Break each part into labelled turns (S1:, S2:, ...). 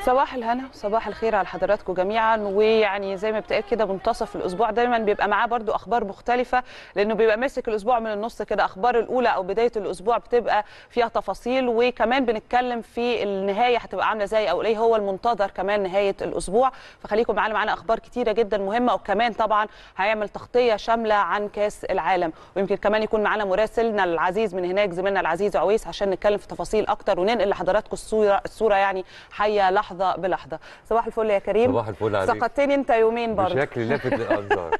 S1: صباح الهنا صباح الخير على حضراتكم جميعا ويعني زي ما بتقال كده منتصف الاسبوع دايما بيبقى معاه برضو اخبار مختلفه لانه بيبقى ماسك الاسبوع من النص كده اخبار الاولى او بدايه الاسبوع بتبقى فيها تفاصيل وكمان بنتكلم في النهايه هتبقى عامله ازاي او ايه هو المنتظر كمان نهايه الاسبوع فخليكم معانا معانا اخبار كتيره جدا مهمه وكمان طبعا هيعمل تغطيه شامله عن كاس العالم ويمكن كمان يكون معانا مراسلنا العزيز من هناك زميلنا العزيز عويس عشان نتكلم في تفاصيل اكتر وننقل لحضراتكم الصوره الصوره يعني حيه لحظه بلحظه صباح الفل يا كريم
S2: صباح الفل عليك
S1: سقطتني انت يومين برضه
S2: بشكل لافت للانظار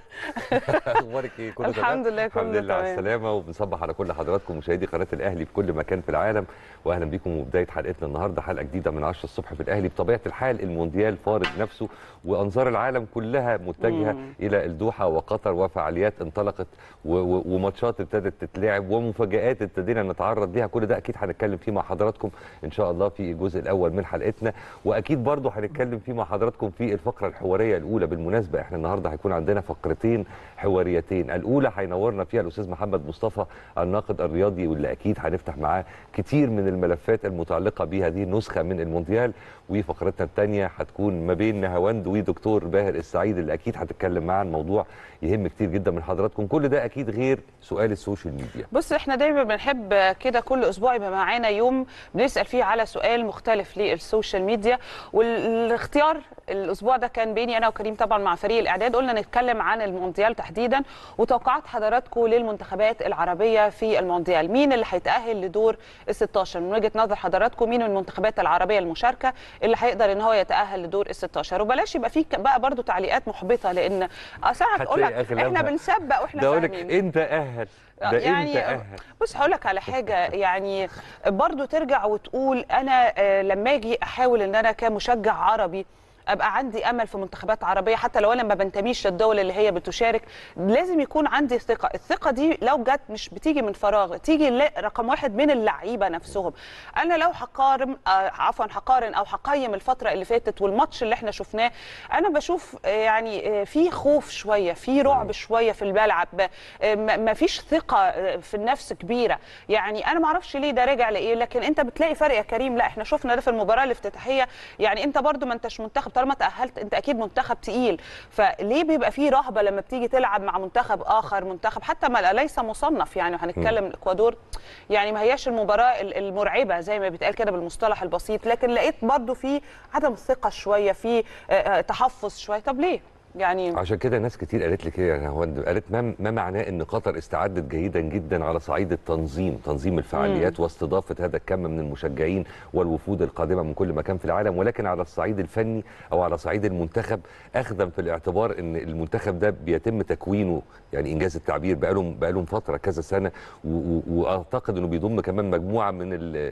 S2: اخبارك ايه كله تمام
S1: الحمد لله، كله
S2: الحمد لله على
S1: تمام.
S2: السلامه وبنصبح على كل حضراتكم مشاهدي قناه الاهلي في كل مكان في العالم واهلا بكم وبدايه حلقتنا النهارده حلقه جديده من 10 الصبح في الاهلي بطبيعه الحال المونديال فارض نفسه وانظار العالم كلها متجهه
S1: مم.
S2: الى الدوحه وقطر وفعاليات انطلقت و- و- وماتشات ابتدت تتلعب ومفاجات ابتدينا نتعرض ليها كل ده اكيد هنتكلم فيه مع حضراتكم ان شاء الله في الجزء الاول من حلقتنا واكيد برضه هنتكلم فيه مع حضراتكم في الفقره الحواريه الاولى بالمناسبه احنا النهارده هيكون عندنا فقرتين حواريتين الاولى هينورنا فيها الاستاذ محمد مصطفى الناقد الرياضي واللي اكيد هنفتح معاه كتير من الملفات المتعلقه بهذه النسخه من المونديال وفقرتنا الثانيه هتكون ما بين نهاوند ودكتور باهر السعيد اللي اكيد هتتكلم معاه عن موضوع يهم كتير جدا من حضراتكم كل ده اكيد غير سؤال السوشيال ميديا
S1: بص احنا دايما بنحب كده كل اسبوع يبقى معانا يوم بنسال فيه على سؤال مختلف للسوشيال ميديا والاختيار الاسبوع ده كان بيني انا وكريم طبعا مع فريق الاعداد قلنا نتكلم عن المونديال تحديدا وتوقعات حضراتكم للمنتخبات العربيه في المونديال مين اللي هيتاهل لدور ال 16 من وجهه نظر حضراتكم مين من المنتخبات العربيه المشاركه اللي هيقدر ان هو يتاهل لدور ال 16 وبلاش يبقى فيه بقى برضو تعليقات محبطه لان ساعات اقول لك
S2: هتلاقي أغلبها.
S1: احنا بنسبق واحنا
S2: ده اقول لك
S1: فاهمين
S2: انت اهل ده
S1: يعني
S2: انت اهل
S1: بص هقول لك على حاجه يعني برضو ترجع وتقول انا آه، لما اجي احاول ان انا كمشجع عربي ابقى عندي امل في منتخبات عربيه حتى لو انا ما بنتميش للدول اللي هي بتشارك لازم يكون عندي ثقه الثقه دي لو جت مش بتيجي من فراغ تيجي ل- رقم واحد من اللعيبه نفسهم انا لو هقارن آه، عفوا هقارن او هقيم الفتره اللي فاتت والماتش اللي احنا شفناه انا بشوف آه، يعني آه، في خوف شويه في رعب شويه في الملعب آه، ما ما فيش ثقه آه، في النفس كبيره يعني انا ما اعرفش ليه ده راجع لايه لكن انت بتلاقي فرق يا كريم لا احنا شفنا ده في المباراه الافتتاحيه يعني انت برضو ما انتش منتخب طالما تاهلت انت اكيد منتخب تقيل فليه بيبقى فيه رهبه لما بتيجي تلعب مع منتخب اخر منتخب حتى ما ليس مصنف يعني هنتكلم الاكوادور يعني ما هياش المباراه ال- المرعبه زي ما بيتقال كده بالمصطلح البسيط لكن لقيت برضو في عدم ثقه شويه في آه، آه، تحفظ شويه طب ليه يعني
S2: عشان كده ناس كتير قالت لي كده يا هوند قالت ما, ما معناه ان قطر استعدت جيدا جدا على صعيد التنظيم تنظيم الفعاليات واستضافه هذا الكم من المشجعين والوفود القادمه من كل مكان في العالم ولكن على الصعيد الفني او على صعيد المنتخب اخذا في الاعتبار ان المنتخب ده بيتم تكوينه يعني انجاز التعبير بقالهم بقالهم فتره كذا سنه و- و- واعتقد انه بيضم كمان مجموعه من ال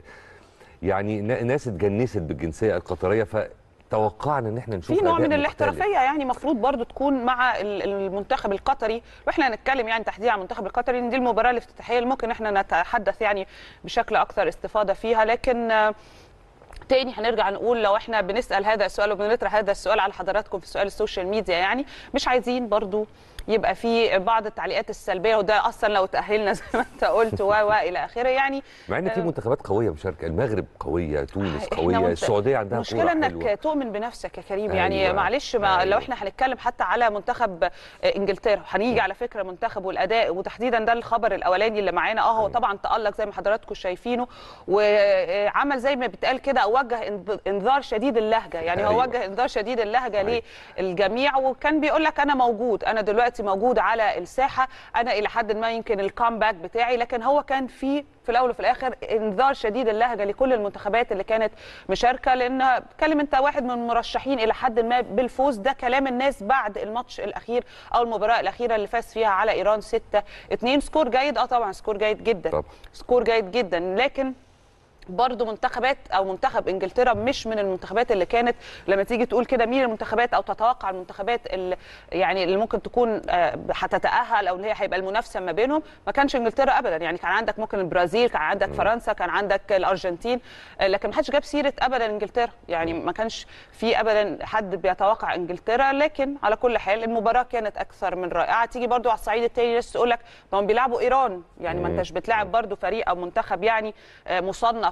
S2: يعني نا- ناس اتجنست بالجنسيه القطريه فتوقعنا ان احنا نشوف
S1: في نوع
S2: أداء
S1: من
S2: مختلف.
S1: الاحترافيه يعني المفروض برضو تكون مع ال- المنتخب القطري واحنا هنتكلم يعني تحديدا عن المنتخب القطري ان دي المباراه الافتتاحيه اللي ممكن احنا نتحدث يعني بشكل اكثر استفاضه فيها لكن آه، تاني هنرجع نقول لو احنا بنسال هذا السؤال وبنطرح هذا السؤال على حضراتكم في سؤال السوشيال ميديا يعني مش عايزين برضو يبقى في بعض التعليقات السلبيه وده اصلا لو تاهلنا زي ما انت قلت و و الى اخره يعني
S2: مع ان في
S1: آه.
S2: منتخبات قويه مشاركه المغرب قويه تونس
S1: إحنا
S2: قويه
S1: منت-
S2: السعوديه عندها
S1: المشكله
S2: كوره
S1: انك
S2: حلوه
S1: تؤمن بنفسك يا كريم يعني
S2: أيوة.
S1: معلش ما
S2: أيوة.
S1: لو احنا هنتكلم حتى على منتخب آه، انجلترا هنيجي على فكره منتخب والاداء وتحديدا ده الخبر الاولاني اللي معانا اه هو
S2: أيوة.
S1: طبعا تالق زي ما حضراتكم شايفينه وعمل زي ما بيتقال كده او وجه إنذ- انذار شديد اللهجه يعني هو
S2: أيوة.
S1: وجه انذار شديد اللهجه
S2: أيوة.
S1: للجميع وكان بيقول لك انا موجود انا دلوقتي موجود على الساحه انا الى حد ما يمكن الكامباك بتاعي لكن هو كان في في الاول وفي الاخر انذار شديد اللهجه لكل المنتخبات اللي كانت مشاركه لان بتكلم انت واحد من المرشحين الى حد ما بالفوز ده كلام الناس بعد الماتش الاخير او المباراه الاخيره اللي فاز فيها على ايران 6 2 سكور جيد اه طبعا سكور جيد جدا
S2: طبعا.
S1: سكور جيد جدا لكن برضه منتخبات او منتخب انجلترا مش من المنتخبات اللي كانت لما تيجي تقول كده مين المنتخبات او تتوقع المنتخبات اللي يعني اللي ممكن تكون آه، هتتاهل او اللي هي هيبقى المنافسه ما بينهم ما كانش انجلترا ابدا يعني كان عندك ممكن البرازيل كان عندك فرنسا كان عندك الارجنتين آه، لكن ما حدش جاب سيره ابدا انجلترا يعني ما كانش في ابدا حد بيتوقع انجلترا لكن على كل حال المباراه كانت اكثر من رائعه تيجي برضو على الصعيد التاني ناس تقول لك ما هم بيلعبوا ايران يعني ما
S2: مم.
S1: انتش بتلاعب برضو فريق او منتخب يعني آه، مصنف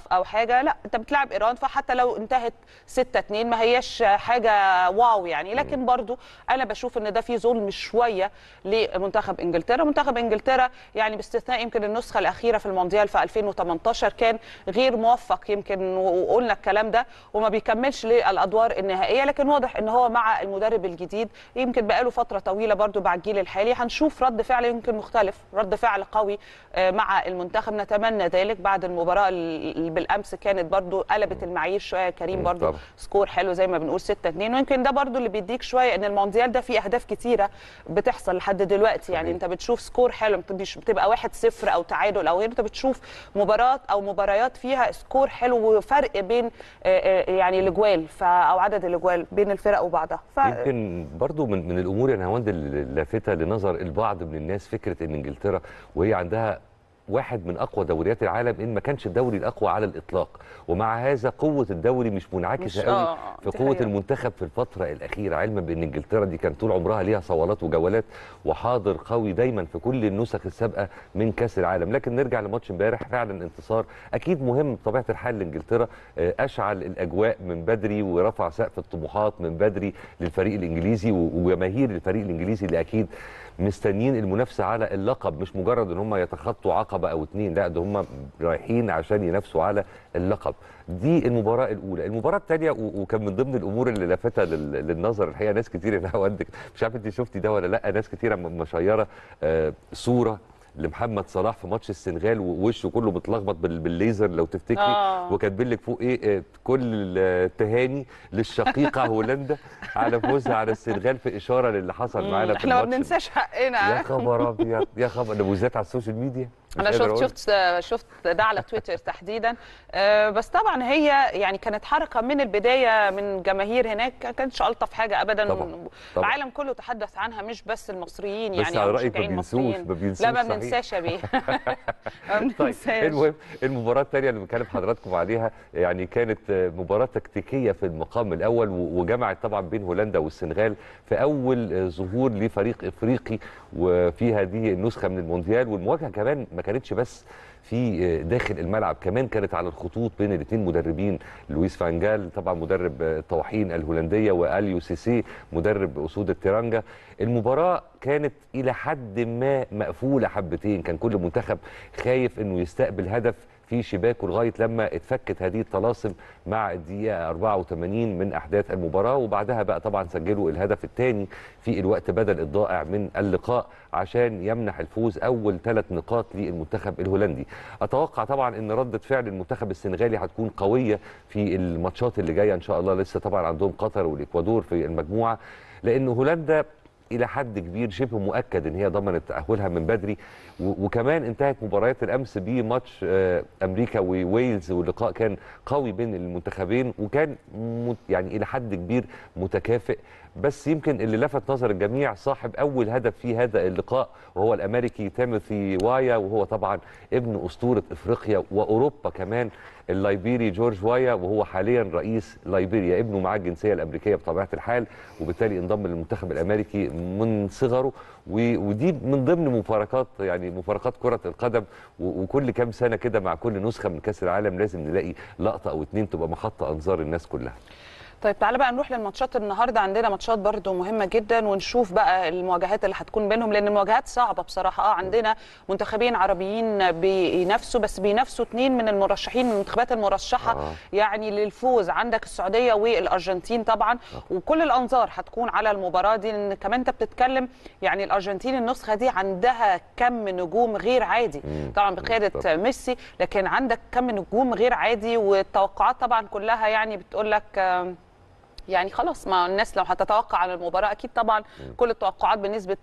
S1: نقف او حاجه لا انت بتلعب ايران فحتى لو انتهت 6 2 ما هياش حاجه واو يعني لكن برضو انا بشوف ان ده في ظلم شويه لمنتخب انجلترا منتخب انجلترا يعني باستثناء يمكن النسخه الاخيره في المونديال في 2018 كان غير موفق يمكن وقلنا الكلام ده وما بيكملش للادوار النهائيه لكن واضح ان هو مع المدرب الجديد يمكن بقاله فتره طويله برضو مع الجيل الحالي هنشوف رد فعل يمكن مختلف رد فعل قوي آه، مع المنتخب نتمنى ذلك بعد المباراه اللي بالامس كانت برضو قلبت المعايير شويه كريم
S2: مم،
S1: برضو
S2: طبعا.
S1: سكور حلو زي ما بنقول 6 2 ويمكن ده برضو اللي بيديك شويه ان المونديال ده فيه اهداف كتيره بتحصل لحد دلوقتي يعني
S2: صحيح.
S1: انت بتشوف سكور حلو انت مش بتبقى 1 0 او تعادل او غيره انت بتشوف مباراه او مباريات فيها سكور حلو وفرق بين آه، آه، يعني الاجوال ف- او عدد الاجوال بين الفرق وبعضها ف
S2: يمكن برضو من من الامور يا نهاوند اللافته لنظر البعض من الناس فكره ان انجلترا وهي عندها واحد من اقوى دوريات العالم ان ما كانش الدوري الاقوى على الاطلاق ومع هذا قوه الدوري مش منعكسه
S1: مش-
S2: قوي
S1: آه،
S2: في
S1: دي
S2: قوه
S1: حقيقة.
S2: المنتخب في الفتره الاخيره علما بان انجلترا دي كان طول عمرها ليها صولات وجولات وحاضر قوي دايما في كل النسخ السابقه من كاس العالم لكن نرجع لماتش امبارح فعلا انتصار اكيد مهم بطبيعه الحال لانجلترا آه، اشعل الاجواء من بدري ورفع سقف الطموحات من بدري للفريق الانجليزي و- وجماهير الفريق الانجليزي اللي اكيد مستنيين المنافسه على اللقب مش مجرد ان هم يتخطوا عقبه او اتنين لا ده هم رايحين عشان ينافسوا على اللقب دي المباراه الاولى المباراه الثانيه وكان من ضمن الامور اللي لافته لل- للنظر الحقيقه ناس كتير هنا عندك مش عارف انت شفتي ده ولا لا ناس كتيره م- مشيره آه، صوره لمحمد صلاح في ماتش السنغال ووشه كله متلخبط بال- بالليزر لو تفتكري
S1: آه.
S2: وكاتبين لك فوق ايه آه، كل التهاني للشقيقه هولندا على فوزها على السنغال في اشاره للي حصل معانا في
S1: احنا ما
S2: الماتش
S1: بننساش حقنا
S2: يا خبر ابيض يا خبر ده بالذات على السوشيال ميديا مش
S1: انا
S2: قادر
S1: شفت
S2: أقول.
S1: شفت شفت ده على تويتر تحديدا آه، بس طبعا هي يعني كانت حركه من البدايه من جماهير هناك ما كانتش الطف حاجه ابدا
S2: طبعا، طبعا.
S1: العالم كله تحدث عنها مش بس المصريين
S2: بس
S1: يعني
S2: على
S1: او
S2: رأيك ما
S1: مشجعين
S2: بينسوش،
S1: المصريين
S2: ما بينسوش
S1: لا ما
S2: صحيح.
S1: بننساش يا بيه ما
S2: طيب
S1: بننساش
S2: المهم المباراة الثانية اللي بنكلم حضراتكم عليها يعني كانت آه، مباراة تكتيكية في المقام الأول و- وجمعت طبعا بين هولندا والسنغال في أول آه، ظهور لفريق إفريقي وفي هذه النسخة من المونديال والمواجهة كمان ما كانتش بس في آه، داخل الملعب كمان كانت على الخطوط بين الاثنين مدربين لويس فانجال طبعا مدرب آه، الطواحين الهولندية واليو سيسي مدرب أسود التيرانجا المباراة كانت إلى حد ما مقفولة حبتين كان كل منتخب خايف انه يستقبل هدف في شباكه لغايه لما اتفكت هذه الطلاسم مع الدقيقه 84 من احداث المباراه وبعدها بقى طبعا سجلوا الهدف الثاني في الوقت بدل الضائع من اللقاء عشان يمنح الفوز اول ثلاث نقاط للمنتخب الهولندي. اتوقع طبعا ان رده فعل المنتخب السنغالي هتكون قويه في الماتشات اللي جايه ان شاء الله لسه طبعا عندهم قطر والاكوادور في المجموعه لان هولندا الى حد كبير شبه مؤكد ان هي ضمنت تاهلها من بدري و- وكمان انتهت مباريات الامس بماتش آه، امريكا وويلز واللقاء كان قوي بين المنتخبين وكان مت- يعني الى حد كبير متكافئ بس يمكن اللي لفت نظر الجميع صاحب اول هدف في هذا اللقاء وهو الامريكي تيموثي وايا وهو طبعا ابن اسطوره افريقيا واوروبا كمان اللايبيري جورج وايا وهو حاليا رئيس لايبيريا ابنه معاه الجنسيه الامريكيه بطبيعه الحال وبالتالي انضم للمنتخب الامريكي من صغره و- ودي من ضمن مفارقات يعني مفارقات كره القدم و- وكل كام سنه كده مع كل نسخه من كاس العالم لازم نلاقي لقطه او اتنين تبقى محطه انظار الناس كلها
S1: طيب تعالى بقى نروح للماتشات النهارده عندنا ماتشات برضو مهمه جدا ونشوف بقى المواجهات اللي هتكون بينهم لان المواجهات صعبه بصراحه اه عندنا منتخبين عربيين بينافسوا بس بينافسوا اثنين من المرشحين من المنتخبات المرشحه
S2: آه.
S1: يعني للفوز عندك السعوديه والارجنتين طبعا وكل الانظار هتكون على المباراه دي لان كمان انت بتتكلم يعني الارجنتين النسخه دي عندها كم نجوم غير عادي
S2: مم.
S1: طبعا بقياده
S2: بالظبط.
S1: ميسي لكن عندك كم نجوم غير عادي والتوقعات طبعا كلها يعني بتقول لك آم، يعني خلاص ما الناس لو هتتوقع عن المباراه اكيد طبعا كل التوقعات بنسبه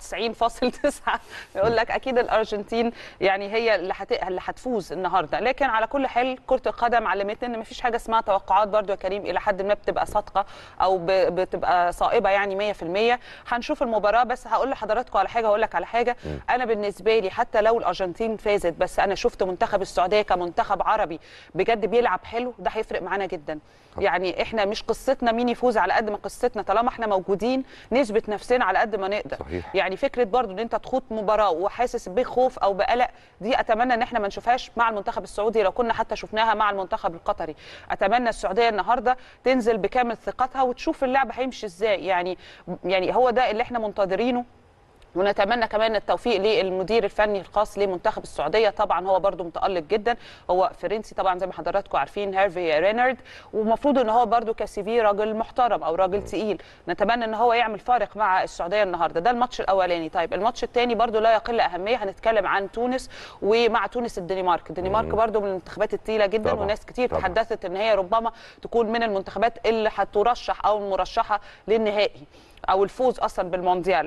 S1: 99.9 يقول لك اكيد الارجنتين يعني هي اللي هت... اللي هتفوز النهارده لكن على كل حال كره القدم علمتنا ان مفيش حاجه اسمها توقعات برضو يا كريم الى حد ما بتبقى صادقه او ب... بتبقى صائبه يعني 100% هنشوف المباراه بس هقول لحضراتكم على حاجه هقول لك على حاجه انا بالنسبه لي حتى لو الارجنتين فازت بس انا شفت منتخب السعوديه كمنتخب عربي بجد بيلعب حلو ده هيفرق معانا جدا يعني احنا مش قصتنا مين يفوز على قد ما قصتنا طالما احنا موجودين نثبت نفسنا على قد ما نقدر
S2: صحيح.
S1: يعني فكره برضو ان انت تخوض مباراه وحاسس بخوف او بقلق دي اتمنى ان احنا ما نشوفهاش مع المنتخب السعودي لو كنا حتى شفناها مع المنتخب القطري اتمنى السعوديه النهارده تنزل بكامل ثقتها وتشوف اللعب هيمشي ازاي يعني يعني هو ده اللي احنا منتظرينه ونتمنى كمان التوفيق للمدير الفني الخاص لمنتخب السعوديه طبعا هو برده متالق جدا هو فرنسي طبعا زي ما حضراتكم عارفين هيرفي رينارد ومفروض ان هو برده كسي في راجل محترم او راجل تقيل نتمنى ان هو يعمل فارق مع السعوديه النهارده ده الماتش الاولاني طيب الماتش الثاني برده لا يقل اهميه هنتكلم عن تونس ومع تونس الدنمارك الدنمارك برده من المنتخبات الثقيله جدا
S2: طبعاً.
S1: وناس كتير
S2: طبعاً.
S1: تحدثت ان هي ربما تكون من المنتخبات اللي هترشح او المرشحه للنهائي او الفوز اصلا بالمونديال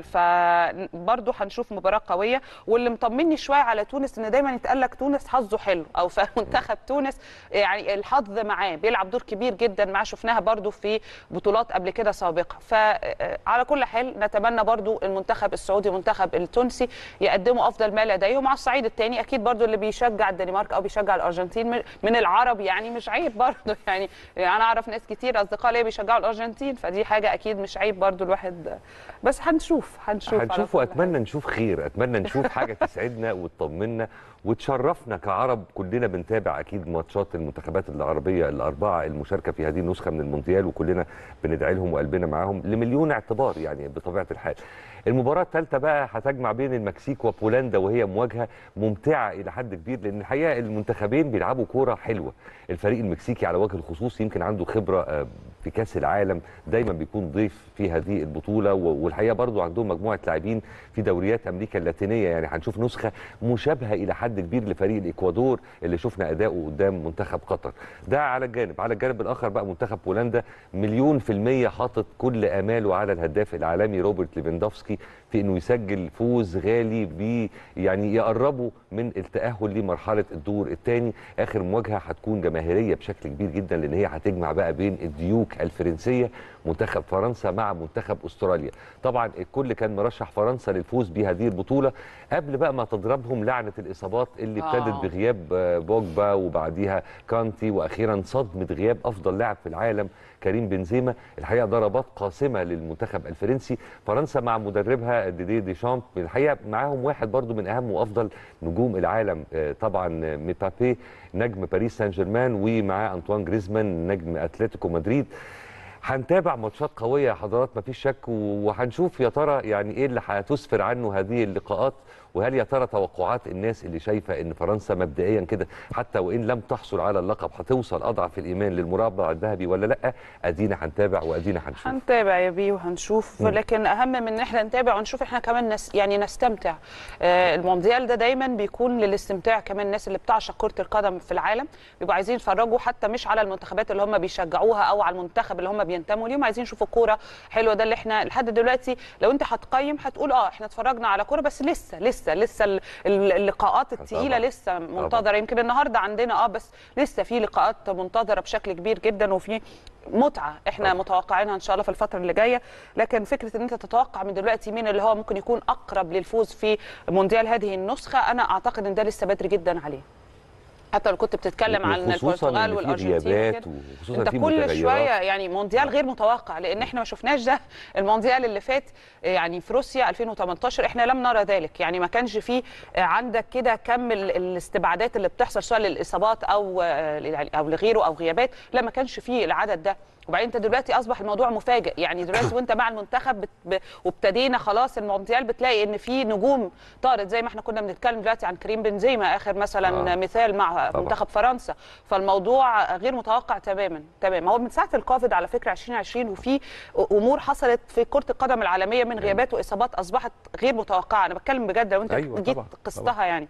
S1: فبرضه هنشوف مباراه قويه واللي مطمني شويه على تونس ان دايما يتقال لك تونس حظه حلو او فمنتخب تونس يعني الحظ معاه بيلعب دور كبير جدا معاه شفناها برضه في بطولات قبل كده سابقه فعلى كل حال نتمنى برضه المنتخب السعودي والمنتخب التونسي يقدموا افضل ما لديهم على الصعيد الثاني اكيد برضه اللي بيشجع الدنمارك او بيشجع الارجنتين من- من العرب يعني مش عيب برضه يعني انا اعرف ناس كتير اصدقاء ليا بيشجعوا الارجنتين فدي حاجه اكيد مش عيب برضه الواحد بس هنشوف هنشوف على
S2: هنشوف
S1: كل
S2: واتمنى نشوف خير اتمنى نشوف حاجه تسعدنا وتطمنا وتشرفنا كعرب كلنا بنتابع اكيد ماتشات المنتخبات العربيه الاربعه المشاركه في هذه النسخه من المونديال وكلنا بندعي لهم وقلبنا معاهم لمليون اعتبار يعني بطبيعه الحال المباراه الثالثه بقى هتجمع بين المكسيك وبولندا وهي مواجهه ممتعه الى حد كبير لان الحقيقه المنتخبين بيلعبوا كوره حلوه الفريق المكسيكي على وجه الخصوص يمكن عنده خبره آه، في كاس العالم دايما بيكون ضيف في هذه البطوله و- والحقيقه برضو عندهم مجموعه لاعبين في دوريات امريكا اللاتينيه يعني هنشوف نسخه مشابهه الى حد كبير لفريق الاكوادور اللي شفنا اداؤه قدام منتخب قطر ده على الجانب على الجانب الاخر بقى منتخب بولندا مليون في الميه حاطط كل اماله على الهداف العالمي روبرت ليفاندوفسكي في انه يسجل فوز غالي بي يعني يقربوا من التاهل لمرحله الدور الثاني اخر مواجهه هتكون جماهيريه بشكل كبير جدا لان هي هتجمع بقى بين الديوك الفرنسيه منتخب فرنسا مع منتخب استراليا طبعا الكل كان مرشح فرنسا للفوز بهذه البطوله قبل بقى ما تضربهم لعنه الاصابات اللي
S1: آه.
S2: ابتدت بغياب آه، بوجبا وبعديها كانتي واخيرا صدمه غياب افضل لاعب في العالم كريم بنزيما الحقيقه ضربات قاسمه للمنتخب الفرنسي فرنسا مع مدربها ديدي ديشامب الحقيقه معاهم واحد برضو من اهم وافضل نجوم العالم آه، طبعا آه، مبابي نجم باريس سان جيرمان ومعاه انطوان جريزمان نجم اتلتيكو مدريد هنتابع ماتشات قويه يا حضرات مفيش شك و- وهنشوف يا ترى يعني ايه اللي هتسفر عنه هذه اللقاءات وهل يا ترى توقعات الناس اللي شايفه ان فرنسا مبدئيا كده حتى وان لم تحصل على اللقب هتوصل اضعف الايمان للمربع الذهبي ولا لا ادينا هنتابع وادينا هنشوف
S1: هنتابع يا بيه وهنشوف
S2: مم.
S1: لكن اهم من ان احنا نتابع ونشوف احنا كمان نس يعني نستمتع آه المونديال ده دايما بيكون للاستمتاع كمان الناس اللي بتعشق كره القدم في العالم بيبقوا عايزين يتفرجوا حتى مش على المنتخبات اللي هم بيشجعوها او على المنتخب اللي هم بينتموا ليهم عايزين يشوفوا كوره حلوه ده اللي احنا لحد دلوقتي لو انت هتقيم هتقول اه احنا اتفرجنا على كوره بس لسه لسه لسه ال- ال- اللقاءات الثقيله
S2: طبعاً.
S1: لسه منتظره يمكن النهارده عندنا اه بس لسه في لقاءات منتظره بشكل كبير جدا وفي متعه احنا
S2: طبعاً.
S1: متوقعينها ان شاء الله في الفتره اللي جايه لكن فكره ان انت تتوقع من دلوقتي مين اللي هو ممكن يكون اقرب للفوز في مونديال هذه النسخه انا اعتقد ان ده لسه بدري جدا عليه حتى لو كنت بتتكلم عن
S2: وخصوصاً
S1: البرتغال
S2: إن في
S1: والارجنتين
S2: غيابات
S1: وكده.
S2: وخصوصا
S1: انت
S2: في
S1: كل
S2: متغيرات.
S1: شويه يعني مونديال غير متوقع لان احنا ما شفناش ده المونديال اللي فات يعني في روسيا 2018 احنا لم نرى ذلك يعني ما كانش فيه عندك كده كم ال- الاستبعادات اللي بتحصل سواء للاصابات او او لغيره او غيابات لا ما كانش فيه العدد ده وبعدين انت دلوقتي اصبح الموضوع مفاجئ يعني دلوقتي وانت مع المنتخب بت... ب... وابتدينا خلاص المونديال بتلاقي ان في نجوم طارت زي ما احنا كنا بنتكلم دلوقتي عن كريم بنزيما اخر مثلا
S2: آه.
S1: آه. مثال مع
S2: طبعاً.
S1: منتخب فرنسا فالموضوع غير متوقع تماما تماما هو من ساعه الكوفيد على فكره 2020 وفي امور حصلت في كره القدم العالميه من غيابات واصابات اصبحت غير متوقعه انا بتكلم بجد لو انت
S2: أيوة
S1: جيت
S2: طبعاً،
S1: قستها يعني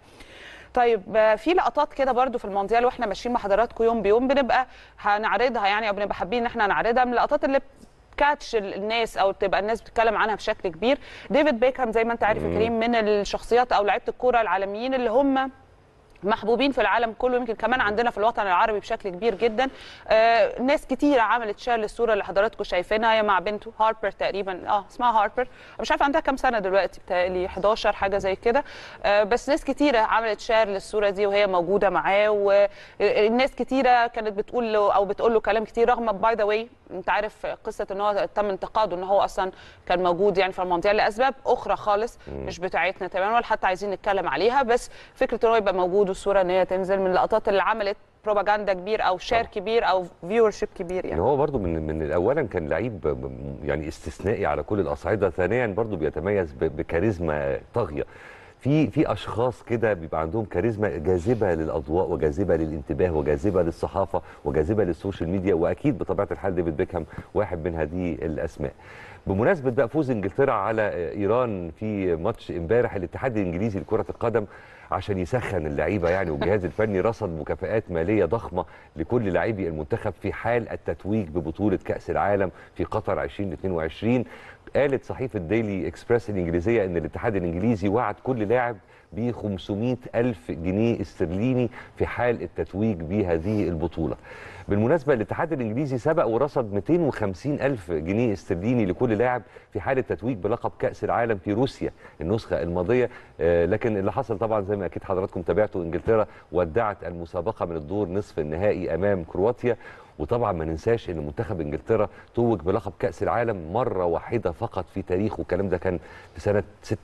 S1: طيب آه، في لقطات كده برضو في المونديال واحنا ماشيين مع حضراتكم يوم بيوم بنبقى هنعرضها يعني او بنبقى حابين ان احنا نعرضها من اللقطات اللي كاتش الناس او تبقى الناس بتتكلم عنها بشكل كبير ديفيد بيكهام زي ما انت عارف يا
S2: مم.
S1: كريم من الشخصيات او لعيبه الكوره العالميين اللي هم محبوبين في العالم كله يمكن كمان عندنا في الوطن العربي بشكل كبير جدا آه ناس كتيره عملت شير للصوره اللي حضراتكم شايفينها هي مع بنته هاربر تقريبا اه اسمها هاربر مش عارفه عندها كام سنه دلوقتي بتهيألي 11 حاجه زي كده آه بس ناس كتيره عملت شير للصوره دي وهي موجوده معاه والناس كتيره كانت بتقول له او بتقول له كلام كتير رغم باي ذا واي انت عارف قصه ان هو تم انتقاده ان هو اصلا كان موجود يعني في المونديال لاسباب اخرى خالص مش بتاعتنا تماما ولا حتى عايزين نتكلم عليها بس فكره ان هو يبقى موجود والصوره ان هي تنزل من اللقطات اللي عملت بروباجندا كبير او شير كبير او فيور شيب كبير
S2: يعني
S1: يعني
S2: هو برضو من من اولا كان لعيب يعني استثنائي على كل الاصعده ثانيا برضو بيتميز ب- بكاريزما طاغيه في في اشخاص كده بيبقى عندهم كاريزما جاذبه للاضواء وجاذبه للانتباه وجاذبه للصحافه وجاذبه للسوشيال ميديا واكيد بطبيعه الحال ديفيد بيكهام واحد من هذه الاسماء بمناسبه بقى فوز انجلترا على ايران في ماتش امبارح الاتحاد الانجليزي لكره القدم عشان يسخن اللعيبه يعني والجهاز الفني رصد مكافآت ماليه ضخمه لكل لاعبي المنتخب في حال التتويج ببطوله كاس العالم في قطر 2022 قالت صحيفه ديلي اكسبريس الانجليزيه ان الاتحاد الانجليزي وعد كل لاعب ب 500 ألف جنيه استرليني في حال التتويج بهذه البطولة بالمناسبة الاتحاد الإنجليزي سبق ورصد 250 ألف جنيه استرليني لكل لاعب في حال التتويج بلقب كأس العالم في روسيا النسخة الماضية آه، لكن اللي حصل طبعا زي ما أكيد حضراتكم تابعتوا إنجلترا ودعت المسابقة من الدور نصف النهائي أمام كرواتيا وطبعا ما ننساش ان منتخب انجلترا توج بلقب كاس العالم مره واحده فقط في تاريخه الكلام ده كان في سنه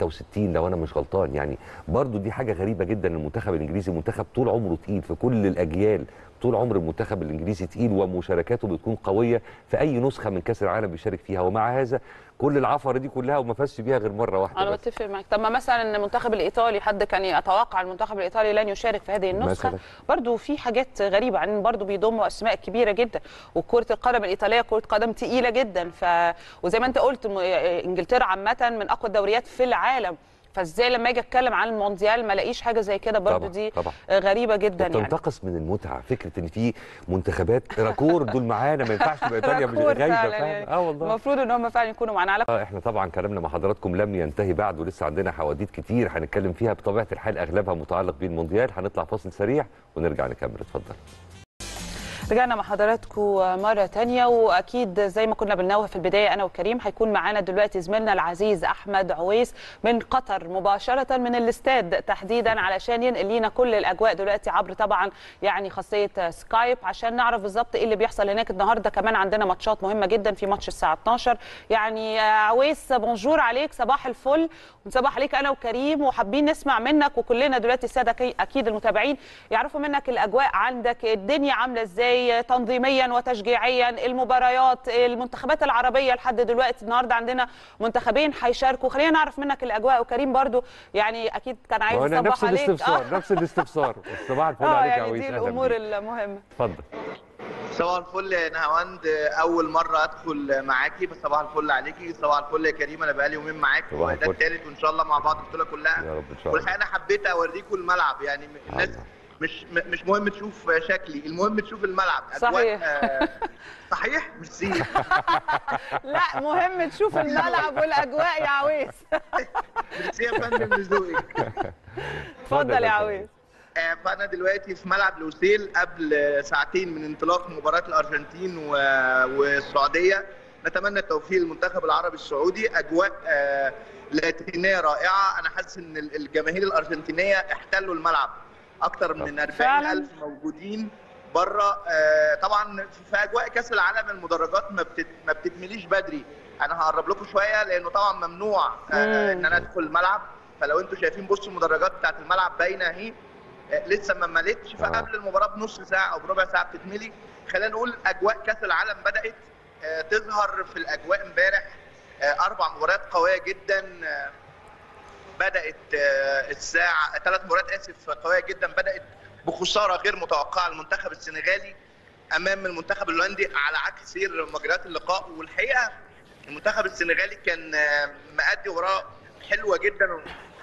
S2: 66 لو انا مش غلطان يعني برضو دي حاجه غريبه جدا المنتخب الانجليزي منتخب طول عمره تقيل في كل الاجيال طول عمر المنتخب الانجليزي تقيل ومشاركاته بتكون قويه في اي نسخه من كاس العالم بيشارك فيها ومع هذا كل العفره دي كلها وما فازش بيها غير مره واحده
S1: انا
S2: بس
S1: بتفق معاك طب ما مثلا المنتخب الايطالي حد كان يتوقع المنتخب الايطالي لن يشارك في هذه النسخه
S2: مثلاً.
S1: برضو في حاجات غريبه عن برضو بيضموا اسماء كبيره جدا وكره القدم الايطاليه كره قدم تقيله جدا ف وزي ما انت قلت م- انجلترا عامه من اقوى الدوريات في العالم فازاي لما اجي اتكلم عن المونديال ما الاقيش حاجه زي كده برضو
S2: طبعاً،
S1: دي
S2: طبعاً.
S1: غريبه جدا يعني
S2: تنتقص من المتعه فكره ان في منتخبات راكور دول معانا ما ينفعش تبقى ايطاليا مش
S1: راكور
S2: غايبه
S1: فعلاً
S2: فاهم
S1: يعني.
S2: اه والله
S1: المفروض ان هم فعلا يكونوا معانا على
S2: آه، احنا طبعا كلامنا مع حضراتكم لم ينتهي بعد ولسه عندنا حواديت كتير هنتكلم فيها بطبيعه الحال اغلبها متعلق بالمونديال هنطلع فاصل سريع ونرجع نكمل اتفضل
S1: رجعنا مع حضراتكم مرة تانية وأكيد زي ما كنا بننوه في البداية أنا وكريم هيكون معانا دلوقتي زميلنا العزيز أحمد عويس من قطر مباشرة من الاستاد تحديدا علشان ينقل لينا كل الأجواء دلوقتي عبر طبعا يعني خاصية سكايب عشان نعرف بالظبط إيه اللي بيحصل هناك النهاردة كمان عندنا ماتشات مهمة جدا في ماتش الساعة 12 يعني آه، عويس بونجور عليك صباح الفل ونصباح عليك أنا وكريم وحابين نسمع منك وكلنا دلوقتي السادة كي- أكيد المتابعين يعرفوا منك الأجواء عندك الدنيا عاملة إزاي تنظيميا وتشجيعيا المباريات المنتخبات العربية لحد دلوقتي النهاردة عندنا منتخبين هيشاركوا خلينا نعرف منك الأجواء وكريم برضو يعني أكيد كان عايز
S2: وأنا
S1: يصبح
S2: نفس
S1: عليك
S2: الاستفسار نفس الاستفسار صباح الفل
S1: اه
S2: عليك يا
S1: يعني
S2: عويس
S1: دي
S2: أهلاً
S1: الأمور
S2: بيك.
S1: المهمة
S2: اتفضل
S3: صباح الفل يا نهاوند اول مره ادخل معاكي بس صباح الفل عليكي صباح الفل يا كريم انا بقالي يومين معاك
S2: صباح
S3: وده
S2: الفل.
S3: الثالث وان شاء الله مع بعض البطوله كلها
S2: يا رب ان شاء الله
S3: والحقيقه انا حبيت اوريكم الملعب يعني الناس
S2: الله.
S3: مش م- مش مهم تشوف شكلي المهم تشوف الملعب
S1: صحيح.
S3: آه، صحيح ميرسي
S1: لا مهم تشوف الملعب والأجواء يا عويس
S3: ميرسي يا فندم لذوقك
S1: اتفضل يا عويس
S3: آه، فانا دلوقتي في ملعب لوسيل قبل آه، ساعتين من انطلاق مباراه الارجنتين و- والسعوديه نتمنى التوفيق للمنتخب العربي السعودي اجواء آه، لاتينيه رائعه انا حاسس ان ال- الجماهير الارجنتينيه احتلوا الملعب اكتر من 40
S1: فعلاً.
S3: الف موجودين بره طبعا في اجواء كاس العالم المدرجات ما بتت... ما بتتمليش بدري انا هقرب لكم شويه لانه طبعا ممنوع آه، ان انا ادخل الملعب فلو انتم شايفين بصوا المدرجات بتاعت الملعب باينه اهي آه، لسه ما ملتش فقبل المباراه بنص ساعه او بربع ساعه بتتملي خلينا نقول اجواء كاس العالم بدات آه، تظهر في الاجواء امبارح آه، اربع مباريات قويه جدا آه، بدات آه، الساعه ثلاث مباريات اسف قويه جدا بدات بخساره غير متوقعه المنتخب السنغالي امام المنتخب الهولندي على عكس سير مجريات اللقاء والحقيقه المنتخب السنغالي كان آه، مأدي مباراه حلوه جدا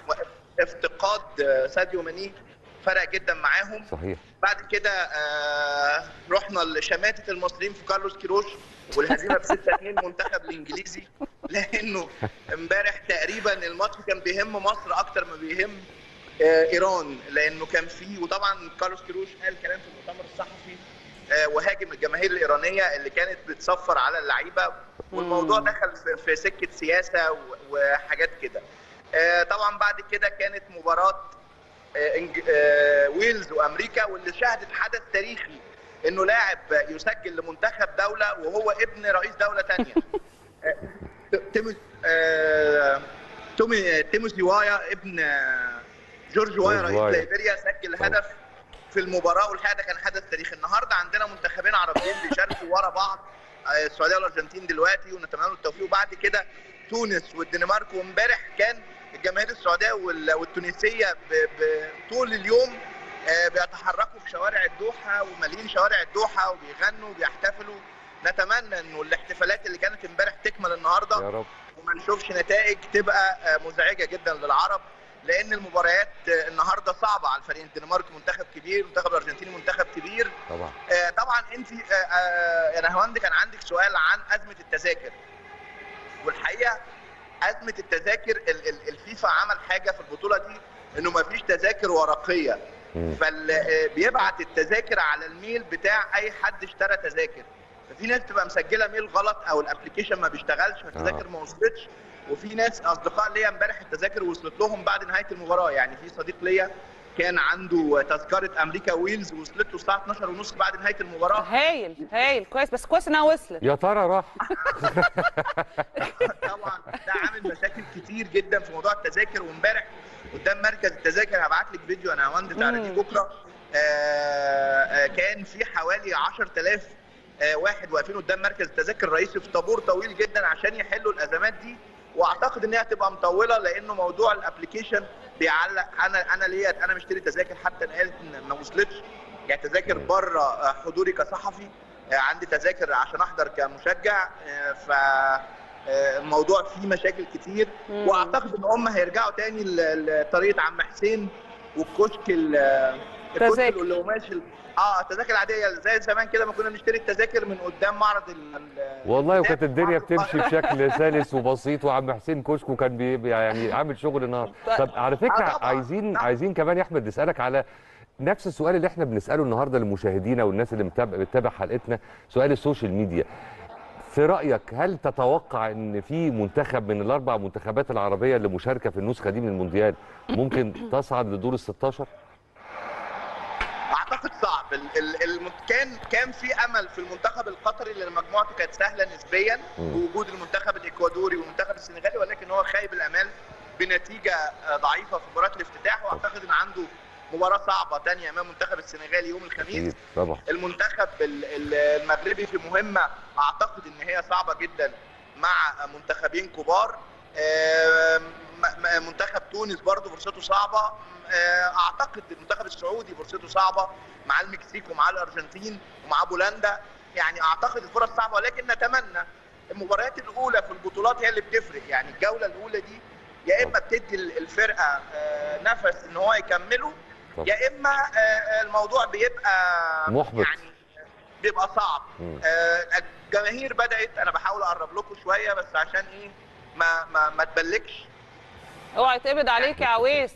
S3: افتقاد آه، ساديو ماني فرق جدا معاهم
S2: صحيح
S3: بعد كده آه رحنا لشماتة المصريين في كارلوس كيروش والهزيمه ب 6 2 منتخب الانجليزي لانه امبارح تقريبا الماتش كان بيهم مصر اكتر ما بيهم آه، ايران لانه كان في وطبعا كارلوس كيروش قال كلام في المؤتمر الصحفي آه، وهاجم الجماهير الايرانيه اللي كانت بتصفر على اللعيبه والموضوع
S1: مم.
S3: دخل في- في سكه سياسه و- وحاجات كده آه، طبعا بعد كده كانت مباراه آه، إنج- آه، ويلز وامريكا واللي شهدت حدث تاريخي انه لاعب يسجل لمنتخب دوله وهو ابن رئيس دوله ثانيه تيمو آه، تومي تيموثي وايا ابن آه، جورج وايا
S2: جورج
S3: رئيس
S2: وايا.
S3: ليبيريا سجل
S2: طبعا.
S3: هدف في المباراه والحقيقه ده كان حدث تاريخي النهارده عندنا منتخبين عربيين بيشاركوا ورا بعض آه، السعوديه والارجنتين دلوقتي ونتمنى لهم التوفيق وبعد كده تونس والدنمارك وامبارح كان الجماهير السعوديه وال- والتونسيه ب- ب- طول اليوم آه، بيتحركوا في شوارع الدوحه ومالين شوارع الدوحه وبيغنوا وبيحتفلوا نتمنى انه الاحتفالات اللي كانت امبارح تكمل النهارده
S2: يا رب
S3: وما نشوفش نتائج تبقى آه، مزعجه جدا للعرب لان المباريات آه، النهارده صعبه على الفريقين الدنمارك منتخب كبير المنتخب الارجنتيني منتخب كبير
S2: طبعا
S3: آه، طبعا انت آه، آه، يا نهاوند كان عندك سؤال عن ازمه التذاكر والحقيقه ازمه التذاكر ال- ال- الفيفا عمل حاجه في البطوله دي انه ما فيش تذاكر ورقيه
S2: مم.
S3: فبيبعت التذاكر على الميل بتاع اي حد اشترى تذاكر ففي ناس تبقى مسجله ميل غلط او الابلكيشن ما بيشتغلش فالتذاكر
S2: آه.
S3: ما وصلتش وفي ناس اصدقاء ليا امبارح التذاكر وصلت لهم بعد نهايه المباراه يعني في صديق ليا كان عنده تذكره امريكا ويلز وصلت له الساعه 12 ونص بعد نهايه المباراه
S1: هايل هايل كويس بس كويس انها وصلت
S2: يا ترى راح
S3: طبعا ده عامل مشاكل كتير جدا في موضوع التذاكر وامبارح قدام مركز التذاكر هبعت لك فيديو انا هوند تعرضيه
S1: مم.
S3: بكره آه، آه، كان في حوالي 10000 آه، واحد واقفين قدام مركز التذاكر الرئيسي في طابور طويل جدا عشان يحلوا الازمات دي واعتقد ان هي هتبقى مطوله لانه موضوع الابلكيشن بيعلق انا انا ليا انا مشتري تذاكر حتى قالت ان ما وصلتش يعني تذاكر بره آه، حضوري كصحفي آه، عندي تذاكر عشان احضر كمشجع آه، ف آه، الموضوع فيه مشاكل كتير
S1: مم.
S3: واعتقد ان هم هيرجعوا تاني ل- لطريقه عم حسين والكشك ال- الكشك
S1: تذاكر.
S3: اللي قماش ال- اه التذاكر العاديه زي زمان كده ما كنا بنشتري التذاكر من قدام معرض ال- ال-
S2: والله وكانت
S3: الكتاب،
S2: الدنيا
S3: معرض
S2: بتمشي
S3: القاهرة.
S2: بشكل سلس وبسيط وعم حسين كشكو كان بي بي- يعني عامل شغل نار طب على
S3: آه
S2: فكره
S3: طبعاً.
S2: عايزين
S3: نعم.
S2: عايزين كمان يا احمد نسالك على نفس السؤال اللي احنا بنساله النهارده لمشاهدينا والناس اللي متابع بتتابع حلقتنا سؤال السوشيال ميديا في رايك هل تتوقع ان في منتخب من الاربع منتخبات العربيه اللي مشاركه في النسخه دي من المونديال ممكن تصعد لدور ال 16
S3: اعتقد صعب ال ال الم- كان كان في امل في المنتخب القطري اللي مجموعته كانت سهله نسبيا
S2: مم.
S3: بوجود المنتخب الاكوادوري والمنتخب السنغالي ولكن هو خايب الامال بنتيجه آه، ضعيفه في مباراه الافتتاح واعتقد ان عنده مباراه صعبه ثانيه امام المنتخب السنغالي يوم الخميس
S2: اكيد طبعا
S3: المنتخب ال- ال- المغربي في مهمه اعتقد ان هي صعبه جدا مع منتخبين كبار آم، م- م- منتخب تونس برضه فرصته صعبه آه، اعتقد المنتخب السعودي فرصته صعبه مع المكسيك ومع الارجنتين ومع بولندا يعني اعتقد الفرص صعبه ولكن نتمنى المباريات الاولى في البطولات هي اللي بتفرق يعني الجوله الاولى دي يا اما بتدي الفرقه آه، نفس ان هو يكملوا
S2: طبعا.
S3: يا اما آه، الموضوع بيبقى
S2: محبط.
S3: يعني بيبقى صعب
S2: مم.
S3: آه، الجماهير بدات انا بحاول اقرب لكم شويه بس عشان ايه ما ما ما تبلكش
S1: اوعى يتقبض عليك يا عويس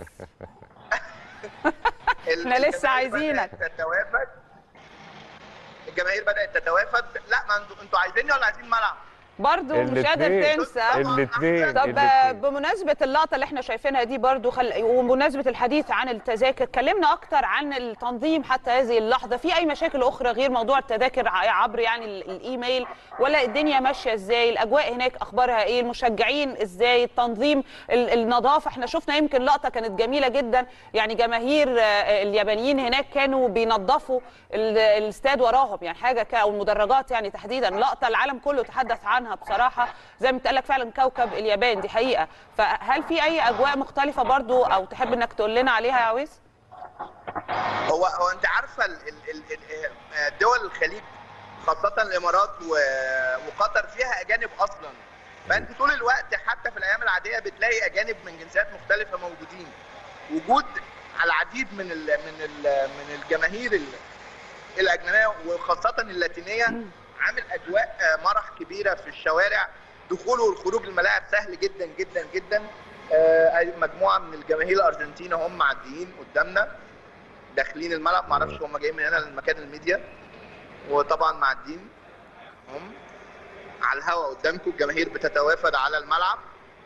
S3: ال-
S1: إحنا لسه
S3: الجماهير
S1: عايزينك.
S3: بدأت تتوافد الجماهير بدات تتوافد لا ما انتوا انتوا عايزيني ولا عايزين ملعب
S1: برضه مش قادر
S2: الاتنين.
S1: تنسى
S2: الاثنين
S1: طب آه، بمناسبة اللقطة اللي احنا شايفينها دي برضو خل... وبمناسبة الحديث عن التذاكر كلمنا أكتر عن التنظيم حتى هذه اللحظة في أي مشاكل أخرى غير موضوع التذاكر ع- عبر يعني ال- الإيميل ولا الدنيا ماشية إزاي الأجواء هناك أخبارها إيه المشجعين إزاي التنظيم ال- النظافة احنا شفنا يمكن لقطة كانت جميلة جدا يعني جماهير آه، اليابانيين هناك كانوا بينظفوا ال- الاستاد وراهم يعني حاجة ك... أو المدرجات يعني تحديدا لقطة العالم كله تحدث عنها بصراحة زي ما قال لك فعلا كوكب اليابان دي حقيقة فهل في أي أجواء مختلفة برضو أو تحب إنك تقول لنا عليها يا عويس؟
S3: هو هو انت عارفه ال- ال- ال- ال- آه، دول الخليج خاصه الامارات و- وقطر فيها اجانب اصلا فانت طول الوقت حتى في الايام العاديه بتلاقي اجانب من جنسيات مختلفه موجودين وجود العديد من ال من ال من الجماهير ال- الاجنبيه وخاصه اللاتينيه عامل اجواء آه، مرح كبيره في الشوارع دخول والخروج الملاعب سهل جدا جدا جدا آه، مجموعه من الجماهير الارجنتين هم معديين قدامنا داخلين الملعب معرفش هم جايين من هنا لمكان الميديا وطبعا معديين هم على الهواء قدامكم الجماهير بتتوافد على الملعب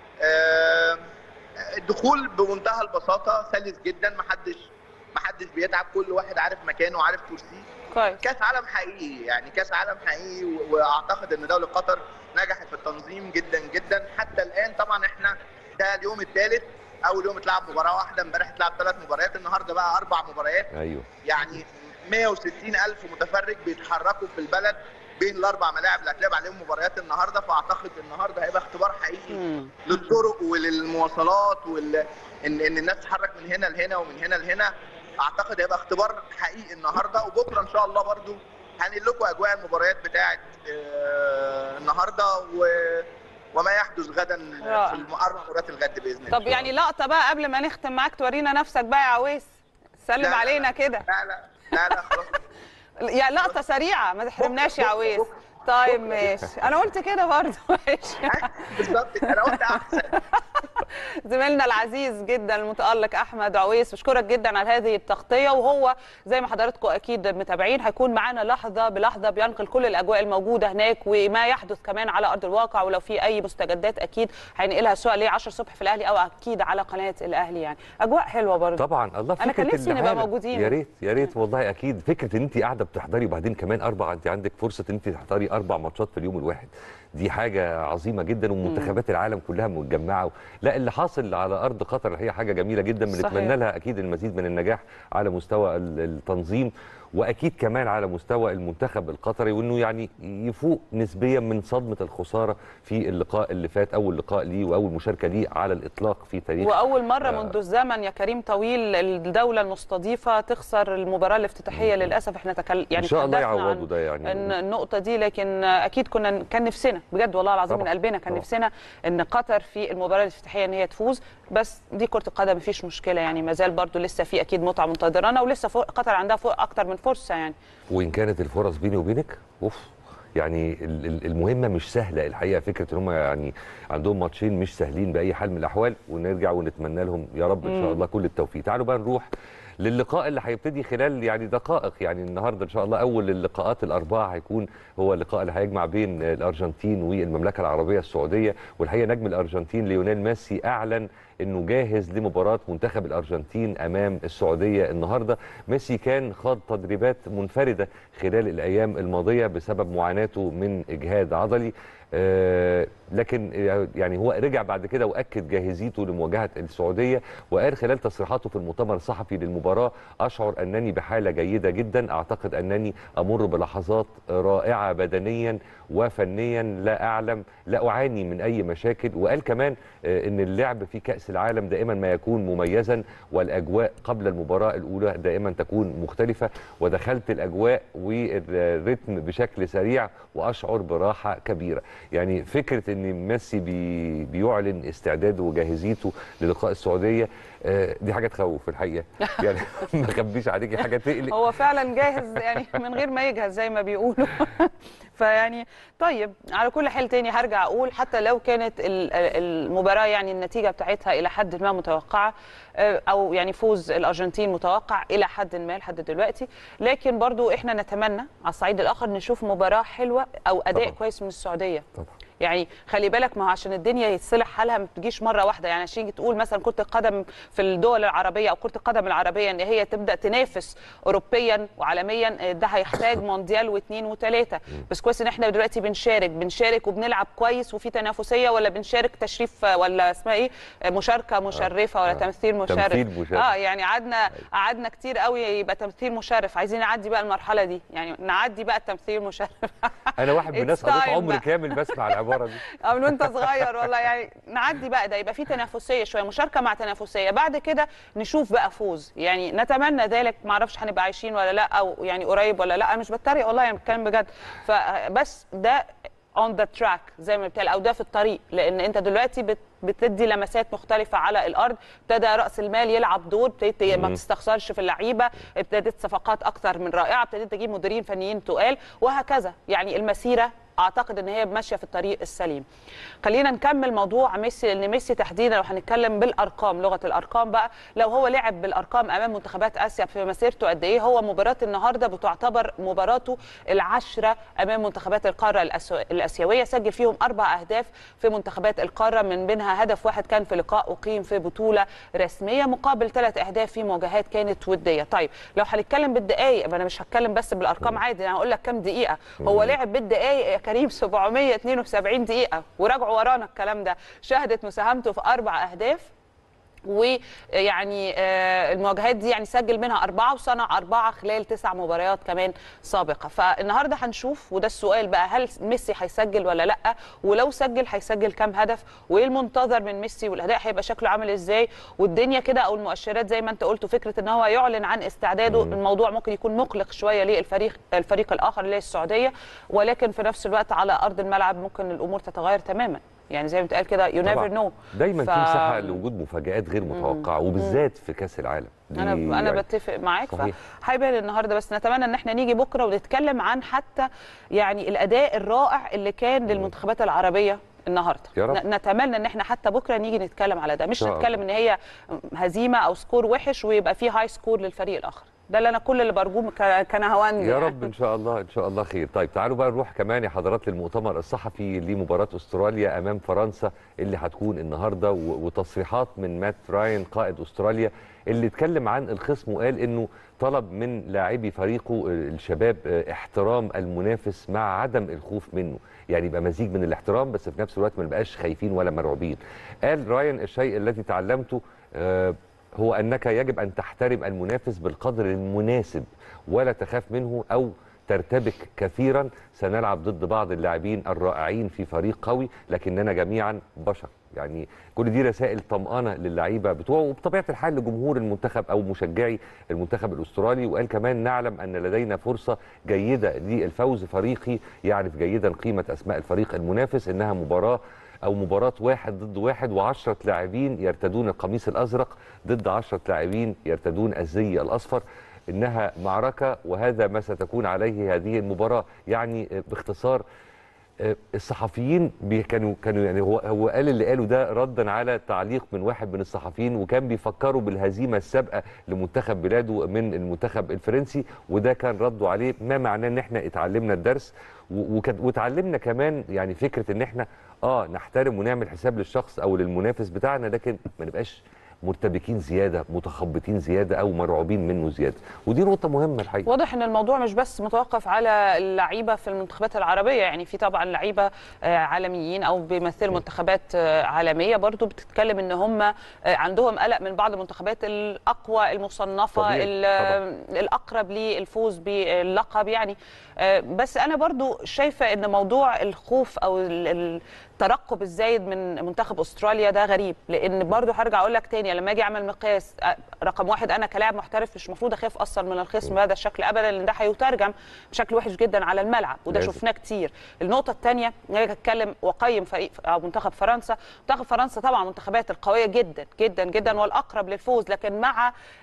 S3: آه، الدخول بمنتهى البساطه سلس جدا محدش محدش بيتعب كل واحد عارف مكانه وعارف كرسيه
S1: كويس
S3: كاس عالم حقيقي يعني كاس عالم حقيقي و- واعتقد ان دوله قطر نجحت في التنظيم جدا جدا حتى الان طبعا احنا ده اليوم الثالث اول يوم اتلعب مباراه واحده امبارح اتلعب ثلاث مباريات النهارده بقى اربع مباريات
S2: ايوه
S3: يعني 160 الف متفرج بيتحركوا في البلد بين الاربع ملاعب اللي هتلعب عليهم مباريات النهارده فاعتقد النهارده هيبقى اختبار حقيقي
S1: مم.
S3: للطرق وللمواصلات وال... ان ان الناس تتحرك من هنا لهنا ومن هنا لهنا اعتقد هيبقى اختبار حقيقي النهارده وبكره ان شاء الله برضو هنقل لكم اجواء المباريات بتاعه آه، النهارده و... وما يحدث غدا
S1: رائع.
S3: في الم- اربع مباريات الغد باذن الله
S1: طب يعني لقطه بقى قبل ما نختم معاك تورينا نفسك بقى يا عويس
S3: لا،
S1: سلم
S3: لا،
S1: علينا
S3: لا.
S1: كده
S3: لا لا لا لا خلاص
S1: يا لقطه سريعه ما تحرمناش يا
S3: بكرة-
S1: عويس
S3: بكرة.
S1: طيب
S3: بكرة.
S1: ماشي انا قلت كده برضه ماشي
S3: بالظبط انا قلت احسن
S1: زميلنا العزيز جدا المتألق احمد عويس بشكرك جدا على هذه التغطيه وهو زي ما حضراتكم اكيد متابعين هيكون معانا لحظه بلحظه بينقل كل الاجواء الموجوده هناك وما يحدث كمان على ارض الواقع ولو في اي مستجدات اكيد هينقلها سواء ليه 10 الصبح في الاهلي او اكيد على قناه الاهلي يعني اجواء حلوه برضه
S2: طبعا الله
S1: أنا كان
S2: فكرة
S1: نفسي نبقى
S2: العالم.
S1: موجودين.
S2: يا ريت يا ريت والله اكيد فكره ان انت قاعده بتحضري وبعدين كمان اربع انت عندك فرصه ان انت تحضري اربع ماتشات في اليوم الواحد دي حاجه عظيمه جدا ومنتخبات العالم كلها متجمعه لا اللي حاصل على ارض قطر هي حاجه جميله جدا
S1: صحيح.
S2: بنتمنى لها اكيد المزيد من النجاح على مستوى ال- التنظيم واكيد كمان على مستوى المنتخب القطري وانه يعني يفوق نسبيا من صدمه الخساره في اللقاء اللي فات اول لقاء ليه واول مشاركه ليه على الاطلاق في تاريخ
S1: واول مره
S2: آه.
S1: منذ الزمن يا كريم طويل الدوله المستضيفه تخسر المباراه الافتتاحيه للاسف احنا تكل... يعني
S2: ان شاء الله
S1: تحدثنا عن
S2: يعوضوا ده يعني
S1: ان النقطه دي لكن اكيد كنا كان نفسنا بجد والله العظيم
S2: طبعاً،
S1: من قلبنا كان
S2: طبعاً.
S1: نفسنا ان قطر في المباراه الافتتاحيه ان هي تفوز بس دي كره القدم مفيش مشكله يعني ما زال برضو لسه في اكيد متعه منتظرانا ولسه فوق قطر عندها فوق اكتر من فرصه يعني
S2: وان كانت الفرص بيني وبينك اوف يعني ال- ال- المهمه مش سهله الحقيقه فكره ان هم يعني عندهم ماتشين مش سهلين باي حال من الاحوال ونرجع ونتمنى لهم يا رب ان شاء الله كل التوفيق تعالوا بقى نروح للقاء اللي هيبتدي خلال يعني دقائق يعني النهارده ان شاء الله اول اللقاءات الاربعه هيكون هو اللقاء اللي هيجمع بين الارجنتين والمملكه العربيه السعوديه والحقيقه نجم الارجنتين ليونيل ميسي اعلن انه جاهز لمباراه منتخب الارجنتين امام السعوديه النهارده ميسي كان خاض تدريبات منفرده خلال الايام الماضيه بسبب معاناته من اجهاد عضلي آه، لكن يعني هو رجع بعد كده واكد جاهزيته لمواجهه السعوديه وقال خلال تصريحاته في المؤتمر الصحفي للمباراه اشعر انني بحاله جيده جدا اعتقد انني امر بلحظات رائعه بدنيا وفنيا لا اعلم لا اعاني من اي مشاكل وقال كمان آه، ان اللعب في كاس العالم دائما ما يكون مميزا والاجواء قبل المباراه الاولى دائما تكون مختلفه ودخلت الاجواء والريتم بشكل سريع واشعر براحه كبيره يعني فكره ان ميسي بي بيعلن استعداده وجاهزيته للقاء السعوديه آه، دي حاجه تخوف الحقيقه يعني ما اخبيش عليكي حاجه تقلق
S1: هو فعلا جاهز يعني من غير ما يجهز زي ما بيقولوا فيعني طيب على كل حال تاني هرجع اقول حتى لو كانت ال- ال- المباراه يعني النتيجه بتاعتها الى حد ما متوقعه آه، او يعني فوز الارجنتين متوقع الى حد ما لحد دلوقتي لكن برضو احنا نتمنى على الصعيد الاخر نشوف مباراه حلوه او اداء
S2: طبعاً.
S1: كويس من السعوديه
S2: طبعا
S1: يعني خلي بالك ما هو عشان الدنيا يتصلح حالها ما بتجيش مره واحده يعني عشان تقول مثلا كره القدم في الدول العربيه او كره القدم العربيه ان هي تبدا تنافس اوروبيا وعالميا ده هيحتاج مونديال واثنين وثلاثه بس كويس ان احنا دلوقتي بنشارك بنشارك وبنلعب كويس وفي تنافسيه ولا بنشارك تشريف ولا اسمها ايه مشاركه مشرفه ولا
S2: آه.
S1: تمثيل مشرف
S2: تمثيل مشرف.
S1: اه يعني قعدنا قعدنا كتير قوي يبقى تمثيل مشرف عايزين نعدي بقى المرحله دي يعني نعدي بقى التمثيل المشرف
S2: انا واحد من الناس
S1: It's
S2: قضيت
S1: time
S2: عمر
S1: بقى.
S2: كامل بسمع العباره دي
S1: او من وانت صغير والله يعني نعدي بقى ده يبقى في تنافسيه شويه مشاركه مع تنافسيه بعد كده نشوف بقى فوز يعني نتمنى ذلك ما اعرفش هنبقى عايشين ولا لا او يعني قريب ولا لا انا مش بتريق والله يعني بتكلم بجد فبس ده اون ذا تراك زي ما بتقال او ده في الطريق لان انت دلوقتي بت بتدي لمسات مختلفة على الأرض ابتدى رأس المال يلعب دور ابتديت ما
S2: مم.
S1: تستخسرش في اللعيبة ابتدت صفقات أكتر من رائعة ابتديت تجيب مديرين فنيين تقال وهكذا يعني المسيرة اعتقد ان هي ماشيه في الطريق السليم خلينا نكمل موضوع ميسي لان ميسي تحديدا لو هنتكلم بالارقام لغه الارقام بقى لو هو لعب بالارقام امام منتخبات اسيا في مسيرته قد ايه هو مباراه النهارده بتعتبر مباراته العشره امام منتخبات القاره الأسو... الاسيويه سجل فيهم اربع اهداف في منتخبات القاره من بينها هدف واحد كان في لقاء اقيم في بطوله رسميه مقابل ثلاث اهداف في مواجهات كانت وديه طيب لو هنتكلم بالدقائق انا مش هتكلم بس بالارقام عادي انا هقول لك كام دقيقه هو لعب بالدقائق يا كريم 772 دقيقه وراجعوا ورانا الكلام ده شهدت مساهمته في اربع اهداف ويعني آه، المواجهات دي يعني سجل منها أربعة وصنع أربعة خلال تسع مباريات كمان سابقة فالنهاردة هنشوف وده السؤال بقى هل ميسي هيسجل ولا لأ ولو سجل هيسجل كام هدف وإيه المنتظر من ميسي والأداء هيبقى شكله عامل إزاي والدنيا كده أو المؤشرات زي ما أنت قلت فكرة إن هو يعلن عن استعداده الموضوع ممكن يكون مقلق شوية للفريق الفريق الآخر اللي هي السعودية ولكن في نفس الوقت على أرض الملعب ممكن الأمور تتغير تماما يعني زي ما بتقال كده يو
S2: طبعاً.
S1: نيفر نو
S2: دايما في مساحه لوجود مفاجات غير متوقعه وبالذات في كاس العالم دي
S1: انا انا
S2: يعني
S1: بتفق معاك
S2: صحيح.
S1: فهيبان النهارده بس نتمنى ان احنا نيجي بكره ونتكلم عن حتى يعني الاداء الرائع اللي كان للمنتخبات العربيه النهارده
S2: يا رب.
S1: ن- نتمنى ان احنا حتى بكره نيجي نتكلم على ده مش
S2: شاء الله.
S1: نتكلم ان هي هزيمه او سكور وحش ويبقى فيه هاي سكور للفريق الاخر ده اللي انا كل اللي برجوه ك- كنهوان
S2: يا رب ان شاء الله ان شاء الله خير طيب تعالوا بقى نروح كمان يا حضرات للمؤتمر الصحفي لمباراه استراليا امام فرنسا اللي هتكون النهارده و- وتصريحات من مات راين قائد استراليا اللي اتكلم عن الخصم وقال انه طلب من لاعبي فريقه الشباب احترام المنافس مع عدم الخوف منه يعني يبقى مزيج من الاحترام بس في نفس الوقت ما نبقاش خايفين ولا مرعوبين قال راين الشيء الذي تعلمته آه، هو انك يجب ان تحترم المنافس بالقدر المناسب ولا تخاف منه او ترتبك كثيرا سنلعب ضد بعض اللاعبين الرائعين في فريق قوي لكننا جميعا بشر يعني كل دي رسائل طمأنة للعيبة بتوعه وبطبيعة الحال لجمهور المنتخب أو مشجعي المنتخب الأسترالي وقال كمان نعلم أن لدينا فرصة جيدة للفوز فريقي يعرف جيدا قيمة أسماء الفريق المنافس إنها مباراة أو مباراة واحد ضد واحد وعشرة لاعبين يرتدون القميص الأزرق ضد عشرة لاعبين يرتدون الزي الأصفر إنها معركة وهذا ما ستكون عليه هذه المباراة يعني باختصار آه، الصحفيين بي- كانوا كانوا يعني هو هو قال اللي قاله ده ردا على تعليق من واحد من الصحفيين وكان بيفكروا بالهزيمه السابقه لمنتخب بلاده من المنتخب الفرنسي وده كان رده عليه ما معناه ان احنا اتعلمنا الدرس و- وكان- واتعلمنا كمان يعني فكره ان احنا اه نحترم ونعمل حساب للشخص او للمنافس بتاعنا لكن ما نبقاش مرتبكين زياده متخبطين زياده او مرعوبين منه زياده ودي نقطه مهمه الحقيقه
S1: واضح ان الموضوع مش بس متوقف على اللعيبه في المنتخبات العربيه يعني في طبعا لعيبه آه، عالميين او بيمثلوا منتخبات آه، عالميه برضو بتتكلم ان هم آه، عندهم قلق من بعض المنتخبات الاقوى المصنفه
S2: طبيعي،
S1: ال-
S2: طبعاً.
S1: الاقرب للفوز باللقب يعني آه، بس انا برضو شايفه ان موضوع الخوف او ال- ال- الترقب الزايد من منتخب استراليا ده غريب لان برضو هرجع اقول لك تاني لما اجي اعمل مقياس آه، رقم واحد انا كلاعب محترف مش المفروض اخاف اصلا من الخصم بهذا الشكل ابدا لان ده هيترجم بشكل وحش جدا على الملعب وده
S2: لازم.
S1: شفناه كتير النقطه الثانيه اجي اتكلم واقيم فريق او منتخب فرنسا منتخب فرنسا طبعا منتخبات القويه جدا جدا جدا والاقرب للفوز لكن مع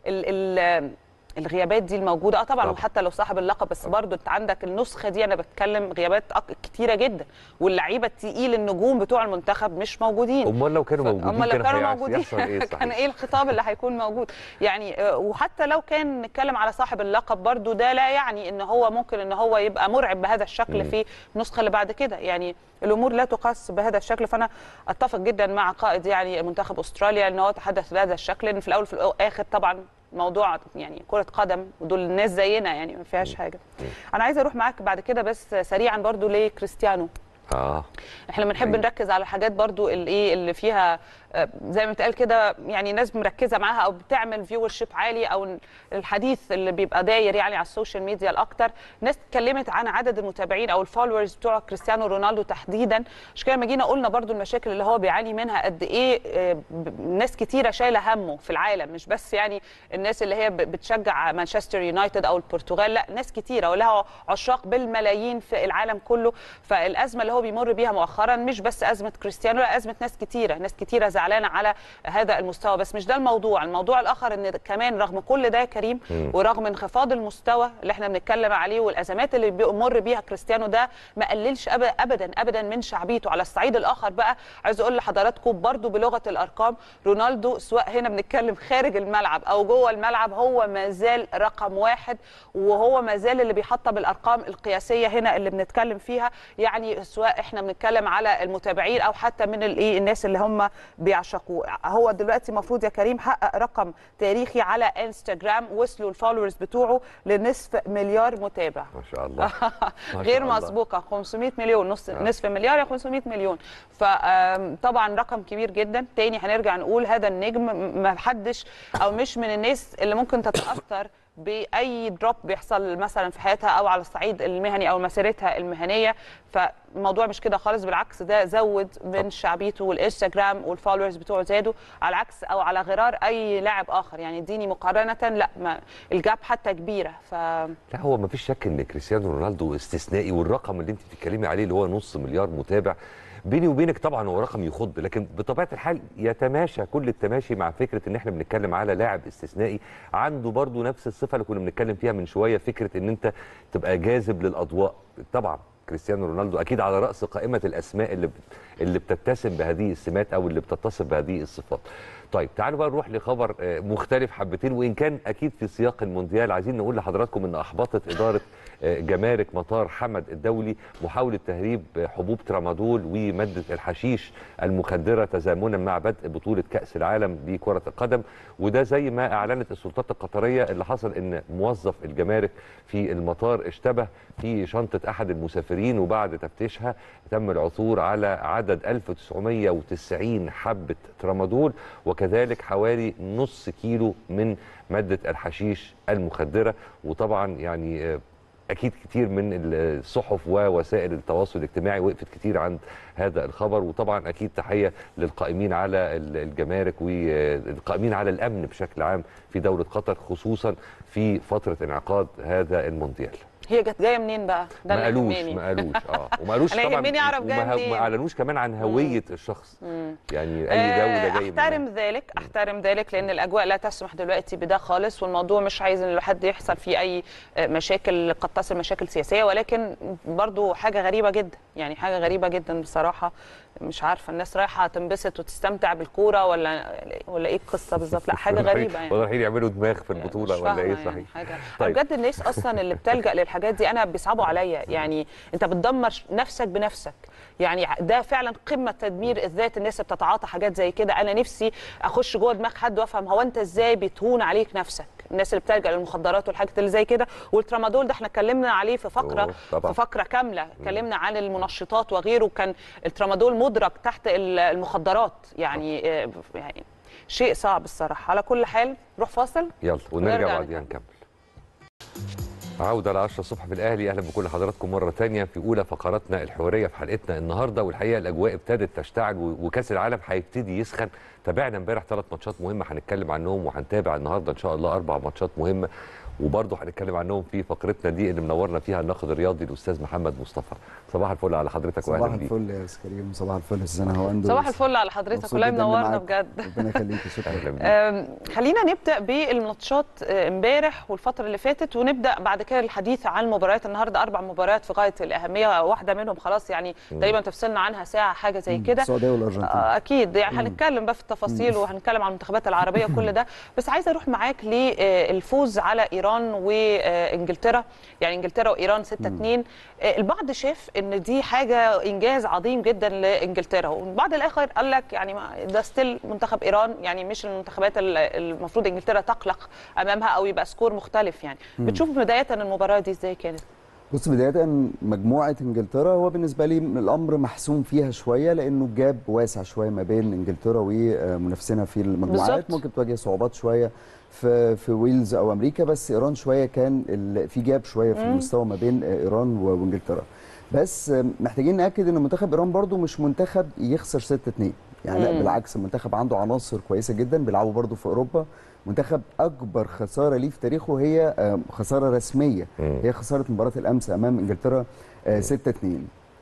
S1: ال ال الغيابات دي الموجوده اه طبعا
S2: طبعاً.
S1: وحتى لو صاحب اللقب بس برضو انت عندك النسخه دي انا بتكلم غيابات أك- كتيره جدا واللعيبه التقيل النجوم بتوع المنتخب مش موجودين
S2: امال لو كانوا موجودين
S1: امال لو
S2: كان
S1: كانوا
S2: هيحصل-
S1: موجودين
S2: يحصل ايه
S1: كان
S2: صحيح
S1: ايه الخطاب اللي هيكون موجود يعني آه، وحتى لو كان نتكلم على صاحب اللقب برضو ده لا يعني ان هو ممكن ان هو يبقى مرعب بهذا الشكل
S2: مم.
S1: في النسخه اللي بعد كده يعني الامور لا تقاس بهذا الشكل فانا اتفق جدا مع قائد يعني منتخب استراليا ان هو تحدث بهذا الشكل لان في الاول وفي الاخر طبعا موضوع يعني كرة قدم ودول الناس زينا يعني ما فيهاش حاجة. أنا عايزة أروح معاك بعد كده بس سريعا برضو لكريستيانو
S2: اه
S1: احنا بنحب
S2: أيوة.
S1: نركز على الحاجات برضو اللي ايه اللي فيها آه، زي ما بتقال كده يعني ناس مركزه معاها او بتعمل فيور شيب عالي او الحديث اللي بيبقى داير يعني على السوشيال ميديا الاكتر ناس اتكلمت عن عدد المتابعين او الفولورز بتوع كريستيانو رونالدو تحديدا مش كده لما جينا قلنا برضو المشاكل اللي هو بيعاني منها قد ايه آه، ب- ناس كتيره شايله همه في العالم مش بس يعني الناس اللي هي ب- بتشجع مانشستر يونايتد او البرتغال لا ناس كتيره ولها عشاق بالملايين في العالم كله فالازمه اللي هو هو بيمر بيها مؤخرا مش بس ازمه كريستيانو لا ازمه ناس كتيره ناس كتيره زعلانه على هذا المستوى بس مش ده الموضوع الموضوع الاخر ان كمان رغم كل ده يا كريم ورغم انخفاض المستوى اللي احنا بنتكلم عليه والازمات اللي بيمر بيها كريستيانو ده ما قللش أب- ابدا ابدا من شعبيته على الصعيد الاخر بقى عايز اقول لحضراتكم برضو بلغه الارقام رونالدو سواء هنا بنتكلم خارج الملعب او جوه الملعب هو ما زال رقم واحد وهو ما زال اللي بيحطم الارقام القياسيه هنا اللي بنتكلم فيها يعني سواء احنا بنتكلم على المتابعين او حتى من الايه الناس اللي هم بيعشقوه هو دلوقتي المفروض يا كريم حقق رقم تاريخي على انستجرام وصلوا الفولورز بتوعه لنصف مليار متابع
S2: ما شاء الله ما
S1: غير
S2: شاء الله.
S1: مسبوقه 500 مليون نص
S2: آه.
S1: نصف مليار يا 500 مليون فطبعا رقم كبير جدا تاني هنرجع نقول هذا النجم م- ما حدش او مش من الناس اللي ممكن تتاثر باي دروب بيحصل مثلا في حياتها او على الصعيد المهني او مسيرتها المهنيه فالموضوع مش كده خالص بالعكس ده زود من شعبيته والانستجرام والفولورز بتوعه زادوا على العكس او على غرار اي لاعب اخر يعني اديني مقارنه لا ما الجاب حتى كبيره ف
S2: لا هو ما فيش شك ان كريستيانو رونالدو استثنائي والرقم اللي انت بتتكلمي عليه اللي هو نص مليار متابع بيني وبينك طبعا هو رقم يخض لكن بطبيعه الحال يتماشى كل التماشي مع فكره ان احنا بنتكلم على لاعب استثنائي عنده برضو نفس الصفه اللي كنا بنتكلم فيها من شويه فكره ان انت تبقى جاذب للاضواء طبعا كريستيانو رونالدو اكيد على راس قائمه الاسماء اللي بت- اللي بتتسم بهذه السمات او اللي بتتصف بهذه الصفات. طيب تعالوا بقى نروح لخبر آه، مختلف حبتين وان كان اكيد في سياق المونديال عايزين نقول لحضراتكم ان احبطت اداره آه، جمارك مطار حمد الدولي محاوله تهريب آه، حبوب ترامادول وماده الحشيش المخدره تزامنا مع بدء بطوله كاس العالم لكره القدم وده زي ما اعلنت السلطات القطريه اللي حصل ان موظف الجمارك في المطار اشتبه في شنطه احد المسافرين وبعد تفتيشها تم العثور على عدد 1990 حبه ترامادول وكذلك حوالي نص كيلو من ماده الحشيش المخدره وطبعا يعني آه، اكيد كتير من الصحف ووسائل التواصل الاجتماعي وقفت كتير عند هذا الخبر وطبعا اكيد تحيه للقائمين على ال- الجمارك والقائمين على الامن بشكل عام في دوله قطر خصوصا في فتره انعقاد هذا المونديال
S1: هي جت جايه منين بقى؟ ده
S2: ما
S1: اللي
S2: قالوش
S1: يهمني.
S2: ما قالوش اه وما قالوش
S1: أنا
S2: طبعا
S1: يهمني أعرف جاية
S2: وما-
S1: منين.
S2: ما اعلنوش كمان عن هويه الشخص يعني اي
S1: آه،
S2: دوله جاي منها.
S1: احترم ذلك احترم ذلك لان الاجواء لا تسمح دلوقتي بده خالص والموضوع مش عايز ان حد يحصل فيه اي آه، مشاكل قد تصل مشاكل سياسيه ولكن برضو حاجه غريبه جدا يعني حاجه غريبه جدا بصراحه مش عارفه الناس رايحه تنبسط وتستمتع بالكوره ولا ولا ايه القصه بالظبط لا حاجه غريبه يعني
S2: ولا رايحين يعملوا دماغ في
S1: يعني
S2: البطوله
S1: مش
S2: ولا
S1: فاهمة
S2: ايه
S1: يعني
S2: صحيح
S1: حاجة.
S2: طيب.
S1: بجد الناس اصلا اللي بتلجا للحاجات دي انا بيصعبوا عليا يعني انت بتدمر نفسك بنفسك يعني ده فعلا قمه تدمير الذات الناس اللي بتتعاطى حاجات زي كده انا نفسي اخش جوه دماغ حد وافهم هو انت ازاي بتهون عليك نفسك الناس اللي بتلجا للمخدرات والحاجات اللي زي كده والترامادول ده احنا اتكلمنا عليه في فقره
S2: أوه، طبعاً.
S1: في فقره كامله اتكلمنا عن المنشطات وغيره كان الترامادول مدرج تحت ال- المخدرات يعني آه، يعني شيء صعب الصراحه على كل حال نروح فاصل
S2: يلا ونرجع
S1: ونرجع
S2: بعديها نكمل عودة ل 10 الصبح في الأهلي أهلا بكل حضراتكم مرة تانية في أولى فقراتنا الحوارية في حلقتنا النهاردة والحقيقة الأجواء ابتدت تشتعل و- وكأس العالم هيبتدي يسخن تابعنا امبارح ثلاث ماتشات مهمة هنتكلم عنهم وهنتابع النهاردة إن شاء الله أربع ماتشات مهمة وبرضه هنتكلم عنهم في فقرتنا دي اللي منورنا فيها الناقد الرياضي الأستاذ محمد مصطفى صباح الفل على حضرتك
S4: صباح
S2: وأهلا بيك
S4: الفل يا استاذ كريم صباح الفل يا استاذ هواندو
S1: صباح الفل على حضرتك
S4: مبسوط
S1: والله
S4: جداً إني
S1: منورنا
S4: معاك.
S1: بجد
S4: ربنا يخليك شكرا
S2: أهلا بيك
S1: أم، خلينا نبدا بالماتشات آه، امبارح والفتره اللي فاتت ونبدا بعد كده الحديث عن مباريات النهارده اربع مباريات في غايه الاهميه واحده منهم خلاص يعني تقريبا تفصلنا عنها ساعه حاجه زي كده
S4: السعوديه والارجنتين
S1: آه، اكيد يعني هنتكلم بقى في التفاصيل وهنتكلم عن المنتخبات العربيه كل ده بس عايزه اروح معاك للفوز على ايران وانجلترا يعني انجلترا وايران 6 2 البعض شاف ان دي حاجه انجاز عظيم جدا لانجلترا والبعض الاخر قال لك يعني ما- ده ستيل منتخب ايران يعني مش المنتخبات ال- المفروض انجلترا تقلق امامها او يبقى سكور مختلف يعني بتشوف بدايه المباراه دي ازاي كانت
S4: بص بدايه مجموعه انجلترا هو بالنسبه لي الامر محسوم فيها شويه لانه جاب واسع شويه ما بين انجلترا ومنافسينها في المجموعات
S1: بالظبط.
S4: ممكن تواجه صعوبات شويه في في ويلز او امريكا بس ايران شويه كان ال- في جاب شويه في المستوى ما بين ايران و- وانجلترا بس محتاجين ناكد ان منتخب ايران برضو مش منتخب يخسر 6 2 يعني لا
S1: مم.
S4: بالعكس المنتخب عنده عناصر كويسه جدا بيلعبوا برضو في اوروبا منتخب اكبر خساره ليه في تاريخه هي آه، خساره رسميه
S2: مم.
S4: هي خساره مباراه الامس امام انجلترا 6 2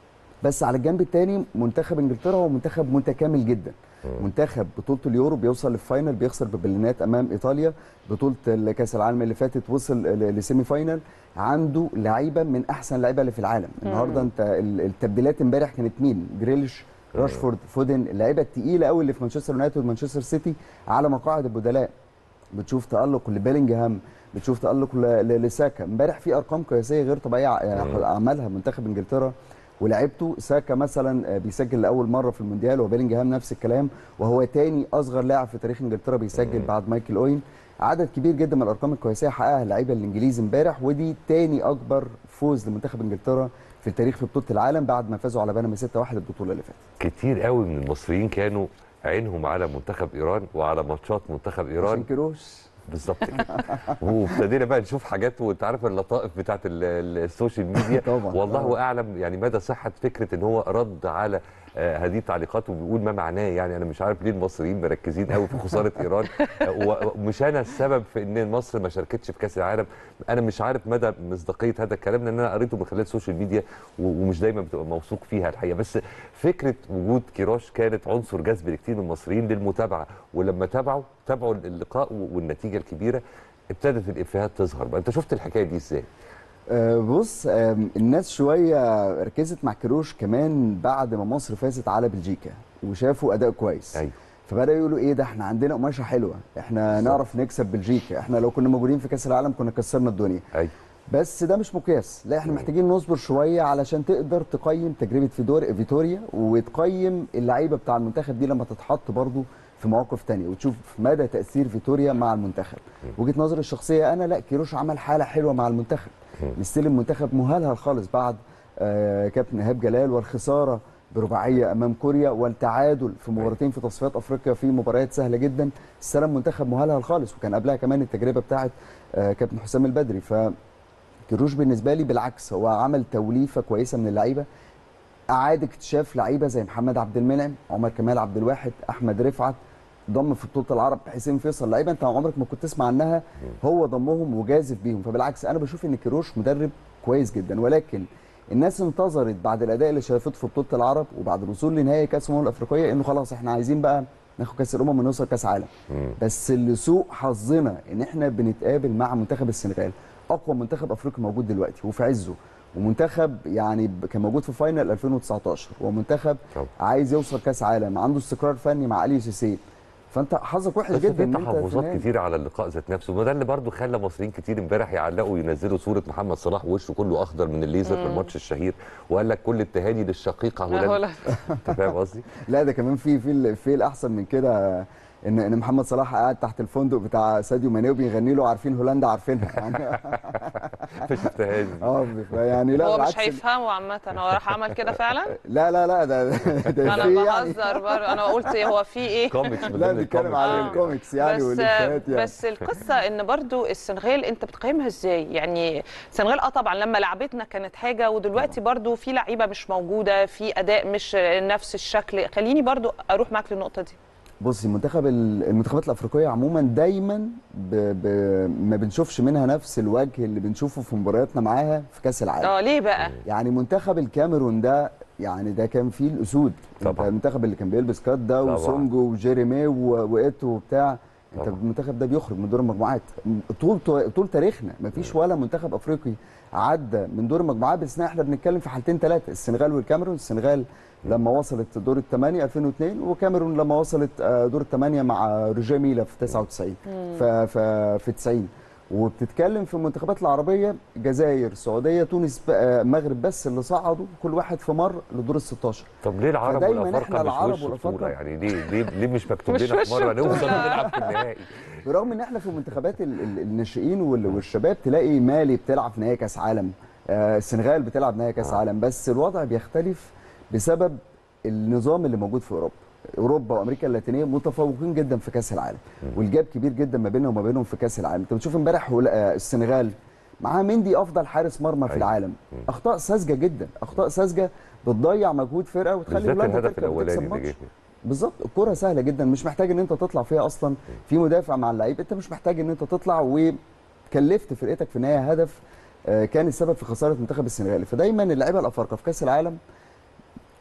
S4: بس على الجنب الثاني منتخب انجلترا هو منتخب متكامل جدا منتخب بطوله اليورو بيوصل للفاينل بيخسر ببلينات امام ايطاليا بطوله كاس العالم اللي فاتت وصل ل- لسيمي فاينل عنده لعيبه من احسن اللعيبه اللي في العالم النهارده انت ال- التبديلات امبارح كانت مين جريليش راشفورد فودن اللعيبه الثقيله قوي اللي في مانشستر يونايتد ومانشستر سيتي على مقاعد البدلاء بتشوف تالق لبيلينجهام بتشوف تالق ل- ل- لساكا امبارح في ارقام قياسيه غير طبيعيه ع- عملها منتخب انجلترا ولعبته ساكا مثلا آه، بيسجل لاول مره في المونديال وبيلينجهام نفس الكلام وهو تاني اصغر لاعب في تاريخ انجلترا بيسجل بعد مايكل اوين عدد كبير جدا من الارقام القياسيه حققها اللعيبه الانجليز امبارح ودي تاني اكبر فوز لمنتخب انجلترا في التاريخ في بطوله العالم بعد ما فازوا على بنما 6-1 البطوله اللي فاتت
S2: كتير قوي من المصريين كانوا عينهم على منتخب ايران وعلى ماتشات منتخب
S4: عشان
S2: ايران
S4: كيروش
S2: بالظبط كده وابتدينا بقى نشوف حاجات وانت عارف اللطائف بتاعت ال- ال- السوشيال ميديا
S4: طبعاً،
S2: والله
S4: طبعاً.
S2: اعلم يعني مدى صحه فكره ان هو رد على آه، هذه التعليقات وبيقول ما معناه يعني انا مش عارف ليه المصريين مركزين قوي في خساره ايران آه، و- ومش انا السبب في ان مصر ما شاركتش في كاس العالم انا مش عارف مدى مصداقيه هذا الكلام لان انا قريته من خلال السوشيال ميديا و- ومش دايما بتبقى موثوق فيها الحقيقه بس فكره وجود كيروش كانت عنصر جذب لكتير من المصريين للمتابعه ولما تابعوا تابعوا اللقاء والنتيجه الكبيره ابتدت الافيهات تظهر بقى انت شفت الحكايه دي ازاي
S4: آه، بص آم، الناس شويه ركزت مع كيروش كمان بعد ما مصر فازت على بلجيكا وشافوا اداء كويس
S2: ايوه
S4: فبداوا يقولوا ايه ده احنا عندنا قماشه حلوه احنا
S2: بالظبط.
S4: نعرف نكسب بلجيكا احنا لو كنا موجودين في كاس العالم كنا كسرنا الدنيا
S2: ايوه
S4: بس ده مش مقياس لا احنا
S2: مم.
S4: محتاجين نصبر شويه علشان تقدر تقيم تجربه فيدور فيتوريا وتقيم اللعيبه بتاع المنتخب دي لما تتحط برضو في مواقف تانية وتشوف مدى تاثير فيتوريا مع المنتخب وجهه نظري الشخصيه انا لا كيروش عمل حاله حلوه مع المنتخب
S2: مم.
S4: مستلم منتخب مهلهل خالص بعد آه كابتن ايهاب جلال والخساره برباعيه امام كوريا والتعادل في مباراتين في تصفيات افريقيا في مباريات سهله جدا استلم منتخب مهلهل خالص وكان قبلها كمان التجربه بتاعه آه كابتن حسام البدري ف كيروش بالنسبه لي بالعكس هو عمل توليفه كويسه من اللعيبه اعاد اكتشاف لعيبه زي محمد عبد المنعم عمر كمال عبد الواحد احمد رفعت ضم في بطوله العرب حسين فيصل لعيبه انت عمرك ما كنت تسمع عنها هو ضمهم وجازف بيهم فبالعكس انا بشوف ان كيروش مدرب كويس جدا ولكن الناس انتظرت بعد الاداء اللي شافته في بطوله العرب وبعد الوصول لنهائي كاس الامم الافريقيه انه خلاص احنا عايزين بقى ناخد كاس الامم ونوصل كاس عالم
S2: مم.
S4: بس اللي سوء حظنا ان احنا بنتقابل مع منتخب السنغال اقوى منتخب افريقي موجود دلوقتي وفي عزه ومنتخب يعني ب- كان موجود في فاينل 2019 ومنتخب
S2: طبعا.
S4: عايز يوصل كاس عالم عنده استقرار فني مع اليو سيسي فانت حظك وحش
S2: بس
S4: جدا
S2: في
S4: ان انت في
S2: تحفظات
S4: النهاية.
S2: كتير على اللقاء ذات نفسه وده اللي برضه خلى مصريين كتير امبارح يعلقوا ينزلوا صوره محمد صلاح وشه كله اخضر من الليزر في الماتش الشهير وقال لك كل التهاني للشقيقه هولندا
S1: هولندا.
S2: انت فاهم قصدي؟
S4: لا ده كمان في في في الاحسن من كده ان ان محمد صلاح قاعد تحت الفندق بتاع ساديو ماني وبيغني له عارفين هولندا عارفينها يعني
S2: ما شفتهاش دي.
S4: اه يعني لا
S1: هو
S4: بالعكس
S1: مش هيفهموا عامة هو راح عمل كده فعلا
S4: لا لا لا ده ده
S1: انا
S4: في يعني
S1: بهزر برضه انا قلت هو في ايه
S2: كوميكس من
S4: لا
S2: ضمن
S4: بنتكلم
S2: الكوميكس.
S4: على
S1: آه.
S4: الكوميكس يعني
S1: بس
S4: والافيهات يعني
S1: بس القصه ان برضو السنغال انت بتقيمها ازاي يعني السنغال اه طبعا لما لعبتنا كانت حاجه ودلوقتي برضو في لعيبه مش موجوده في اداء مش نفس الشكل خليني برضو اروح معاك للنقطه دي
S4: بصي منتخب ال- المنتخبات الافريقيه عموما دايما ب... ب... ما بنشوفش منها نفس الوجه اللي بنشوفه في مبارياتنا معاها في كاس العالم
S1: اه ليه بقى
S4: يعني منتخب الكاميرون ده يعني ده كان فيه الاسود
S2: طبعا.
S4: انت المنتخب اللي كان بيلبس كات ده
S2: طبعا.
S4: وسونجو وجيريمي و- وايتو وبتاع انت
S2: طبعا.
S4: المنتخب ده بيخرج من دور المجموعات طول طول تاريخنا مفيش ولا منتخب افريقي عدى من دور المجموعات باستثناء احنا بنتكلم في حالتين ثلاثه السنغال والكاميرون السنغال لما وصلت دور الثمانيه 2002 وكاميرون لما وصلت آه، دور الثمانيه مع روجيه ميلا في 99 ف- ف- في 90 وبتتكلم في المنتخبات العربيه الجزائر السعوديه تونس بقى- المغرب بس اللي صعدوا كل واحد في مر لدور ال 16
S2: طب ليه العرب
S4: فدايماً
S2: والافارقه
S4: إحنا
S2: مش
S4: العرب
S2: وش
S4: والأفارقة-
S2: بطوله يعني ليه ليه ليه مش مكتوب
S1: مش
S2: لنا
S1: وش
S2: في مره نوصل
S1: بطولة.
S2: ونلعب في النهائي
S4: برغم ان احنا في منتخبات ال- ال- الناشئين وال- والشباب تلاقي مالي بتلعب في نهائي كاس عالم آه، السنغال بتلعب نهائي كاس
S2: آه.
S4: عالم بس الوضع بيختلف بسبب النظام اللي موجود في اوروبا اوروبا وامريكا اللاتينيه متفوقين جدا في كاس العالم والجاب كبير جدا ما بينهم وما بينهم في كاس العالم انت بتشوف امبارح هول- آه، السنغال معاها مندي افضل حارس مرمى في
S2: أيوة.
S4: العالم اخطاء ساذجه جدا اخطاء ساذجه بتضيع مجهود فرقه وتخلي
S2: بالذات
S4: هولندا
S2: الهدف
S4: تركب
S2: الاولاني
S4: تكسب
S2: اللي
S4: ماتش
S2: جه
S4: بالظبط الكرة سهلة جدا مش محتاج ان انت تطلع فيها اصلا في مدافع مع اللعيب انت مش محتاج ان انت تطلع وكلفت فرقتك في النهاية هدف آه، كان السبب في خسارة منتخب السنغال فدايما اللعيبة الافارقة في كأس العالم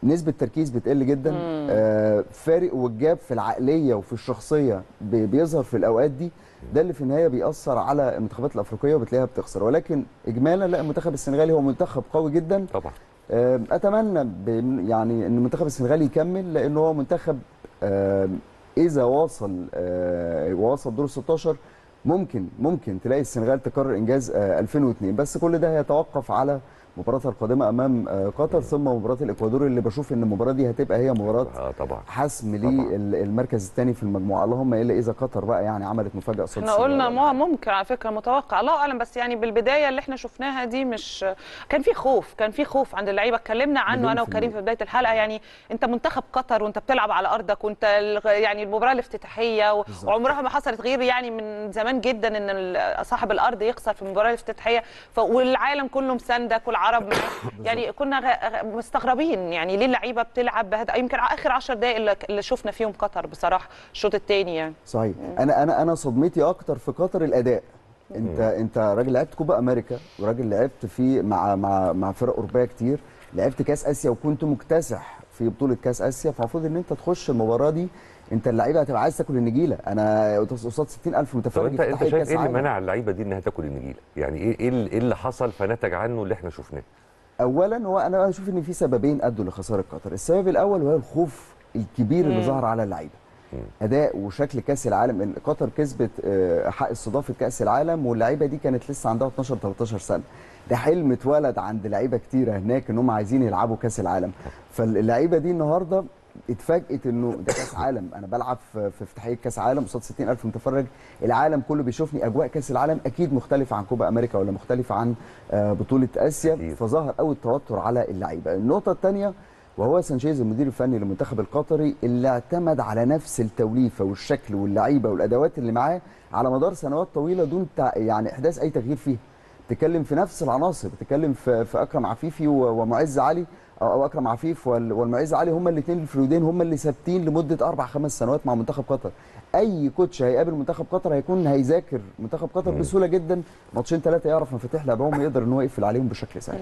S4: نسبه تركيز بتقل جدا آه فارق والجاب في العقليه وفي الشخصيه بي- بيظهر في الاوقات دي ده اللي في النهايه بيأثر على المنتخبات الافريقيه وبتلاقيها بتخسر ولكن اجمالا لا المنتخب السنغالي هو منتخب قوي جدا
S2: طبعا
S4: آه، اتمنى ب- يعني ان المنتخب السنغالي يكمل لانه هو منتخب آه، اذا واصل آه، ووصل دور 16 ممكن ممكن تلاقي السنغال تكرر انجاز آه، 2002 بس كل ده هيتوقف على مباراتها القادمه امام آه، قطر ثم مباراه الاكوادور اللي بشوف ان المباراه دي هتبقى هي مباراه
S2: اه طبعا
S4: حسم
S2: طبعاً.
S4: للمركز الثاني في المجموعه اللهم الا اذا قطر بقى يعني عملت مفاجاه قصاد
S1: احنا قلنا
S4: السنغال.
S1: ما ممكن على فكره متوقع الله اعلم بس يعني بالبدايه اللي احنا شفناها دي مش كان في خوف كان في خوف عند اللعيبه اتكلمنا عنه
S4: مليون
S1: انا
S4: في
S1: وكريم
S4: المية.
S1: في بدايه الحلقه يعني انت منتخب قطر وانت بتلعب على ارضك وانت الغ- يعني المباراه الافتتاحيه و-
S4: بالظبط.
S1: وعمرها ما حصلت غير يعني من زمان جدا ان ال- صاحب الارض يخسر في المباراه الافتتاحيه ف... والعالم كله مساندك والعرب معاك. يعني كنا غ- غ- مستغربين يعني ليه اللعيبه بتلعب بهذا يمكن اخر 10 دقائق اللي- اللي شفنا فيهم قطر بصراحه الشوط الثاني يعني
S4: صحيح انا انا انا صدمتي اكتر في قطر الاداء انت انت راجل لعبت كوبا امريكا وراجل لعبت في مع مع مع فرق اوروبيه كتير لعبت كاس اسيا وكنت مكتسح في بطوله كاس اسيا فالمفروض ان انت تخش المباراه دي انت اللعيبه هتبقى عايز تاكل النجيله انا قصاد 60000
S2: طب
S4: متفرج
S2: انت
S4: في
S2: انت
S4: تحقيق
S2: شايف
S4: كاس
S2: ايه اللي
S4: عالم.
S2: منع اللعيبه دي انها تاكل النجيله؟ يعني ايه ايه اللي- إيه اللي حصل فنتج عنه اللي احنا شفناه؟
S4: اولا هو انا بشوف ان في سببين ادوا لخساره قطر السبب الاول وهو الخوف الكبير اللي
S1: مم.
S4: ظهر على اللعيبه
S2: مم.
S4: اداء وشكل كاس العالم إن قطر كسبت آه، حق استضافه كاس العالم واللعيبه دي كانت لسه عندها 12 13 سنه ده حلم اتولد عند لعيبه كتيره هناك ان هم عايزين يلعبوا كاس العالم فاللعيبه دي النهارده اتفاجئت انه ده كاس عالم انا بلعب في في افتتاحيه كاس عالم قصاد 60000 متفرج العالم كله بيشوفني اجواء كاس العالم اكيد مختلفه عن كوبا امريكا ولا مختلفه عن آه، بطوله اسيا
S2: أكيد.
S4: فظهر قوي التوتر على اللعيبه النقطه الثانيه وهو سانشيز المدير الفني للمنتخب القطري اللي اعتمد على نفس التوليفه والشكل واللعيبه والادوات اللي معاه على مدار سنوات طويله دون تع- يعني احداث اي تغيير فيها بتتكلم في نفس العناصر بتتكلم في, في اكرم عفيفي و- ومعز علي او أو اكرم عفيف وال- والمعز علي هم الاثنين الفلويدين هم اللي ثابتين لمده اربع خمس سنوات مع منتخب قطر اي كوتش هيقابل منتخب قطر هيكون هيذاكر منتخب قطر
S2: مم.
S4: بسهوله جدا ماتشين ثلاثه يعرف مفاتيح لعبهم يقدر ان هو يقفل عليهم بشكل سهل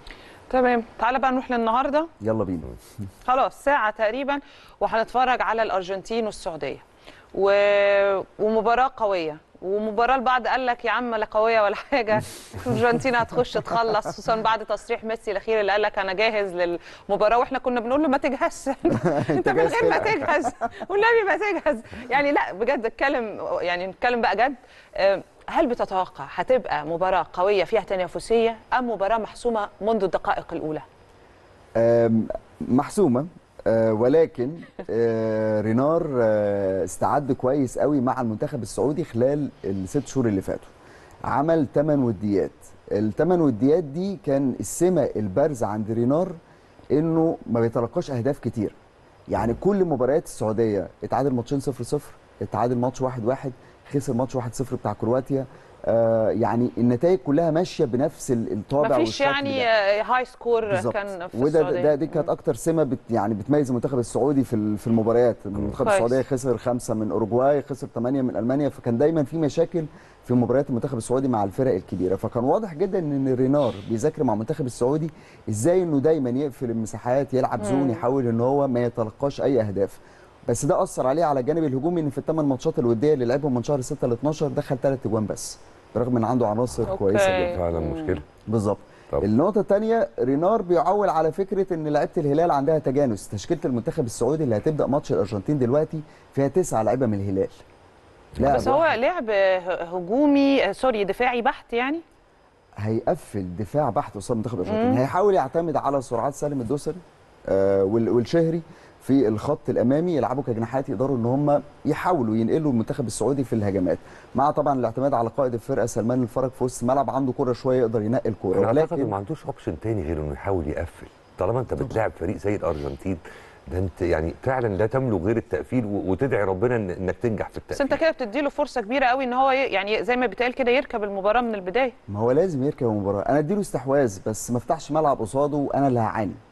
S1: تمام تعالى بقى نروح للنهارده
S4: يلا بينا
S1: خلاص ساعة تقريبا وهنتفرج على الأرجنتين والسعودية و... ومباراة قوية ومباراة البعض قال لك يا عم لا قوية ولا حاجة الأرجنتين هتخش تخلص خصوصا بعد تصريح ميسي الأخير اللي قال لك أنا جاهز للمباراة واحنا كنا بنقول له ما تجهزش أنت من
S4: جاهز
S1: غير ما
S4: تلعب.
S1: تجهز والنبي ما تجهز يعني لا بجد اتكلم يعني نتكلم بقى جد آه، هل بتتوقع هتبقى مباراة قوية فيها تنافسية أم مباراة محسومة منذ الدقائق الأولى؟
S4: آم، محسومه آه، ولكن آه، رينار آه، استعد كويس قوي مع المنتخب السعودي خلال الست شهور اللي فاتوا عمل 8 وديات الثمان وديات دي كان السمه البارزه عند رينار انه ما بيتلقاش اهداف كتير يعني كل مباريات السعوديه اتعادل ماتشين 0 0 اتعادل ماتش 1 1 خسر ماتش 1 0 بتاع كرواتيا آه يعني النتائج كلها ماشيه بنفس ال- الطابع
S1: مفيش
S4: والشكل
S1: يعني
S4: ده.
S1: آه، هاي سكور
S4: بالظبط.
S1: كان في
S4: وده
S1: السعودية
S4: ده دي كانت اكتر سمه بت يعني بتميز المنتخب السعودي في ال- في المباريات المنتخب
S1: كويس.
S4: السعوديه خسر خمسه من اوروجواي خسر ثمانيه من المانيا فكان دايما في مشاكل في مباريات المنتخب السعودي مع الفرق الكبيره فكان واضح جدا ان رينار بيذاكر مع المنتخب السعودي ازاي انه دايما يقفل المساحات يلعب زون يحاول ان هو ما يتلقاش اي اهداف بس ده اثر عليه على الجانب الهجومي ان في الثمان ماتشات الوديه اللي لعبهم من شهر 6 ل 12 دخل ثلاث اجوان بس برغم ان عنده عناصر
S1: أوكي.
S4: كويسه جدا
S2: فعلا مشكله
S4: بالظبط
S2: طب.
S4: النقطة الثانية رينار بيعول على فكرة ان لعيبة الهلال عندها تجانس، تشكيلة المنتخب السعودي اللي هتبدأ ماتش الأرجنتين دلوقتي فيها تسعة لعيبة من الهلال. لاعب
S1: بس هو
S4: واحد
S1: لعب ه- هجومي آه، سوري دفاعي بحت يعني
S4: هيقفل دفاع بحت قصاد منتخب الأرجنتين، هيحاول يعتمد على سرعات سالم الدوسري آه وال- والشهري في الخط الامامي يلعبوا كجناحات يقدروا ان هم يحاولوا ينقلوا المنتخب السعودي في الهجمات مع طبعا الاعتماد على قائد الفرقه سلمان الفرج في وسط الملعب عنده كره شويه يقدر ينقي الكوره
S2: انا اعتقد إنه ما عندوش اوبشن تاني غير انه يحاول يقفل طالما انت بتلاعب فريق زي الارجنتين ده انت يعني فعلا لا تملك غير التقفيل و- وتدعي ربنا إن- انك تنجح في
S1: بس
S2: التقفيل
S1: انت كده بتديله فرصه كبيره قوي ان هو ي- يعني زي ما بيتقال كده يركب المباراه من البدايه
S4: ما هو لازم يركب المباراه انا اديله استحواذ بس ما افتحش ملعب قصاده وانا اللي هعاني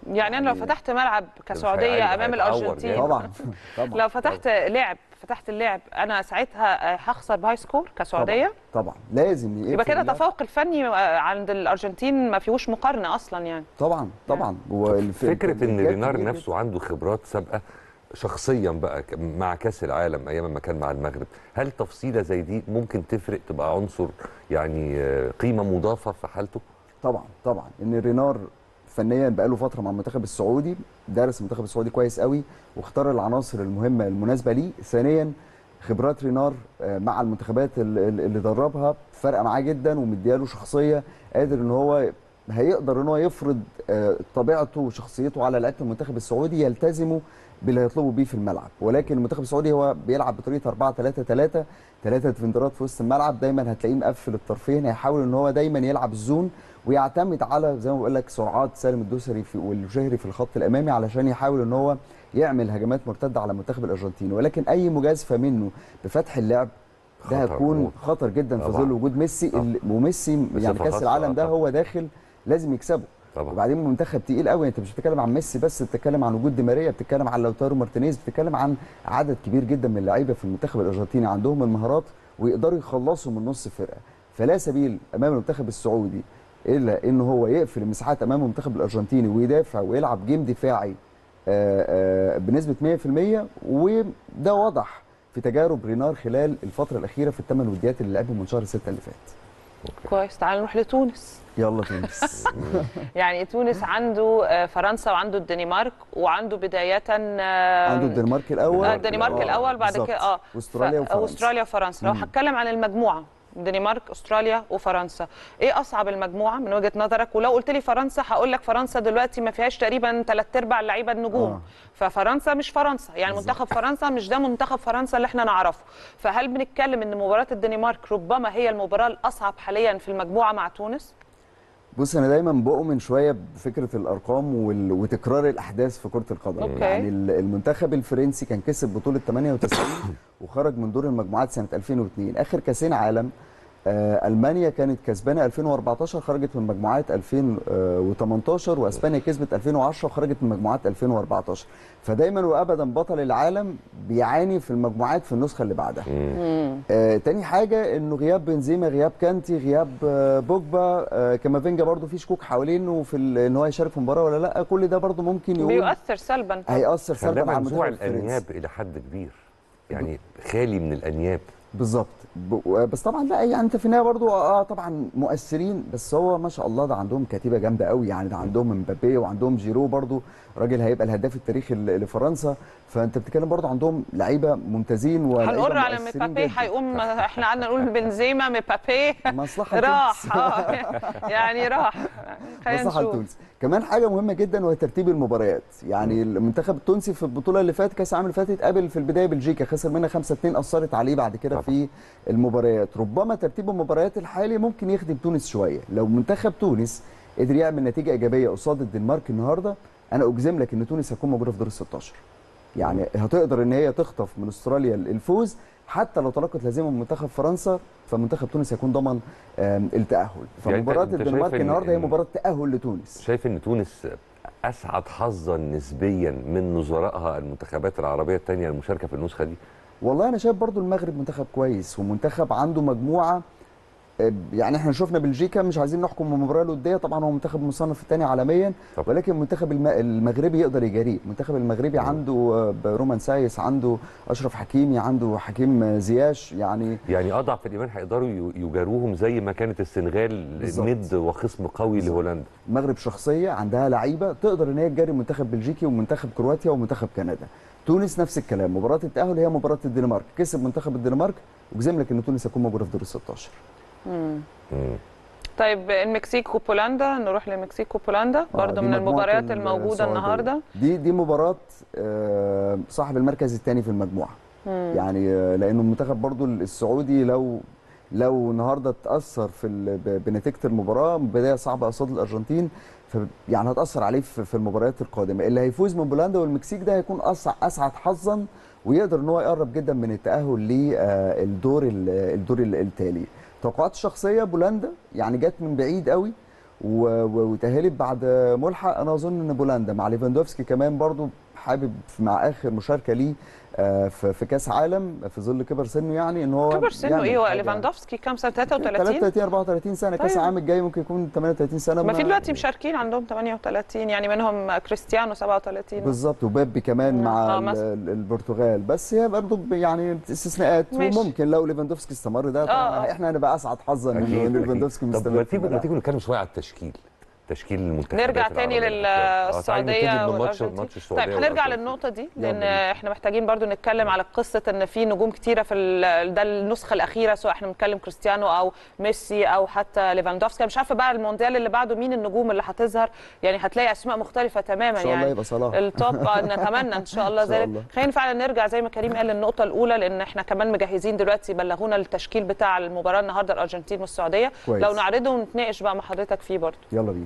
S1: يعني انا لو فتحت ملعب كسعوديه
S2: هي-
S1: امام
S2: هيتعور
S1: الارجنتين
S2: جامد.
S4: طبعا طبعا
S1: لو فتحت لعب فتحت اللعب انا ساعتها آه، هخسر بهاي سكور كسعوديه
S4: طبعا, طبعا. لازم يقفل
S1: يبقى كده
S4: اللعب.
S1: التفوق الفني آه، عند الارجنتين ما فيهوش مقارنه اصلا يعني
S4: طبعا طبعا هو الف-
S2: فكره ان
S4: الجاب
S2: رينار
S4: كبير
S2: نفسه عنده خبرات سابقه شخصيا بقى ك- مع كاس العالم ايام ما كان مع المغرب هل تفصيله زي دي ممكن تفرق تبقى عنصر يعني آه، قيمه مضافه في حالته
S4: طبعا طبعا ان رينار فنيا بقاله فتره مع المنتخب السعودي دارس المنتخب السعودي كويس قوي واختار العناصر المهمه المناسبه ليه ثانيا خبرات رينار آه، مع المنتخبات ال- ال- اللي دربها فارقه معاه جدا ومدياله شخصيه قادر ان هو هيقدر ان هو يفرض آه، طبيعته وشخصيته على لعيبه المنتخب السعودي يلتزموا باللي هيطلبوا بيه في الملعب ولكن المنتخب السعودي هو بيلعب بطريقه 4 3 3 ثلاثه ديفندرات في وسط الملعب دايما هتلاقيه مقفل الطرفين هيحاول ان هو دايما يلعب الزون ويعتمد على زي ما بقول لك سرعات سالم الدوسري في والجهري في الخط الامامي علشان يحاول ان هو يعمل هجمات مرتده على المنتخب الارجنتيني ولكن اي مجازفه منه بفتح اللعب ده
S2: خطر
S4: هيكون
S2: موت.
S4: خطر جدا في
S2: طبعاً.
S4: ظل وجود ميسي
S2: طبعاً.
S4: اللي- وميسي يعني
S2: بصفة
S4: كاس
S2: خاصة،
S4: العالم
S2: آه
S4: ده
S2: طبعاً.
S4: هو داخل لازم يكسبه
S2: طبعا
S4: وبعدين منتخب تقيل قوي انت مش بتتكلم عن ميسي بس بتتكلم عن وجود دي ماريا بتتكلم عن لوتارو مارتينيز بتتكلم عن عدد كبير جدا من اللعيبه في المنتخب الارجنتيني عندهم المهارات ويقدروا يخلصوا من نص فرقه فلا سبيل امام المنتخب السعودي الا ان هو يقفل المساحات امام المنتخب الارجنتيني ويدافع ويلعب جيم دفاعي آه، آه، بنسبه 100% وده واضح في تجارب رينار خلال الفتره الاخيره في الثمان وديات اللي لعبهم من شهر 6 اللي فات
S1: كويس تعال نروح لتونس
S4: يلا تونس
S1: يعني تونس عنده آه، فرنسا وعنده الدنمارك وعنده بدايه آه،
S4: عنده الدنمارك الاول
S1: آه، الدنمارك
S4: آه،
S1: الاول بعد
S4: بالظبط.
S1: كده اه
S4: واستراليا
S1: ف-
S4: وفرنسا
S1: استراليا وفرنسا لو
S4: مم.
S1: هتكلم عن المجموعه الدنمارك استراليا وفرنسا ايه اصعب المجموعه من وجهه نظرك ولو قلت لي فرنسا هقول لك فرنسا دلوقتي ما فيهاش تقريبا ثلاث ارباع اللعيبه النجوم
S4: آه.
S1: ففرنسا مش فرنسا يعني
S4: بالظبط.
S1: منتخب فرنسا مش ده منتخب فرنسا اللي احنا نعرفه فهل بنتكلم ان مباراه الدنمارك ربما هي المباراه الاصعب حاليا في المجموعه مع تونس
S4: بص انا دايما بؤمن شويه بفكره الارقام وال... وتكرار الاحداث في كره القدم
S1: أوكي.
S4: يعني ال- المنتخب الفرنسي كان كسب بطوله 98 وخرج من دور المجموعات سنه 2002 اخر كاسين عالم آه المانيا كانت كسبانه 2014 خرجت من مجموعات 2018 واسبانيا كسبت 2010 وخرجت من مجموعات 2014 فدايما وابدا بطل العالم بيعاني في المجموعات في النسخه اللي بعدها آه تاني حاجه انه غياب بنزيما غياب كانتي غياب آه بوجبا آه كامافينجا برضو في شكوك حوالينه في ال- ان هو يشارك في المباراه ولا لا كل ده برضو ممكن يقول
S1: بيؤثر سلبا طبعاً.
S4: هيأثر
S2: خلاه
S4: سلبا على
S2: منزوع
S4: المنتخب الفرنسي
S2: الانياب الى حد كبير يعني خالي من الانياب
S4: بالظبط ب- بس طبعا لا يعني انت في النهايه برضو اه طبعا مؤثرين بس هو ما شاء الله ده عندهم كتيبه جامده قوي يعني ده عندهم مبابي وعندهم جيرو برضو راجل هيبقى الهداف التاريخي ل- لفرنسا فانت بتتكلم برضو عندهم لعيبه ممتازين ولاعيبه
S1: هنقر على
S4: مؤثرين
S1: مبابي
S4: جداً.
S1: هيقوم احنا قعدنا نقول بنزيما مبابي
S4: مصلحه
S1: راح
S4: تونس.
S1: اه يعني راح خلينا
S4: مصلحه
S1: نشوف
S4: لتونس كمان حاجه مهمه جدا وهي ترتيب المباريات يعني المنتخب التونسي في البطوله اللي فاتت كاس العالم اللي فاتت قابل في البدايه بلجيكا خسر منها 5 2 اثرت عليه بعد كده
S2: طبعا.
S4: في المباريات ربما ترتيب المباريات الحالي ممكن يخدم تونس شويه لو منتخب تونس قدر يعمل نتيجه ايجابيه قصاد الدنمارك النهارده انا اجزم لك ان تونس هتكون موجوده في دور ال 16 يعني هتقدر ان هي تخطف من استراليا الفوز حتى لو تلقت لازمه من منتخب فرنسا فمنتخب تونس هيكون ضمن آم، التاهل
S2: يعني أنت-
S4: فمباراه
S2: أنت شايف
S4: الدنمارك
S2: إن-
S4: النهارده هي
S2: إن-
S4: مباراه تاهل لتونس
S2: شايف ان تونس اسعد حظا نسبيا من نظرائها المنتخبات العربيه الثانيه المشاركه في النسخه دي
S4: والله انا شايف برضو المغرب منتخب كويس ومنتخب عنده مجموعه آه، يعني احنا شفنا بلجيكا مش عايزين نحكم المباراه الوديه طبعا هو منتخب مصنف الثاني عالميا
S2: طبعا.
S4: ولكن المنتخب الم- المغربي يقدر يجاريه المنتخب المغربي عنده آه، رومان سايس عنده اشرف حكيمي عنده حكيم آه، زياش يعني
S2: يعني اضعف الايمان هيقدروا ي- يجاروهم زي ما كانت السنغال
S4: بالظبط.
S2: ند وخصم قوي
S4: بالظبط.
S2: لهولندا
S4: المغرب شخصيه عندها لعيبه تقدر ان هي تجاري منتخب بلجيكي ومنتخب كرواتيا ومنتخب كندا تونس نفس الكلام مباراه التاهل هي مباراه الدنمارك كسب منتخب الدنمارك وجزم لك ان تونس هتكون موجوده في دور ال 16
S2: مم.
S1: طيب المكسيك وبولندا نروح للمكسيك وبولندا
S4: آه،
S1: برضو
S4: دي
S1: من
S4: مجموعة
S1: المباريات
S4: السعودية.
S1: الموجوده النهارده
S4: دي دي مباراه آه، صاحب المركز الثاني في المجموعه
S1: مم.
S4: يعني آه، لانه المنتخب برضو السعودي لو لو النهارده اتاثر في ال- ب- بنتيجه المباراه بدايه صعبه قصاد الارجنتين ف يعني هتاثر عليه في في المباريات القادمه اللي هيفوز من بولندا والمكسيك ده هيكون أسع اسعد حظا ويقدر ان هو يقرب جدا من التاهل للدور الدور ال- التالي توقعات الشخصيه بولندا يعني جت من بعيد قوي و- و- وتاهلت بعد ملحق انا اظن ان بولندا مع ليفاندوفسكي كمان برضو حابب مع اخر مشاركه ليه آه، في في كاس عالم في ظل كبر سنه يعني ان هو
S1: كبر سنه
S4: يعمل
S1: ايه هو
S4: حاجة.
S1: ليفاندوفسكي كام سنه 33
S4: 33 34 سنه كاس
S1: طيب.
S4: العالم الجاي ممكن يكون 38 سنه
S1: ما في دلوقتي مشاركين عندهم 38 يعني منهم كريستيانو 37
S4: بالظبط وبيبي كمان مع
S1: آه،
S4: ال-
S1: مثلا.
S4: ال- البرتغال بس هي برضه ب- يعني استثناءات
S1: ماشي.
S4: وممكن لو ليفاندوفسكي استمر ده طبعا
S1: آه، آه.
S4: احنا هنبقى اسعد حظا ان
S2: اكيد
S4: إن
S2: أكيد.
S4: ليفاندوفسكي
S2: طب
S4: مستمر
S2: ما
S4: في
S2: تيجوا ما
S4: الملعب.
S2: تيجوا نتكلم شويه على التشكيل تشكيل المنتخبات
S1: نرجع تاني
S2: العربية. آه، تعالي
S1: للسعوديه
S2: نبتدي بماتش-
S1: والارجنتين
S2: ماتش السعودية
S1: طيب هنرجع
S2: والأرجنتين.
S1: للنقطه دي
S4: يلا
S1: لان
S4: بينا.
S1: احنا محتاجين برضو نتكلم على قصه ان في نجوم كتيره في ال- ده النسخه الاخيره سواء احنا بنتكلم كريستيانو او ميسي او حتى ليفاندوفسكي مش عارفه بقى المونديال اللي بعده مين النجوم اللي هتظهر يعني هتلاقي اسماء مختلفه تماما
S4: ان شاء الله
S1: يعني
S4: يبقى صلاح
S1: التوب آه، نتمنى ان شاء الله
S4: إن شاء
S1: ذلك
S4: الله.
S1: خلينا فعلا نرجع زي ما كريم قال للنقطه الاولى لان احنا كمان مجهزين دلوقتي بلغونا التشكيل بتاع المباراه النهارده الارجنتين والسعوديه
S4: كويس.
S1: لو نعرضه ونتناقش بقى مع حضرتك فيه برضه
S4: يلا بينا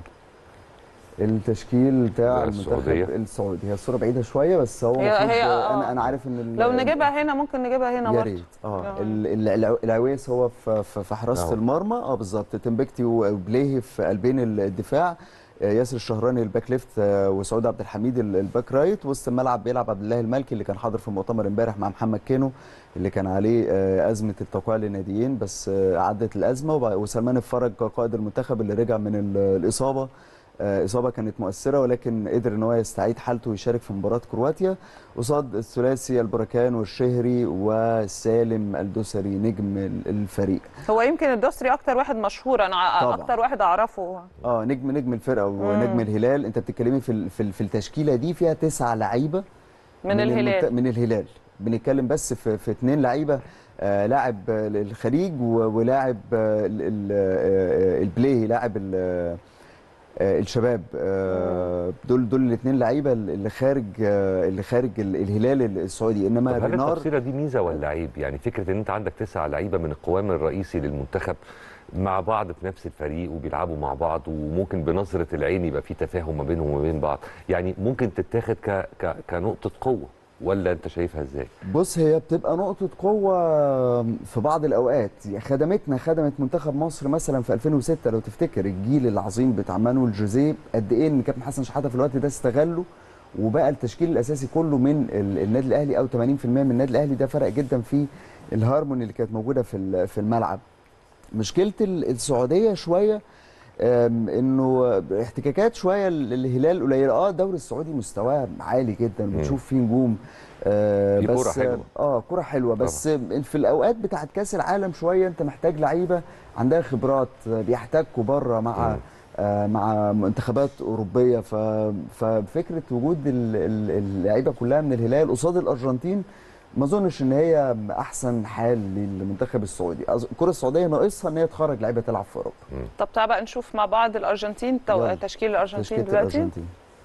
S4: التشكيل بتاع
S2: لا،
S4: المنتخب
S2: السعودية.
S4: السعودي هي الصوره بعيده شويه بس هو
S1: هي-
S4: المفروض
S1: هي- آه.
S4: انا انا عارف ان ال-
S1: لو نجيبها هنا ممكن نجيبها هنا
S4: يا
S1: برضه
S4: ريت اه
S1: آه.
S4: ال- ال- الع- العويس هو في في في حراسه
S2: أهو.
S4: المرمى اه بالظبط تمبكتي وبليهي في قلبين ال- الدفاع آه، ياسر الشهراني الباك ليفت آه، وسعود عبد الحميد ال- الباك رايت وسط الملعب بيلعب عبد الله المالكي اللي كان حاضر في المؤتمر امبارح مع محمد كينو اللي كان عليه آه، ازمه التوقيع للناديين بس آه، عدت الازمه وبع- وسلمان الفرج قائد المنتخب اللي رجع من ال- الاصابه آه، اصابه كانت مؤثره ولكن قدر ان هو يستعيد حالته ويشارك في مباراه كرواتيا قصاد الثلاثي البركان والشهري وسالم الدوسري نجم ال- الفريق
S1: هو يمكن الدوسري اكتر واحد مشهور انا ع-
S4: طبعاً.
S1: اكتر واحد اعرفه
S4: اه نجم نجم الفرقه ونجم الهلال انت بتتكلمي في ال- في ال- في التشكيله دي فيها تسع لعيبه
S1: من الهلال
S4: المنت- من الهلال بنتكلم بس في في اثنين لعيبه آه لاعب آه، الخليج و- ولاعب آه، ال- ال- آه، البلاي لاعب ال- آه، الشباب آه، دول دول الاثنين لعيبه اللي خارج آه، اللي خارج ال- الهلال السعودي انما
S2: طب هل
S4: رينار
S2: التفصيله دي ميزه ولا عيب؟ يعني فكره ان انت عندك تسع لعيبه من القوام الرئيسي للمنتخب مع بعض في نفس الفريق وبيلعبوا مع بعض وممكن بنظره العين يبقى في تفاهم ما بينهم وما بين بعض، يعني ممكن تتاخد ك... ك... كنقطه قوه ولا انت شايفها ازاي؟
S4: بص هي بتبقى نقطة قوة في بعض الأوقات يعني خدمتنا خدمت منتخب مصر مثلا في 2006 لو تفتكر الجيل العظيم بتاع مانويل جوزيه قد إيه إن كابتن حسن شحاتة في الوقت ده استغله وبقى التشكيل الأساسي كله من ال- النادي الأهلي أو 80% من النادي الأهلي ده فرق جدا في الهارموني اللي كانت موجودة في ال- في الملعب مشكلة ال- السعودية شوية أم، انه احتكاكات شويه ال- الهلال قليله اه الدوري السعودي مستواه عالي جدا بنشوف فيه نجوم آه
S2: في
S4: بس
S2: كرة حلوة.
S4: اه كرة حلوه بس في الاوقات بتاعت كاس العالم شويه انت محتاج لعيبه عندها خبرات آه، بيحتكوا بره مع
S2: مم.
S4: آه مع منتخبات اوروبيه ف... ففكره وجود ال- ال- اللعيبه كلها من الهلال قصاد الارجنتين ما اظنش ان هي احسن حال للمنتخب السعودي أظ- الكره السعوديه ناقصها ان هي تخرج لعيبه تلعب في اوروبا
S1: طب تعال بقى نشوف مع بعض الارجنتين تو...
S4: يلا.
S1: تشكيل الارجنتين
S4: تشكيله
S1: دلوقتي
S4: الارجنتين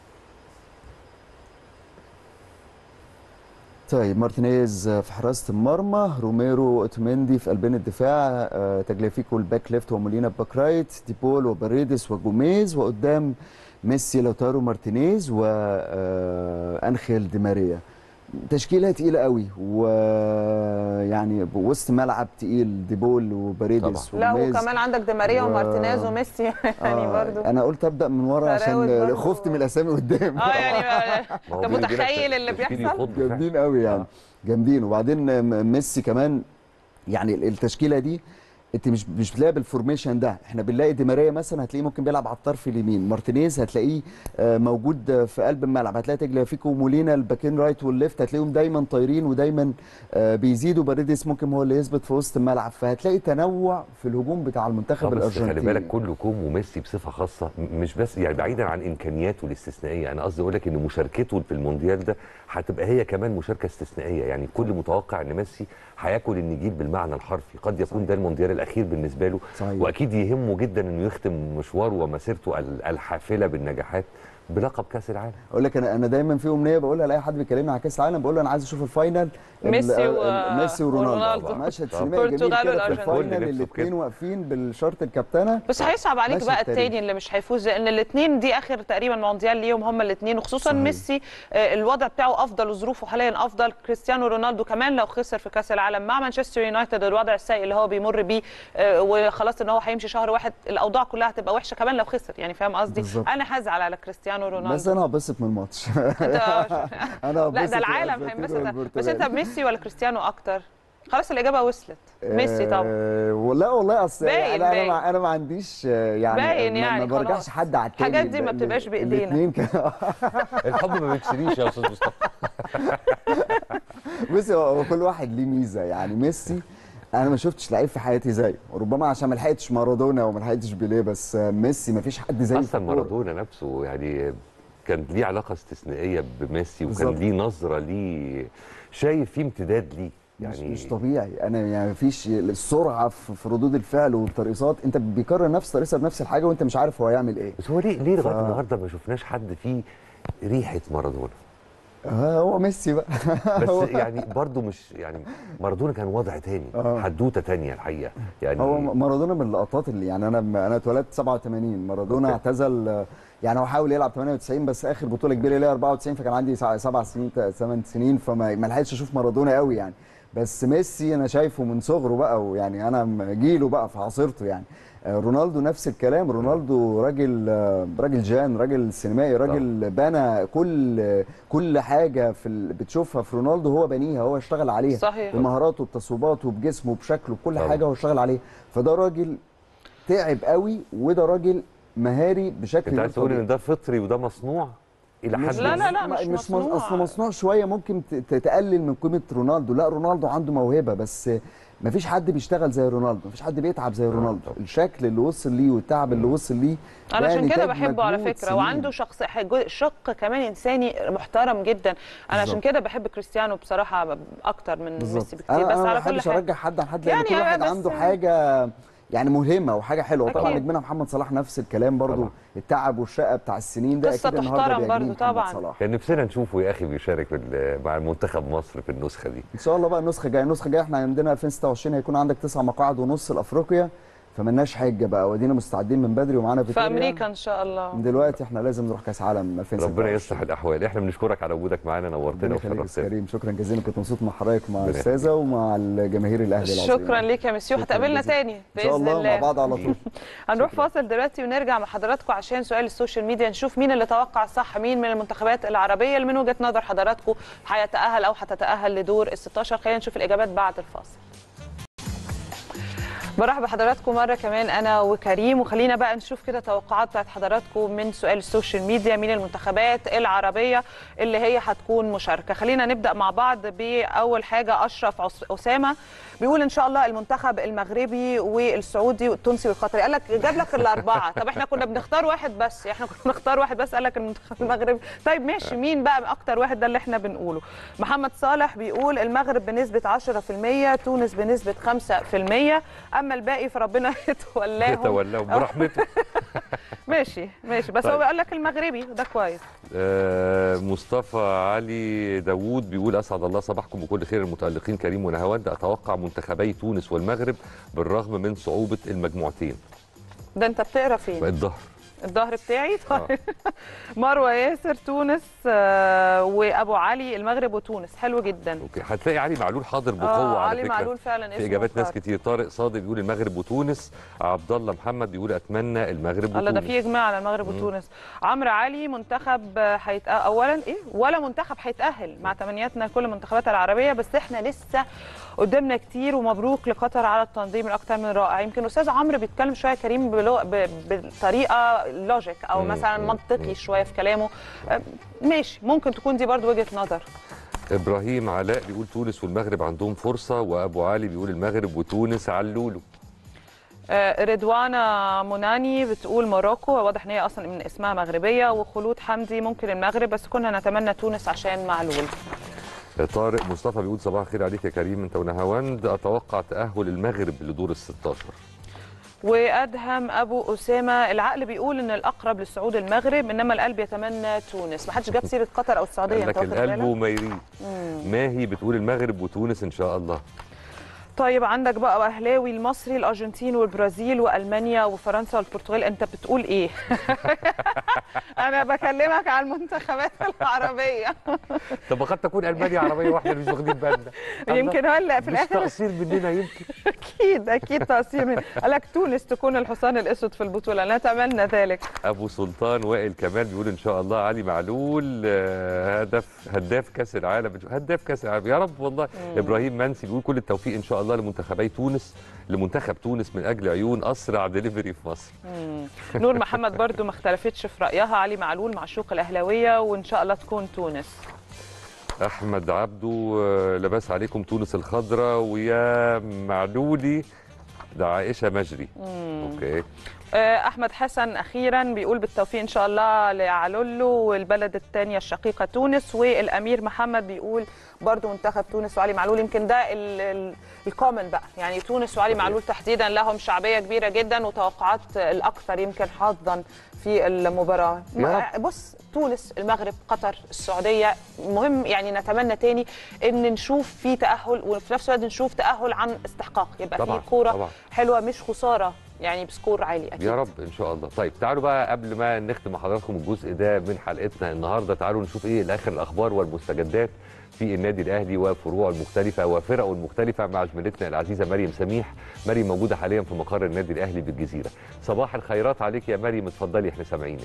S4: طيب مارتينيز في حراسه المرمى روميرو اوتمندي في قلبين الدفاع آه، تجلافيكو الباك ليفت ومولينا باك رايت ديبول وباريدس وجوميز وقدام ميسي لوتارو مارتينيز وانخيل دي ماريا تشكيله تقيله قوي ويعني وسط ملعب تقيل ديبول وباريدس
S1: لا
S4: وجوميز
S1: وكمان عندك دي ماريا
S4: و-
S1: ومارتينيز وميسي يعني
S4: آه،
S1: برضو
S4: انا قلت ابدا من ورا
S1: فراود
S4: عشان
S1: برضو.
S4: خفت من الاسامي قدام
S1: اه يعني
S2: ما
S1: انت
S2: هو بيجي لك
S1: متخيل اللي
S2: تشكيل
S1: بيحصل
S2: يخض فعلا.
S4: جامدين قوي يعني
S2: آه.
S4: جامدين وبعدين م- ميسي كمان يعني ال- التشكيله دي انت مش مش بتلاقي بالفورميشن ده احنا بنلاقي دي ماريا مثلا هتلاقيه ممكن بيلعب على الطرف اليمين مارتينيز هتلاقيه آه، موجود آه، في قلب الملعب هتلاقي تجلافيكو ومولينا الباكين رايت والليفت هتلاقيهم دايما طايرين ودايما آه، بيزيدوا باريدس ممكن هو اللي يثبت في وسط الملعب فهتلاقي تنوع في الهجوم بتاع المنتخب
S2: آه، بس
S4: الارجنتيني
S2: خلي بالك كله كوم وميسي بصفه خاصه م- مش بس يعني بعيدا عن امكانياته الاستثنائيه انا قصدي اقول لك ان مشاركته في المونديال ده هتبقى هي كمان مشاركه استثنائيه يعني كل متوقع ان ميسي هياكل النجيل بالمعنى الحرفي قد يكون ده المونديال الاخير بالنسبه له
S4: صحيح.
S2: واكيد يهمه جدا انه يختم مشواره ومسيرته ال- الحافله بالنجاحات بلقب كاس العالم
S4: اقول لك انا انا دايما في امنيه بقولها لاي حد بيكلمني على كاس العالم بقول له انا عايز اشوف الفاينل ال-
S1: ميسي
S4: ال-
S1: و-
S4: ميسي ورونالدو
S1: ورونالدو.
S4: مشهد
S2: طبعا.
S4: سينمائي جميل
S1: البرتغال
S4: كده في
S1: والأرجنتين.
S4: الفاينل
S2: كل نفسه
S4: الاثنين
S2: كده.
S4: واقفين بالشرط الكابتنه
S1: بس هيصعب عليك
S4: ماشي
S1: بقى
S4: التاريخ.
S1: التاني اللي مش هيفوز لان الاثنين دي اخر تقريبا مونديال ليهم هما الاثنين وخصوصا
S4: صحيح.
S1: ميسي آه، الوضع بتاعه افضل وظروفه حاليا افضل كريستيانو رونالدو كمان لو خسر في كاس العالم مع مانشستر يونايتد الوضع السيء اللي هو بيمر بيه آه، وخلاص ان هو هيمشي شهر واحد الاوضاع كلها هتبقى وحشه كمان لو خسر يعني فاهم قصدي
S4: بالظبط.
S1: انا هزعل على كريستيانو
S4: بس
S1: رونالدو
S4: انا هبسط من الماتش
S1: أنت-
S4: انا
S1: لا
S4: هبسط
S1: ده
S4: من
S1: العالم
S4: الأرجنتين
S1: هينبسط بس
S4: والبرتغال.
S1: انت ميسي ولا كريستيانو اكتر خلاص الاجابه وصلت ميسي طبعا
S4: آه، ولا والله اصل
S1: باين-
S4: انا انا
S1: باين.
S4: ما, انا ما عنديش آه، يعني
S1: باين
S4: ما-
S1: يعني
S4: ما برجعش
S1: خلاص.
S4: حد على التاني
S1: الحاجات دي ما
S4: ال-
S1: بتبقاش بإيدينا.
S4: الاتنين كده
S2: الحب ما بيتشريش يا استاذ مصطفى
S4: بصي هو هو كل واحد ليه ميزه يعني ميسي انا ما شفتش لعيب في حياتي زيه ربما عشان ما لحقتش مارادونا وما لحقتش بيليه بس آه، ميسي ما فيش حد زيه في
S2: اصلا
S4: الكورة.
S2: مارادونا نفسه يعني كان ليه علاقه استثنائيه بميسي وكان
S4: بالظبط.
S2: ليه نظره ليه شايف فيه امتداد ليه
S4: مش,
S2: يعني
S4: مش طبيعي انا يعني مفيش السرعه في في ردود الفعل والترقيصات انت بيكرر نفس ترقيصه بنفس الحاجه وانت مش عارف هو هيعمل ايه
S2: بس هو ليه ليه لغايه
S4: ف-
S2: النهارده ما شفناش حد فيه ريحه مارادونا
S4: آه هو ميسي بقى
S2: بس
S4: هو-
S2: يعني برضو مش يعني مارادونا كان وضع تاني
S4: آه.
S2: حدوته تانية الحقيقه يعني
S4: هو مارادونا من اللقطات اللي يعني انا انا اتولدت 87 مارادونا
S2: أوكي.
S4: اعتزل آه، يعني هو حاول يلعب 98 بس اخر بطوله كبيره ليه 94 فكان عندي سبع سبع سنين ثمان سنين فما ما لحقتش اشوف مارادونا قوي يعني بس ميسي انا شايفه من صغره بقى ويعني انا م- جيله بقى في عصيرته يعني آه، رونالدو نفس الكلام رونالدو راجل آه، راجل جان راجل سينمائي راجل بنى كل كل حاجه في ال- بتشوفها في رونالدو هو بنيها هو اشتغل عليها
S1: صحيح.
S4: بمهاراته بتصويباته بجسمه بشكله بكل
S2: طبعا.
S4: حاجه هو اشتغل عليها فده راجل تعب قوي وده راجل مهاري بشكل
S2: انت
S4: غير
S2: عايز تقول
S4: طبيعي.
S2: ان ده فطري وده مصنوع الى حد
S4: مش
S1: لا، لا، لا،
S2: ما؟
S1: مش
S4: مش
S1: مصنوع.
S4: مصنوع. اصل مصنوع شويه ممكن ت- ت- تقلل من قيمه رونالدو لا رونالدو عنده موهبه بس مفيش حد بيشتغل زي رونالدو مفيش حد بيتعب زي رونالدو
S2: طبعا.
S4: الشكل اللي وصل ليه والتعب اللي وصل ليه
S1: انا
S4: ده
S1: عشان كده
S4: نتاج
S1: بحبه على
S4: مجهود
S1: فكره
S4: سنين.
S1: وعنده شخص حاجة- شق كمان انساني محترم جدا انا عشان
S4: بالظبط.
S1: كده بحب كريستيانو بصراحه اكتر من
S4: بالظبط
S1: ميسي بكتير
S4: انا
S1: بس
S4: انا ما
S1: على كل
S4: بحبش
S1: حاجه
S4: ارجع حد عن حد لان
S1: يعني
S4: كل واحد
S1: بس-
S4: عنده حاجه يعني مهمه وحاجه حلوه طبعا
S1: أكيد.
S4: نجمنا محمد صلاح نفس الكلام برضو
S2: طبعا.
S4: التعب والشقه بتاع السنين ده
S1: قصة
S4: اكيد النهارده
S1: تحترم
S4: بيعجبني
S1: برضو
S4: محمد
S1: طبعا.
S4: صلاح
S2: كان نفسنا نشوفه يا اخي بيشارك بال- مع المنتخب مصر في النسخه دي
S4: ان شاء الله بقى النسخه الجايه النسخه الجايه احنا عندنا 2026 هيكون عندك تسع مقاعد ونص لافريقيا فمالناش حجه بقى ودينا مستعدين من بدري ومعانا
S1: في
S4: فيتوريا
S1: امريكا ان شاء الله
S4: من دلوقتي احنا لازم نروح كاس عالم 2026
S2: ربنا يصلح الاحوال احنا بنشكرك على وجودك معانا نورتنا
S4: ربنا يخليك يا
S2: وشرفتنا
S4: كريم شكرا جزيلا كنت مبسوط مع حضرتك ومع
S2: ربنا
S4: الاستاذه ومع الجماهير الاهلي العظيم
S1: شكرا ليك يا مسيو
S4: شكراً
S1: هتقابلنا
S4: جزيلاً.
S1: تاني
S4: ان شاء
S1: باذن
S4: الله
S1: الله
S4: مع بعض على طول
S1: هنروح
S4: شكراً.
S1: فاصل دلوقتي ونرجع مع حضراتكم عشان سؤال السوشيال ميديا نشوف مين اللي توقع صح مين من المنتخبات العربيه اللي من وجهه نظر حضراتكم هيتاهل او هتتاهل لدور ال 16 خلينا نشوف الاجابات بعد الفاصل برحب بحضراتكم مره كمان انا وكريم وخلينا بقى نشوف كده توقعات بتاعت حضراتكم من سؤال السوشيال ميديا مين المنتخبات العربيه اللي هي هتكون مشاركه خلينا نبدا مع بعض باول حاجه اشرف عس- اسامه بيقول ان شاء الله المنتخب المغربي والسعودي والتونسي والقطري قال لك جاب لك الاربعه طب احنا كنا بنختار واحد بس احنا كنا بنختار واحد بس قال لك المنتخب المغربي طيب ماشي مين بقى اكتر واحد ده اللي احنا بنقوله محمد صالح بيقول المغرب بنسبه 10% تونس بنسبه 5% اما الباقي فربنا يتولاهم
S2: يتولاهم برحمته
S1: ماشي ماشي بس هو
S2: طيب.
S1: بيقول لك المغربي ده كويس
S2: آه، مصطفى علي داوود بيقول اسعد الله صباحكم بكل خير المتالقين كريم ونهاوند اتوقع منتخبي تونس والمغرب بالرغم من صعوبه المجموعتين
S1: ده انت بتقرا فين
S2: الظهر
S1: الظهر بتاعي طيب مروه ياسر تونس آه، وابو علي المغرب وتونس حلو جدا
S2: اوكي هتلاقي علي معلول حاضر بقوه
S1: اه
S2: على
S1: علي
S2: فكره
S1: معلول فعلا
S2: في
S1: اسمه
S2: اجابات ناس
S1: اختار.
S2: كتير طارق صادق بيقول المغرب وتونس عبد الله محمد بيقول اتمنى المغرب
S1: الله ده
S2: وتونس
S1: في اجماع على المغرب وتونس عمرو علي منتخب هيتأهل اولا ايه ولا منتخب هيتاهل مع تمنياتنا لكل المنتخبات العربيه بس احنا لسه قدامنا كتير ومبروك لقطر على التنظيم الاكثر من رائع يمكن استاذ عمرو بيتكلم شويه كريم بلو... ب... بطريقه لوجيك او
S2: مم،
S1: مثلا
S2: مم،
S1: منطقي
S2: مم.
S1: شويه في كلامه أه، ماشي ممكن تكون دي برضو وجهه نظر
S2: ابراهيم علاء بيقول تونس والمغرب عندهم فرصه وابو علي بيقول المغرب وتونس علولو
S1: آه، رضوانة مناني بتقول موروكو واضح ان هي اصلا من اسمها مغربيه وخلود حمدي ممكن المغرب بس كنا نتمنى تونس عشان معلول
S2: طارق مصطفى بيقول صباح الخير عليك يا كريم انت ونهاوند اتوقع تاهل المغرب لدور ال 16
S1: وادهم ابو اسامه العقل بيقول ان الاقرب للصعود المغرب انما القلب يتمنى تونس ما حدش جاب سيره قطر او السعوديه
S2: قال
S1: انت
S2: لك
S1: واخد
S2: القلب
S1: بالك؟
S2: وما يريد ماهي بتقول المغرب وتونس ان شاء الله
S1: طيب عندك بقى اهلاوي المصري الارجنتين والبرازيل والمانيا وفرنسا والبرتغال انت بتقول ايه انا بكلمك على المنتخبات العربيه
S2: طب قد تكون المانيا عربيه واحده مش واخدين بالنا
S1: يمكن هلا في
S2: مش
S1: الاخر
S2: تقصير مننا يمكن
S1: اكيد اكيد تقصير من قال لك تونس تكون الحصان الاسود في البطوله نتمنى ذلك
S2: ابو سلطان وائل كمال بيقول ان شاء الله علي معلول آه، هدف هداف كاس العالم هداف كاس العالم يا رب والله ابراهيم منسي بيقول كل التوفيق ان شاء الله لمنتخبي تونس لمنتخب تونس من اجل عيون اسرع دليفري في مصر
S1: نور محمد برضو ما اختلفتش في رايها علي معلول معشوق الاهلاويه وان شاء الله تكون تونس
S2: احمد عبده آه، لباس عليكم تونس الخضراء ويا معلولي ده عائشه مجري اوكي
S1: آه، احمد حسن اخيرا بيقول بالتوفيق ان شاء الله لعلولو والبلد الثانيه الشقيقه تونس والامير محمد بيقول برضو منتخب تونس وعلي معلول يمكن ده الكومن بقى يعني تونس وعلي معلول تحديدا لهم شعبيه كبيره جدا وتوقعات الاكثر يمكن حظا في المباراه
S2: يا
S1: بص تونس المغرب قطر السعوديه مهم يعني نتمنى تاني ان نشوف في تاهل وفي نفس الوقت نشوف تاهل عن استحقاق يبقى
S2: طبعاً،
S1: في كوره
S2: طبعاً.
S1: حلوه مش خساره يعني بسكور عالي اكيد
S2: يا رب ان شاء الله طيب تعالوا بقى قبل ما نختم مع حضراتكم الجزء ده من حلقتنا النهارده تعالوا نشوف ايه الاخر الاخبار والمستجدات في النادي الاهلي وفروعه المختلفه وفرقه المختلفه مع زميلتنا العزيزه مريم سميح مريم موجوده حاليا في مقر النادي الاهلي بالجزيره صباح الخيرات عليك يا مريم اتفضلي احنا سامعينك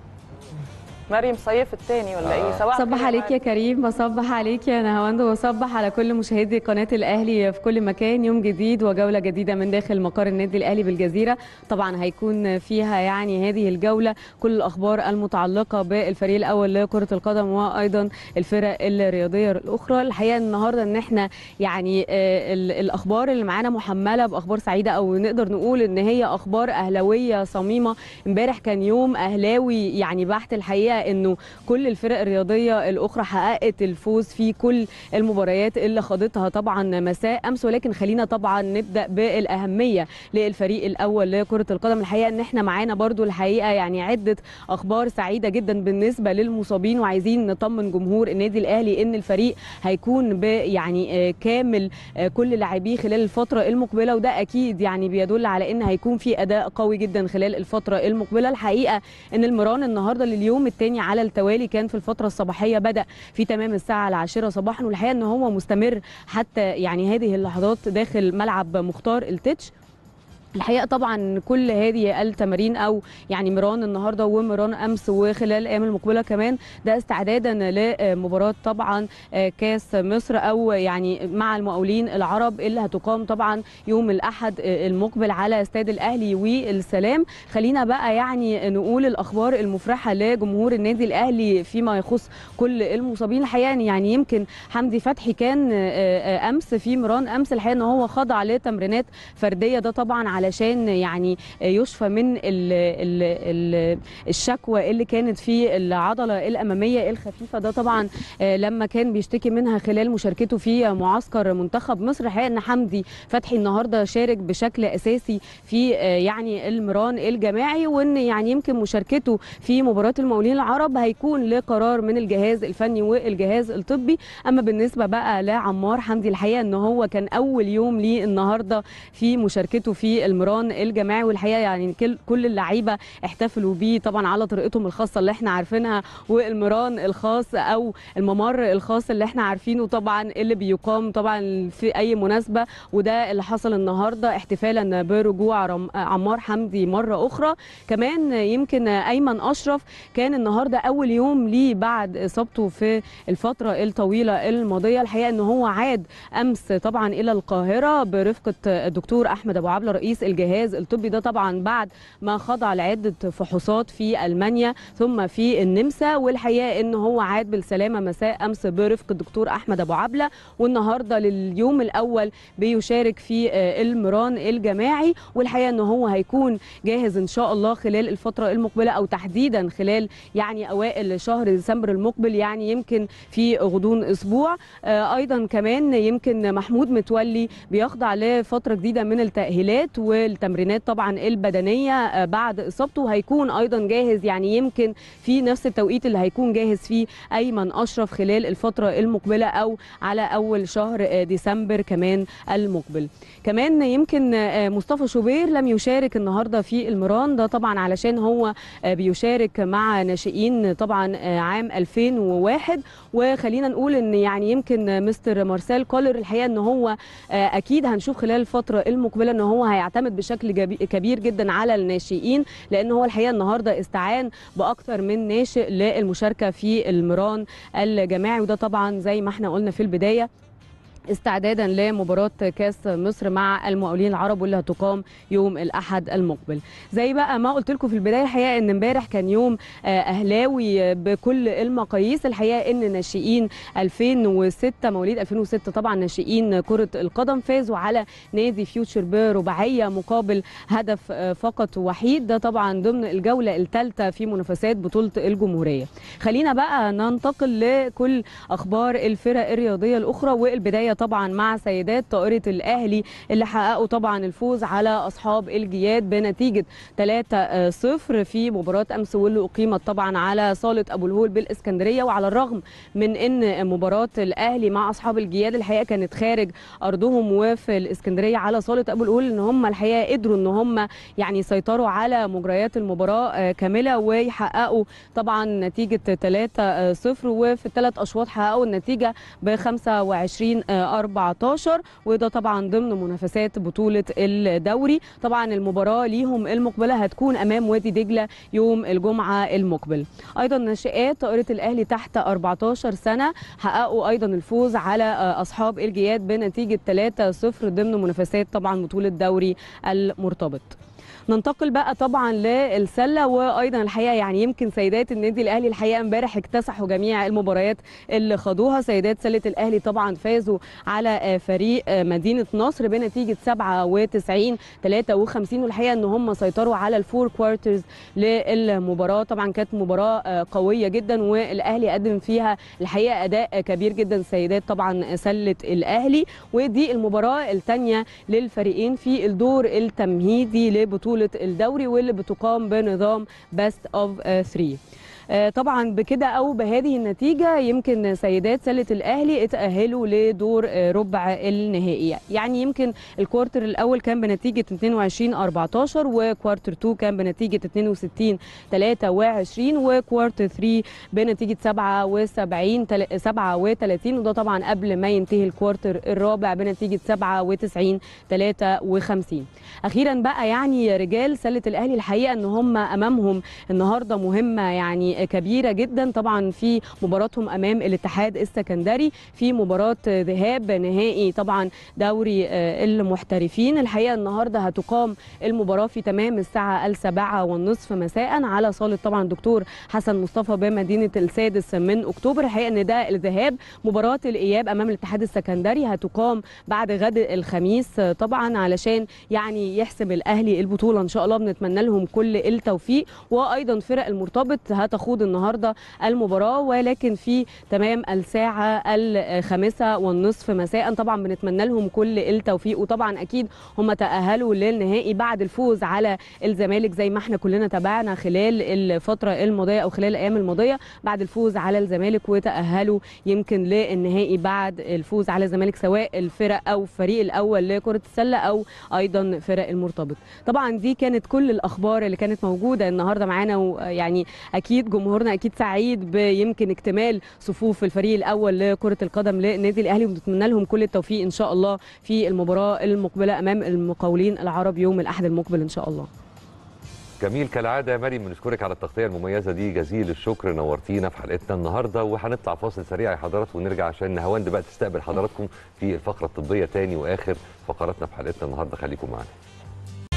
S1: مريم صيف الثاني ولا
S2: آه.
S1: ايه صباح
S5: صبح
S1: الخير
S5: عليك يا كريم بصبح عليك يا نهاوند وصبح على كل مشاهدي قناة الأهلي في كل مكان يوم جديد وجولة جديدة من داخل مقر النادي الأهلي بالجزيرة طبعا هيكون فيها يعني هذه الجولة كل الأخبار المتعلقة بالفريق الأول لكرة القدم وأيضا الفرق الرياضية الأخرى الحقيقة النهاردة إن احنا يعني آه، ال- الأخبار اللي معانا محملة بأخبار سعيدة أو نقدر نقول إن هي أخبار أهلاوية صميمة امبارح كان يوم أهلاوي يعني بحت الحقيقة إنه كل الفرق الرياضية الأخرى حققت الفوز في كل المباريات اللي خاضتها طبعا مساء أمس ولكن خلينا طبعا نبدأ بالأهمية للفريق الأول لكرة القدم الحقيقة إن احنا معانا برضو الحقيقة يعني عدة أخبار سعيدة جدا بالنسبة للمصابين وعايزين نطمن جمهور النادي الأهلي إن الفريق هيكون ب يعني آه، كامل آه، كل لاعبيه خلال الفترة المقبلة وده أكيد يعني بيدل على إن هيكون في أداء قوي جدا خلال الفترة المقبلة الحقيقة إن المران النهاردة لليوم الثاني على التوالي كان في الفترة الصباحية بدأ في تمام الساعة العاشرة صباحا والحقيقة إن هو مستمر حتى يعني هذه اللحظات داخل ملعب مختار التتش الحقيقه طبعا كل هذه التمارين او يعني مران النهارده ومران امس وخلال الايام المقبله كمان ده استعدادا لمباراه طبعا كاس مصر او يعني مع المقاولين العرب اللي هتقام طبعا يوم الاحد المقبل على استاد الاهلي والسلام خلينا بقى يعني نقول الاخبار المفرحه لجمهور النادي الاهلي فيما يخص كل المصابين الحقيقه يعني يمكن حمدي فتحي كان امس في مران امس الحقيقه ان هو خضع لتمرينات فرديه ده طبعا علشان يعني يشفى من ال ال ال الشكوى اللي كانت في العضله الاماميه الخفيفه ده طبعا لما كان بيشتكي منها خلال مشاركته في معسكر منتخب مصر الحقيقه ان حمدي فتحي النهارده شارك بشكل اساسي في يعني المران الجماعي وان يعني يمكن مشاركته في مباراه المقاولين العرب هيكون لقرار من الجهاز الفني والجهاز الطبي اما بالنسبه بقى لعمار حمدي الحقيقه ان هو كان اول يوم ليه النهارده في مشاركته في المران الجماعي والحقيقه يعني كل كل اللعيبه احتفلوا بيه طبعا على طريقتهم الخاصه اللي احنا عارفينها والمران الخاص او الممر الخاص اللي احنا عارفينه طبعا اللي بيقام طبعا في اي مناسبه وده اللي حصل النهارده احتفالا برجوع رم- عمار حمدي مره اخرى كمان يمكن ايمن اشرف كان النهارده اول يوم ليه بعد اصابته في الفتره الطويله الماضيه الحقيقه ان هو عاد امس طبعا الى القاهره برفقه الدكتور احمد ابو عبله رئيس الجهاز الطبي ده طبعا بعد ما خضع لعده فحوصات في المانيا ثم في النمسا والحقيقه ان هو عاد بالسلامه مساء امس برفقه الدكتور احمد ابو عبله والنهارده لليوم الاول بيشارك في المران الجماعي والحقيقه ان هو هيكون جاهز ان شاء الله خلال الفتره المقبله او تحديدا خلال يعني اوائل شهر ديسمبر المقبل يعني يمكن في غضون اسبوع آه، ايضا كمان يمكن محمود متولي بيخضع لفتره جديده من التاهيلات والتمرينات طبعا البدنيه آه، بعد اصابته هيكون ايضا جاهز يعني يمكن في نفس التوقيت اللي هيكون جاهز فيه ايمن اشرف خلال الفتره المقبله او على اول شهر آه، ديسمبر كمان المقبل كمان يمكن آه، مصطفى شوبير لم يشارك النهارده في المران ده طبعا علشان هو آه، بيشارك مع ناشئين طبعا آه، عام 2001 وخلينا نقول ان يعني يمكن مستر مارسيل كولر الحقيقه ان هو آه، اكيد هنشوف خلال الفتره المقبله ان هو هيعتمد بشكل جبي- كبير جدا على الناشئين لان هو الحقيقه النهارده استعان باكثر من ناشئ للمشاركه في المران الجماعي وده طبعا زي ما احنا قلنا في البدايه استعدادا لمباراة كاس مصر مع المقاولين العرب واللي هتقام يوم الأحد المقبل زي بقى ما قلت لكم في البداية الحقيقة ان امبارح كان يوم آه، أهلاوي بكل المقاييس الحقيقة ان ناشئين 2006 مواليد 2006 طبعا ناشئين كرة القدم فازوا على نادي فيوتشر برباعية مقابل هدف آه، فقط وحيد ده طبعا ضمن الجولة الثالثة في منافسات بطولة الجمهورية خلينا بقى ننتقل لكل اخبار الفرق الرياضيه الاخرى والبدايه طبعا مع سيدات طائره الاهلي اللي حققوا طبعا الفوز على اصحاب الجياد بنتيجه 3-0 في مباراه امس واللي اقيمت طبعا على صاله ابو الهول بالاسكندريه وعلى الرغم من ان مباراه الاهلي مع اصحاب الجياد الحقيقه كانت خارج ارضهم وفي الاسكندريه على صاله ابو الهول ان هم الحقيقه قدروا ان هم يعني يسيطروا على مجريات المباراه آه، كامله ويحققوا طبعا نتيجه 3-0 وفي الثلاث اشواط حققوا النتيجه ب 25 آه، 14 وده طبعا ضمن منافسات بطوله الدوري طبعا المباراه ليهم المقبله هتكون امام وادي دجله يوم الجمعه المقبل ايضا ناشئات طائره الاهلي تحت 14 سنه حققوا ايضا الفوز على آه، اصحاب الجياد بنتيجه 3-0 ضمن منافسات طبعا بطوله دوري المرتبط ننتقل بقى طبعا للسله وايضا الحقيقه يعني يمكن سيدات النادي الاهلي الحقيقه امبارح اكتسحوا جميع المباريات اللي خاضوها سيدات سله الاهلي طبعا فازوا على آه، فريق آه، مدينه نصر بنتيجه 97 53 والحقيقه ان هم سيطروا على الفور كوارترز للمباراه طبعا كانت مباراه آه، قويه جدا والاهلي قدم فيها الحقيقه اداء كبير جدا سيدات طبعا سله الاهلي ودي المباراه الثانيه للفريقين في الدور التمهيدي لبطوله الدوري واللي بتقام بنظام بيست اوف 3 آه، طبعا بكده او بهذه النتيجه يمكن سيدات سله الاهلي اتاهلوا لدور آه، ربع النهائي يعني يمكن الكوارتر الاول كان بنتيجه 22 14 وكوارتر 2 كان بنتيجه 62 23 وكوارتر 3 بنتيجه 77 تل- 37 وده طبعا قبل ما ينتهي الكوارتر الرابع بنتيجه 97 53 اخيرا بقى يعني رجال سله الاهلي الحقيقه ان هم امامهم النهارده مهمه يعني كبيره جدا طبعا في مباراتهم امام الاتحاد السكندري في مباراه ذهاب نهائي طبعا دوري آه، المحترفين الحقيقه النهارده هتقام المباراه في تمام الساعه السابعة والنصف مساء على صاله طبعا دكتور حسن مصطفى بمدينه السادس من اكتوبر الحقيقه ان ده الذهاب مباراه الاياب امام الاتحاد السكندري هتقام بعد غد الخميس آه، طبعا علشان يعني يحسم الاهلي البطوله ان شاء الله بنتمنى لهم كل التوفيق وايضا فرق المرتبط هتخوض النهارده المباراه ولكن في تمام الساعه الخامسه والنصف مساء طبعا بنتمنى لهم كل التوفيق وطبعا اكيد هم تاهلوا للنهائي بعد الفوز على الزمالك زي ما احنا كلنا تابعنا خلال الفتره الماضيه او خلال الايام الماضيه بعد الفوز على الزمالك وتاهلوا يمكن للنهائي بعد الفوز على الزمالك سواء الفرق او الفريق الاول لكره السله او ايضا فرق المرتبط طبعا دي كانت كل الاخبار اللي كانت موجوده النهارده معانا ويعني اكيد جمهورنا اكيد سعيد بيمكن اكتمال صفوف الفريق الاول لكره القدم للنادي الاهلي ونتمنى لهم كل التوفيق ان شاء الله في المباراه المقبله امام المقاولين العرب يوم الاحد المقبل ان شاء الله
S2: جميل كالعاده يا مريم بنشكرك على التغطيه المميزه دي جزيل الشكر نورتينا في حلقتنا النهارده وهنطلع فاصل سريع يا حضرات ونرجع عشان نهاوند بقى تستقبل حضراتكم في الفقره الطبيه تاني واخر فقراتنا في حلقتنا النهارده خليكم معانا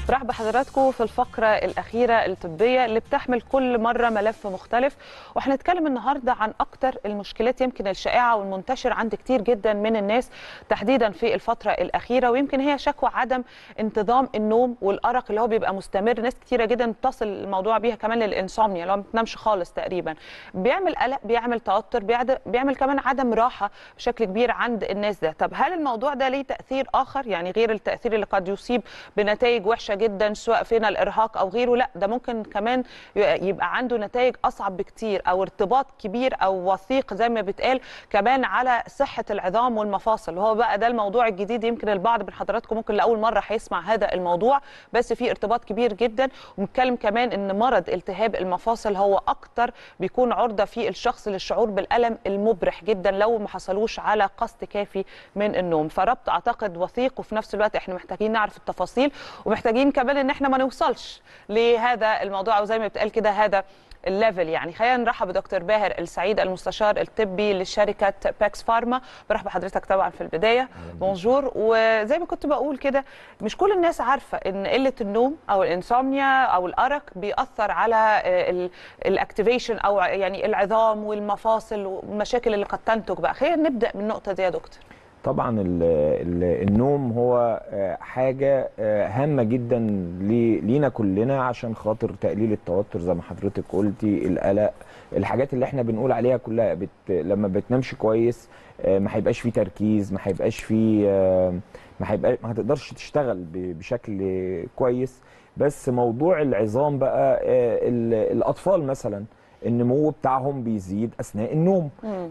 S1: برحب بحضراتكم في الفقرة الأخيرة الطبية اللي بتحمل كل مرة ملف مختلف وهنتكلم النهاردة عن أكتر المشكلات يمكن الشائعة والمنتشر عند كتير جدا من الناس تحديدا في الفترة الأخيرة ويمكن هي شكوى عدم انتظام النوم والأرق اللي هو بيبقى مستمر ناس كتيرة جدا بتصل الموضوع بيها كمان للإنسومنيا اللي هو ما بتنامش خالص تقريبا بيعمل قلق بيعمل توتر بيعد- بيعمل كمان عدم راحة بشكل كبير عند الناس ده طب هل الموضوع ده ليه تأثير آخر يعني غير التأثير اللي قد يصيب بنتائج وحشه جدا سواء فينا الارهاق او غيره لا ده ممكن كمان ي- يبقى عنده نتائج اصعب بكتير او ارتباط كبير او وثيق زي ما بيتقال كمان على صحه العظام والمفاصل وهو بقى ده الموضوع الجديد يمكن البعض من حضراتكم ممكن لاول مره هيسمع هذا الموضوع بس في ارتباط كبير جدا ونتكلم كمان ان مرض التهاب المفاصل هو اكتر بيكون عرضه في الشخص للشعور بالالم المبرح جدا لو ما حصلوش على قسط كافي من النوم فربط اعتقد وثيق وفي نفس الوقت احنا محتاجين نعرف التفاصيل ومحتاجين كمان ان احنا ما نوصلش لهذا الموضوع او زي ما بتقال كده هذا الليفل يعني خلينا نرحب بدكتور باهر السعيد المستشار الطبي لشركه باكس فارما برحب بحضرتك طبعا في البدايه بونجور وزي ما كنت بقول كده مش كل الناس عارفه ان قله النوم او الانسومنيا او الارق بيأثر على الاكتيفيشن او يعني العظام والمفاصل والمشاكل اللي قد تنتج بقى خلينا نبدا من النقطه دي يا دكتور
S6: طبعا ال ال النوم هو آه، حاجة آه، هامة جدا لي- لينا كلنا عشان خاطر تقليل التوتر زي ما حضرتك قلتي القلق الحاجات اللي احنا بنقول عليها كلها بت لما بتنامش كويس آه، ما هيبقاش فيه تركيز ما هيبقاش فيه آه، ما هيبقى ما هتقدرش تشتغل ب- بشكل كويس بس موضوع العظام بقى آه، ال- الأطفال مثلا النمو بتاعهم بيزيد اثناء النوم آه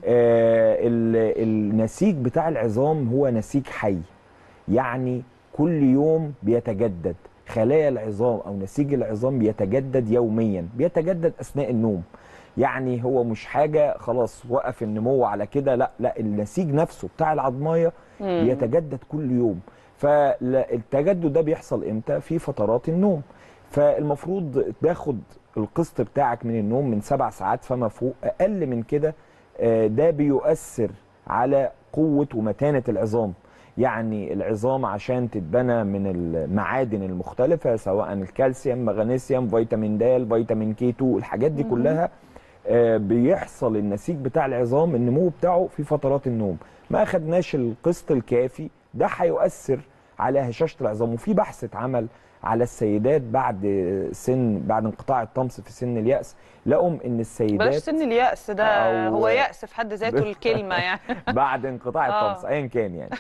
S6: ال- النسيج بتاع العظام هو نسيج حي يعني كل يوم بيتجدد خلايا العظام او نسيج العظام بيتجدد يوميا بيتجدد اثناء النوم يعني هو مش حاجه خلاص وقف النمو على كده لا لا النسيج نفسه بتاع العظمايه بيتجدد كل يوم فالتجدد ده بيحصل امتى في فترات النوم فالمفروض تاخد القسط بتاعك من النوم من سبع ساعات فما فوق اقل من كده آه، ده بيؤثر على قوه ومتانه العظام يعني العظام عشان تتبنى من المعادن المختلفه سواء الكالسيوم مغنيسيوم فيتامين د فيتامين كي 2 الحاجات دي كلها آه، بيحصل النسيج بتاع العظام النمو بتاعه في فترات النوم ما اخدناش القسط الكافي ده هيؤثر على هشاشه العظام وفي بحث اتعمل على السيدات بعد سن بعد انقطاع الطمس في سن اليأس لقوا ان
S1: بلاش
S6: السيدات
S1: سن اليأس ده
S6: أو-
S1: هو يأس في حد ذاته الكلمه يعني
S6: بعد انقطاع
S1: آه.
S6: الطمس ايا كان يعني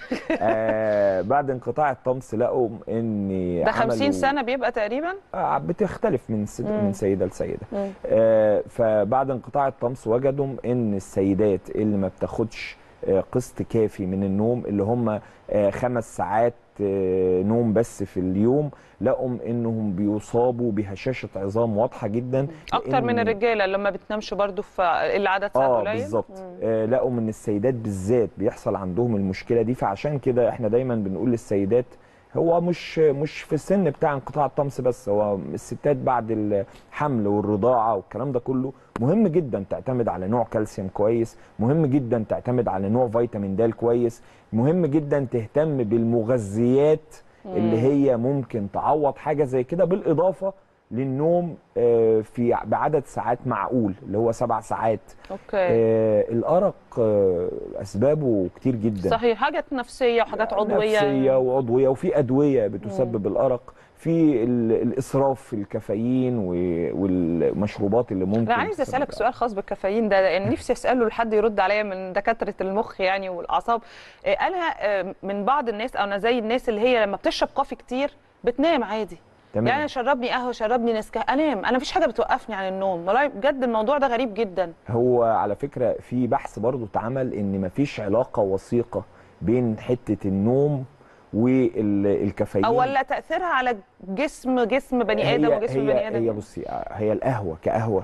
S6: آه بعد انقطاع الطمس لقوا ان
S1: ده 50
S6: عملوا-
S1: سنه بيبقى تقريبا
S6: آه، بتختلف من سيد
S1: مم.
S6: من سيده لسيده
S1: مم.
S6: آه فبعد انقطاع الطمس وجدوا ان السيدات اللي ما بتاخدش آه، قسط كافي من النوم اللي هم آه، خمس ساعات آه، نوم بس في اليوم لقوا انهم بيصابوا بهشاشه عظام واضحه جدا
S1: اكتر من
S6: لأن-
S1: الرجاله اللي ما بتنامش برضو في العدد ساعات
S6: اه
S1: قليل
S6: بالظبط
S1: مم.
S6: آه لقوا من السيدات بالذات بيحصل عندهم المشكله دي فعشان كده احنا دايما بنقول للسيدات هو مش مش في السن بتاع انقطاع الطمس بس هو الستات بعد الحمل والرضاعه والكلام ده كله مهم جدا تعتمد على نوع كالسيوم كويس مهم جدا تعتمد على نوع فيتامين د كويس مهم جدا تهتم بالمغذيات اللي هي ممكن تعوض حاجه زي كده بالاضافه للنوم آه، في بعدد ساعات معقول اللي هو سبع ساعات
S1: اوكي
S6: آه الارق آه اسبابه كتير جدا
S1: صحيح حاجات نفسيه وحاجات عضويه
S6: نفسيه وعضويه وفي ادويه بتسبب الارق في ال- الاسراف في الكافيين و- والمشروبات اللي ممكن
S1: انا عايز
S6: تسبب
S1: اسالك سؤال خاص بالكافيين ده لان نفسي اساله لحد يرد عليا من دكاتره المخ يعني والاعصاب إيه، انا آه، من بعض الناس او انا زي الناس اللي هي لما بتشرب كوفي كتير بتنام عادي
S6: تمام.
S1: يعني شربني قهوه شربني نسكافيه انام انا مفيش حاجه بتوقفني عن النوم والله بجد الموضوع ده غريب جدا
S6: هو على فكره في بحث برضو اتعمل ان مفيش علاقه وثيقه بين حته النوم والكافيين
S1: او ولا تاثيرها على جسم جسم بني ادم
S6: هي
S1: وجسم
S6: هي
S1: بني ادم
S6: هي بصي هي القهوه كقهوه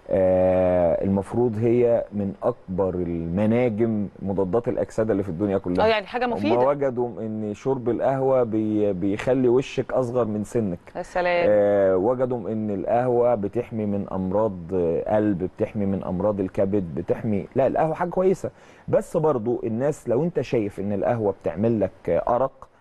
S6: آه المفروض هي من اكبر المناجم مضادات الاكسده اللي في الدنيا كلها
S1: اه يعني حاجه
S6: هم
S1: مفيده
S6: وجدوا ان شرب القهوه بي بيخلي وشك اصغر من سنك
S1: يا سلام
S6: آه وجدوا ان القهوه بتحمي من امراض آه، قلب بتحمي من امراض الكبد بتحمي لا القهوه حاجه كويسه بس برضو الناس لو انت شايف ان القهوه بتعمل لك آه، ارق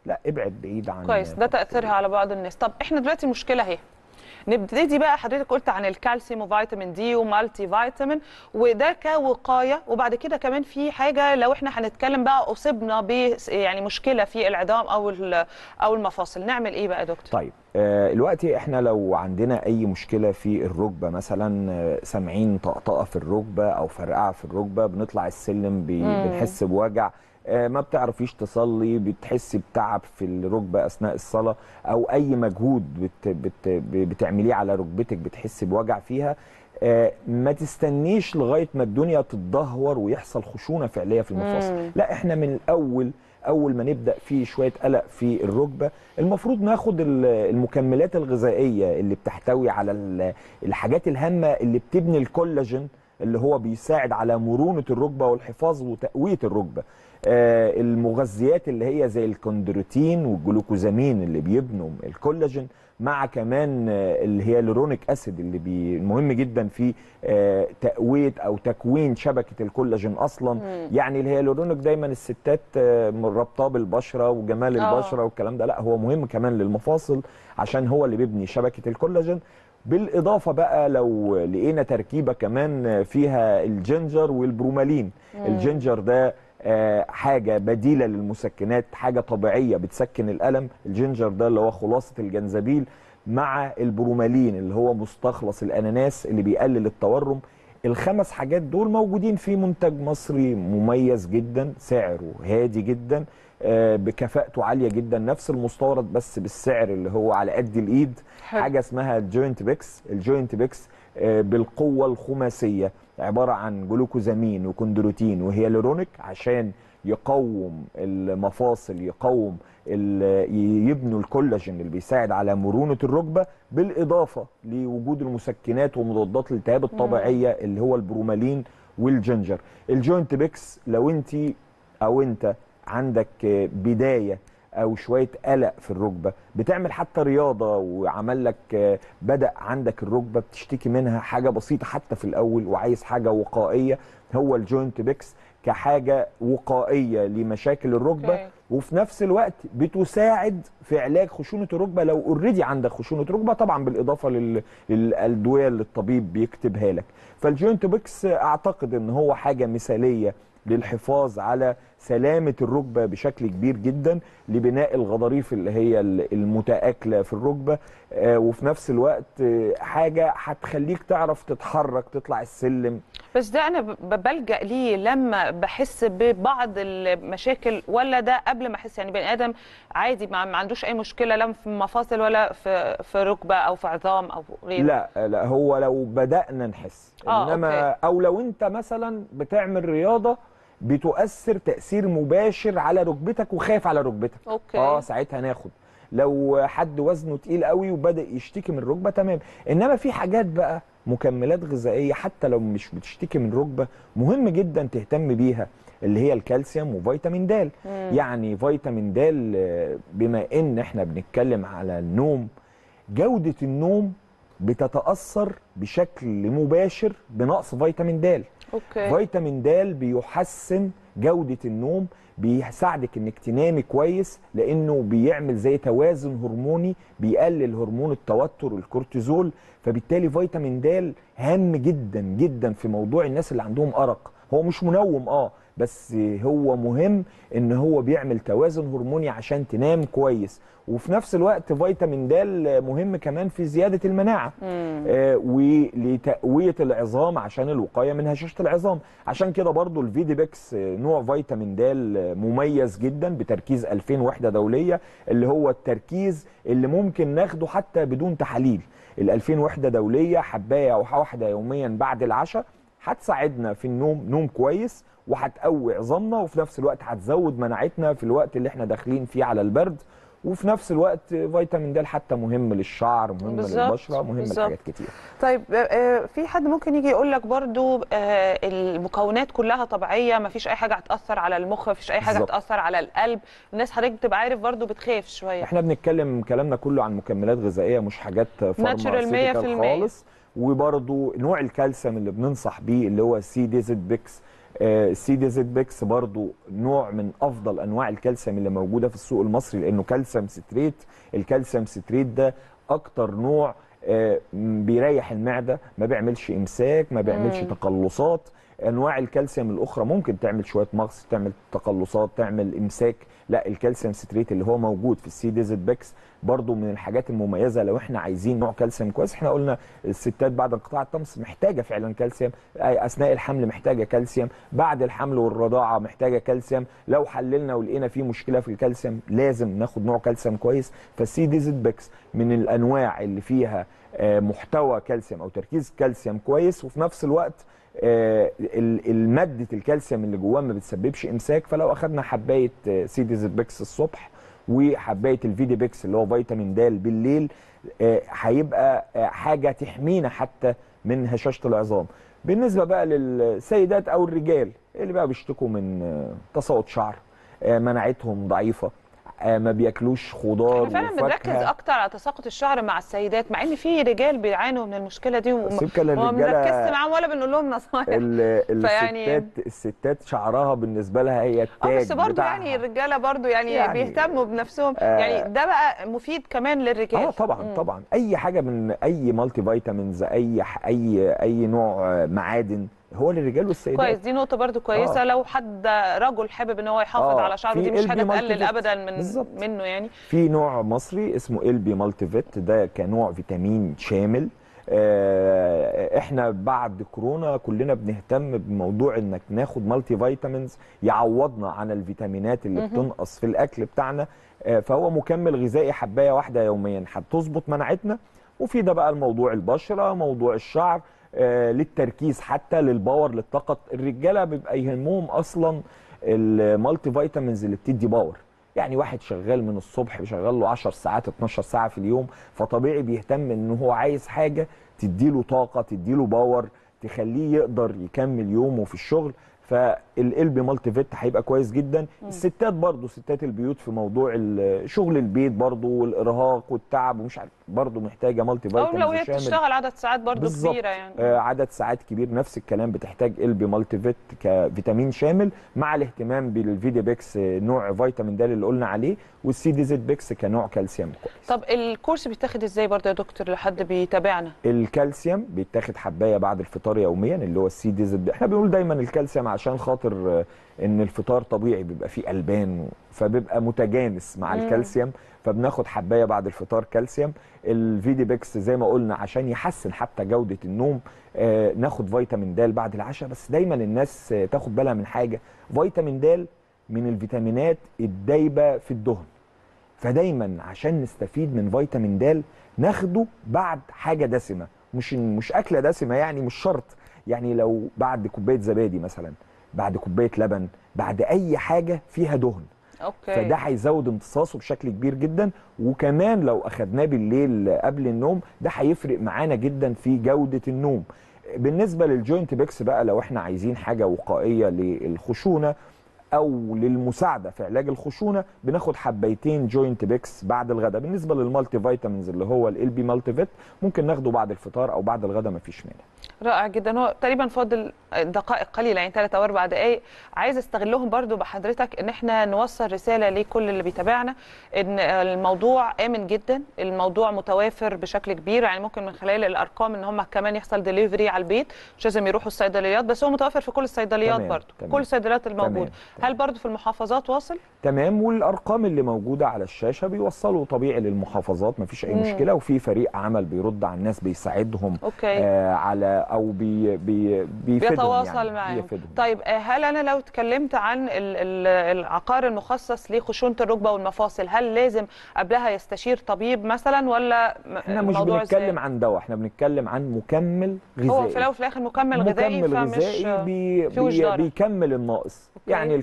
S6: لا ابعد بعيد عن
S1: كويس ده تاثيرها على بعض الناس طب احنا دلوقتي المشكله اهي نبتدي بقى حضرتك قلت عن الكالسيوم وفيتامين دي ومالتي فيتامين وده كوقايه وبعد كده كمان في حاجه لو احنا هنتكلم بقى اصبنا ب يعني مشكله في العظام او ال- او المفاصل نعمل ايه بقى يا دكتور
S6: طيب آه، دلوقتي احنا لو عندنا اي مشكله في الركبه مثلا آه، سامعين طقطقه في الركبه او فرقعه في الركبه بنطلع السلم بي- بنحس بوجع آه، ما بتعرفيش تصلي بتحسي بتعب في الركبه اثناء الصلاه او اي مجهود بت بت بتعمليه على ركبتك بتحسي بوجع فيها آه، ما تستنيش لغايه ما الدنيا تتدهور ويحصل خشونه فعليه في المفاصل لا احنا من الاول اول ما نبدا في شويه قلق في الركبه المفروض ناخد ال- المكملات الغذائيه اللي بتحتوي على ال- الحاجات الهامه اللي بتبني الكولاجين اللي هو بيساعد على مرونه الركبه والحفاظ وتقويه الركبه آه، المغذيات اللي هي زي الكوندروتين والجلوكوزامين اللي بيبنوا الكولاجين مع كمان آه، اللي هي الرونيك اسيد اللي بي مهم جدا في آه، تقويه او تكوين شبكه الكولاجين اصلا يعني الهيالورونيك دايما الستات آه، رابطاه بالبشره وجمال
S1: آه.
S6: البشره والكلام ده لا هو مهم كمان للمفاصل عشان هو اللي بيبني شبكه الكولاجين بالاضافه بقى لو لقينا تركيبه كمان فيها الجنجر والبرومالين الجنجر ده آه، حاجه بديله للمسكنات حاجه طبيعيه بتسكن الالم الجنجر ده اللي هو خلاصه الجنزبيل مع البرومالين اللي هو مستخلص الاناناس اللي بيقلل التورم الخمس حاجات دول موجودين في منتج مصري مميز جدا سعره هادي جدا آه، بكفاءته عاليه جدا نفس المستورد بس بالسعر اللي هو على قد الايد
S1: حلو.
S6: حاجه اسمها الجوينت بيكس الجوينت بيكس آه، بالقوه الخماسيه عباره عن جلوكوزامين وكوندروتين وهيالورونيك عشان يقوم المفاصل يقوم ال- يبنوا الكولاجين اللي بيساعد على مرونه الركبه بالاضافه لوجود المسكنات ومضادات الالتهاب الطبيعيه اللي هو البرومالين والجنجر الجوينت بيكس لو انت او انت عندك آه، بدايه او شويه قلق في الركبه بتعمل حتى رياضه وعمل لك آه، بدا عندك الركبه بتشتكي منها حاجه بسيطه حتى في الاول وعايز حاجه وقائيه هو الجوينت بيكس كحاجه وقائيه لمشاكل الركبه
S1: أوكي.
S6: وفي نفس الوقت بتساعد في علاج خشونه الركبه لو اوريدي عندك خشونه ركبه طبعا بالاضافه لل- للادويه اللي الطبيب بيكتبها لك فالجوينت بيكس اعتقد ان هو حاجه مثاليه للحفاظ على سلامة الركبة بشكل كبير جدا لبناء الغضاريف اللي هي ال- المتآكلة في الركبة آه، وفي نفس الوقت آه، حاجة هتخليك تعرف تتحرك تطلع السلم
S1: بس ده انا ب- بلجا ليه لما بحس ببعض المشاكل ولا ده قبل ما احس يعني بني ادم عادي ما ما عندوش اي مشكله لا في مفاصل ولا في في ركبه او في عظام او غيره
S6: لا لا هو لو بدأنا نحس
S1: آه،
S6: انما
S1: أوكي.
S6: او لو انت مثلا بتعمل رياضة بتؤثر تأثير مباشر على ركبتك وخايف على ركبتك
S1: أوكي.
S6: اه ساعتها ناخد لو حد وزنه تقيل قوي وبدأ يشتكي من الركبة تمام انما في حاجات بقى مكملات غذائية حتى لو مش بتشتكي من ركبة مهم جدا تهتم بيها اللي هي الكالسيوم وفيتامين د يعني فيتامين د آه، بما ان احنا بنتكلم على النوم جودة النوم بتتأثر بشكل مباشر بنقص فيتامين د
S1: اوكي
S6: فيتامين د بيحسن جودة النوم بيساعدك انك تنامي كويس لانه بيعمل زي توازن هرموني بيقلل هرمون التوتر الكورتيزول فبالتالي فيتامين د هام جدا جدا في موضوع الناس اللي عندهم ارق هو مش منوم اه بس هو مهم ان هو بيعمل توازن هرموني عشان تنام كويس وفي نفس الوقت فيتامين د مهم كمان في زياده المناعه آه ولتقويه العظام عشان الوقايه من هشاشه العظام عشان كده برضو الفيديبكس آه، نوع فيتامين د مميز جدا بتركيز 2000 وحده دوليه اللي هو التركيز اللي ممكن ناخده حتى بدون تحاليل ال 2000 وحده دوليه حبايه او واحده يوميا بعد العشاء هتساعدنا في النوم نوم كويس وهتقوي عظامنا وفي نفس الوقت هتزود مناعتنا في الوقت اللي احنا داخلين فيه على البرد وفي نفس الوقت فيتامين د حتى مهم للشعر مهم
S1: بالظبط،
S6: للبشره مهم
S1: بالظبط.
S6: لحاجات كتير
S1: طيب آه، في حد ممكن يجي يقول لك برضو آه، المكونات كلها طبيعيه ما فيش اي حاجه هتاثر على المخ ما فيش اي حاجه
S6: بالظبط.
S1: هتاثر على القلب الناس حضرتك بتبقى عارف برضو بتخاف شويه
S6: احنا بنتكلم كلامنا كله عن مكملات غذائيه مش حاجات فارماسيوتيكال
S1: 100%.
S6: خالص وبرضو نوع الكالسيوم اللي بننصح بيه اللي هو سي ديزد بيكس السي دي زد بيكس برضو نوع من افضل انواع الكالسيوم اللي موجوده في السوق المصري لانه كالسيوم ستريت الكالسيوم ستريت ده اكتر نوع آه، م- بيريح المعده ما بيعملش امساك ما بيعملش تقلصات انواع الكالسيوم الاخرى ممكن تعمل شويه مغص تعمل تقلصات تعمل امساك لا الكالسيوم ستريت اللي هو موجود في السي دي زد بيكس برضو من الحاجات المميزه لو احنا عايزين نوع كالسيوم كويس احنا قلنا الستات بعد انقطاع الطمس محتاجه فعلا كالسيوم أي اثناء الحمل محتاجه كالسيوم بعد الحمل والرضاعه محتاجه كالسيوم لو حللنا ولقينا في مشكله في الكالسيوم لازم ناخد نوع كالسيوم كويس فالسي دي زد بيكس من الانواع اللي فيها آه، محتوى كالسيوم او تركيز كالسيوم كويس وفي نفس الوقت آه، ال- المادة الكالسيوم اللي جواه ما بتسببش امساك فلو اخدنا حبايه آه، سي دي زد بيكس الصبح وحبايه الفيدي بيكس اللي هو فيتامين د بالليل آه، هيبقى آه، حاجه تحمينا حتى من هشاشه العظام بالنسبه بقى للسيدات او الرجال اللي بقى بيشتكوا من آه، تساقط شعر آه، مناعتهم ضعيفه آه، ما بياكلوش خضار
S1: احنا فعلا بنركز
S6: وفاكهه
S1: اكتر على تساقط الشعر مع السيدات مع ان في رجال بيعانوا من المشكله دي وما
S6: بس يمكن
S1: وما
S6: الرجالة-
S1: بنركزش معاهم ولا بنقول لهم نصايح
S6: ال-
S1: فيعني-
S6: الستات الستات شعرها بالنسبه لها هي
S1: اه
S6: التاج
S1: بس برضه
S6: بتاعها.
S1: يعني الرجاله برضه يعني,
S6: يعني-
S1: بيهتموا بنفسهم
S6: آه.
S1: يعني ده بقى مفيد كمان للرجال
S6: اه طبعا
S1: مم.
S6: طبعا اي حاجه من اي مالتي فيتامينز اي ح- اي اي نوع آه، معادن هو للرجال والسيدات
S1: كويس دي نقطة برضو كويسة
S6: آه.
S1: لو حد رجل حابب ان هو يحافظ
S6: آه،
S1: على شعره
S6: في
S1: دي مش حاجة
S6: LB
S1: تقلل
S6: multivit.
S1: ابدا من
S6: بالظبط.
S1: منه يعني
S6: في نوع مصري اسمه البي مالتي فيت ده كنوع فيتامين شامل آه، احنا بعد كورونا كلنا بنهتم بموضوع انك ناخد مالتي فيتامينز يعوضنا عن الفيتامينات اللي بتنقص في الاكل بتاعنا آه، فهو مكمل غذائي حبايه واحده يوميا هتظبط مناعتنا وفي ده بقى الموضوع البشره موضوع الشعر آه، للتركيز حتى للباور للطاقه الرجاله بيبقى يهمهم اصلا المالتي فيتامينز اللي بتدي باور يعني واحد شغال من الصبح بيشغل له 10 ساعات 12 ساعه في اليوم فطبيعي بيهتم ان هو عايز حاجه تديله طاقه تديله باور تخليه يقدر يكمل يومه في الشغل فالقلب مالتي فيت هيبقى كويس جدا الستات برضو ستات البيوت في موضوع ال- شغل البيت برضو والارهاق والتعب ومش عارف برضو محتاجه مالتي
S1: او لو
S6: فيتامينز
S1: هي
S6: شامل
S1: بتشتغل عدد ساعات برضو
S6: بالظبط.
S1: كبيرة يعني
S6: آه، عدد ساعات كبير نفس الكلام بتحتاج البي مالتي فيت كفيتامين شامل مع الاهتمام بالفيدي بيكس آه، نوع فيتامين د اللي قلنا عليه والسي دي زد بيكس كنوع كالسيوم كويس
S1: طب الكورس بيتاخد ازاي برضو يا دكتور لحد بيتابعنا
S6: الكالسيوم بيتاخد حبايه بعد الفطار يوميا اللي هو السي دي زد احنا بنقول دايما الكالسيوم عشان خاطر آه، ان الفطار طبيعي بيبقى فيه البان و- فبيبقى متجانس مع
S1: مم.
S6: الكالسيوم فبناخد حبايه بعد الفطار كالسيوم الفيدي بيكس زي ما قلنا عشان يحسن حتى جوده النوم آه، ناخد فيتامين د بعد العشاء بس دايما الناس آه، تاخد بالها من حاجه فيتامين د من الفيتامينات الدايبه في الدهن فدايما عشان نستفيد من فيتامين د ناخده بعد حاجه دسمه مش مش اكله دسمه يعني مش شرط يعني لو بعد كوبايه زبادي مثلا بعد كوبايه لبن بعد اي حاجه فيها دهن
S1: اوكي
S6: فده هيزود امتصاصه بشكل كبير جدا وكمان لو اخدناه بالليل قبل النوم ده هيفرق معانا جدا في جوده النوم بالنسبه للجوينت بيكس بقى لو احنا عايزين حاجه وقائيه للخشونه او للمساعده في علاج الخشونه بناخد حبيتين جوينت بيكس بعد الغداء بالنسبه للمالتي فيتامينز اللي هو ال بي مالتي فيت ممكن ناخده بعد الفطار او بعد الغداء مفيش مانع
S1: رائع جدا هو تقريبا فاضل دقائق قليله يعني ثلاث او اربع دقائق عايز استغلهم برضو بحضرتك ان احنا نوصل رساله لكل اللي بيتابعنا ان الموضوع امن جدا الموضوع متوافر بشكل كبير يعني ممكن من خلال الارقام ان هم كمان يحصل دليفري على البيت مش لازم يروحوا الصيدليات بس هو متوفر في كل الصيدليات
S6: تمام،
S1: برضو
S6: تمام.
S1: كل الصيدليات الموجوده
S6: تمام.
S1: هل برضو في المحافظات واصل
S6: تمام والارقام اللي موجوده على الشاشه بيوصلوا طبيعي للمحافظات مفيش اي
S1: مم.
S6: مشكله وفي فريق عمل بيرد على الناس بيساعدهم
S1: اوكي
S6: آه على او بي بي بيفيدهم
S1: بيتواصل
S6: يعني
S1: معاهم
S6: بيفيدهم.
S1: طيب آه، هل انا لو اتكلمت عن ال- ال- العقار المخصص لخشونه الركبه والمفاصل هل لازم قبلها يستشير طبيب مثلا ولا م-
S6: احنا مش
S1: الموضوع
S6: بنتكلم
S1: إزاي؟
S6: عن دواء احنا بنتكلم عن مكمل غذائي
S1: هو في الاول وفي الاخر مكمل غذائي
S6: مكمل
S1: فمش
S6: غذائي بي
S1: فيهوش
S6: بي
S1: ضرر.
S6: بيكمل الناقص
S1: أوكي.
S6: يعني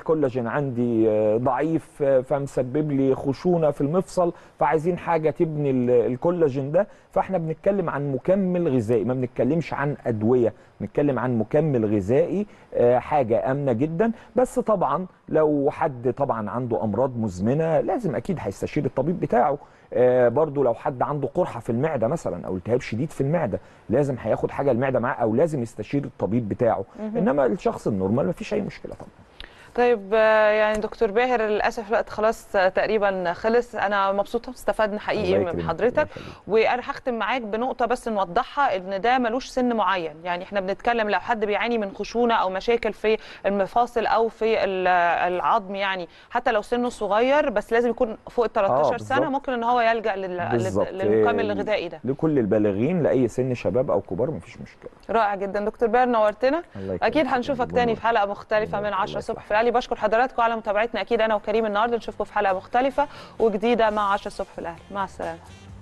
S6: الكولاجين عندي آه، ضعيف آه، فمسبب لي خشونه في المفصل فعايزين حاجه تبني ال- الكولاجين ده فاحنا بنتكلم عن مكمل غذائي ما بنتكلمش عن ادويه بنتكلم عن مكمل غذائي آه، حاجه امنه جدا بس طبعا لو حد طبعا عنده امراض مزمنه لازم اكيد هيستشير الطبيب بتاعه آه، برضو لو حد عنده قرحه في المعده مثلا او التهاب شديد في المعده لازم هياخد حاجه المعده معاه او لازم يستشير الطبيب بتاعه انما الشخص النورمال مفيش اي مشكله طبعا
S1: طيب آه، يعني دكتور باهر للاسف الوقت خلاص آه، تقريبا خلص انا مبسوطه استفدنا حقيقي
S6: الله
S1: من
S6: يكرمك،
S1: حضرتك
S6: الله يخليك.
S1: وانا هختم معاك بنقطه بس نوضحها ان ده ملوش سن معين يعني احنا بنتكلم لو حد بيعاني من خشونه او مشاكل في المفاصل او في ال- العظم يعني حتى لو سنه صغير بس لازم يكون فوق ال 13 سنه
S6: بالظبط.
S1: ممكن ان هو يلجا لل-
S6: بالظبط.
S1: للمكمل
S6: آه،
S1: الغذائي ده
S6: لكل البالغين لاي سن شباب او كبار مفيش مشكله
S1: رائع جدا دكتور باهر نورتنا
S6: الله يكرمك.
S1: اكيد هنشوفك تاني في حلقه مختلفه
S6: الله
S1: من 10
S6: يخليك.
S1: الصبح في الاهلي بشكر حضراتكم على متابعتنا اكيد انا وكريم النهارده نشوفكم في حلقه مختلفه وجديده مع 10 الصبح في الاهلي مع السلامه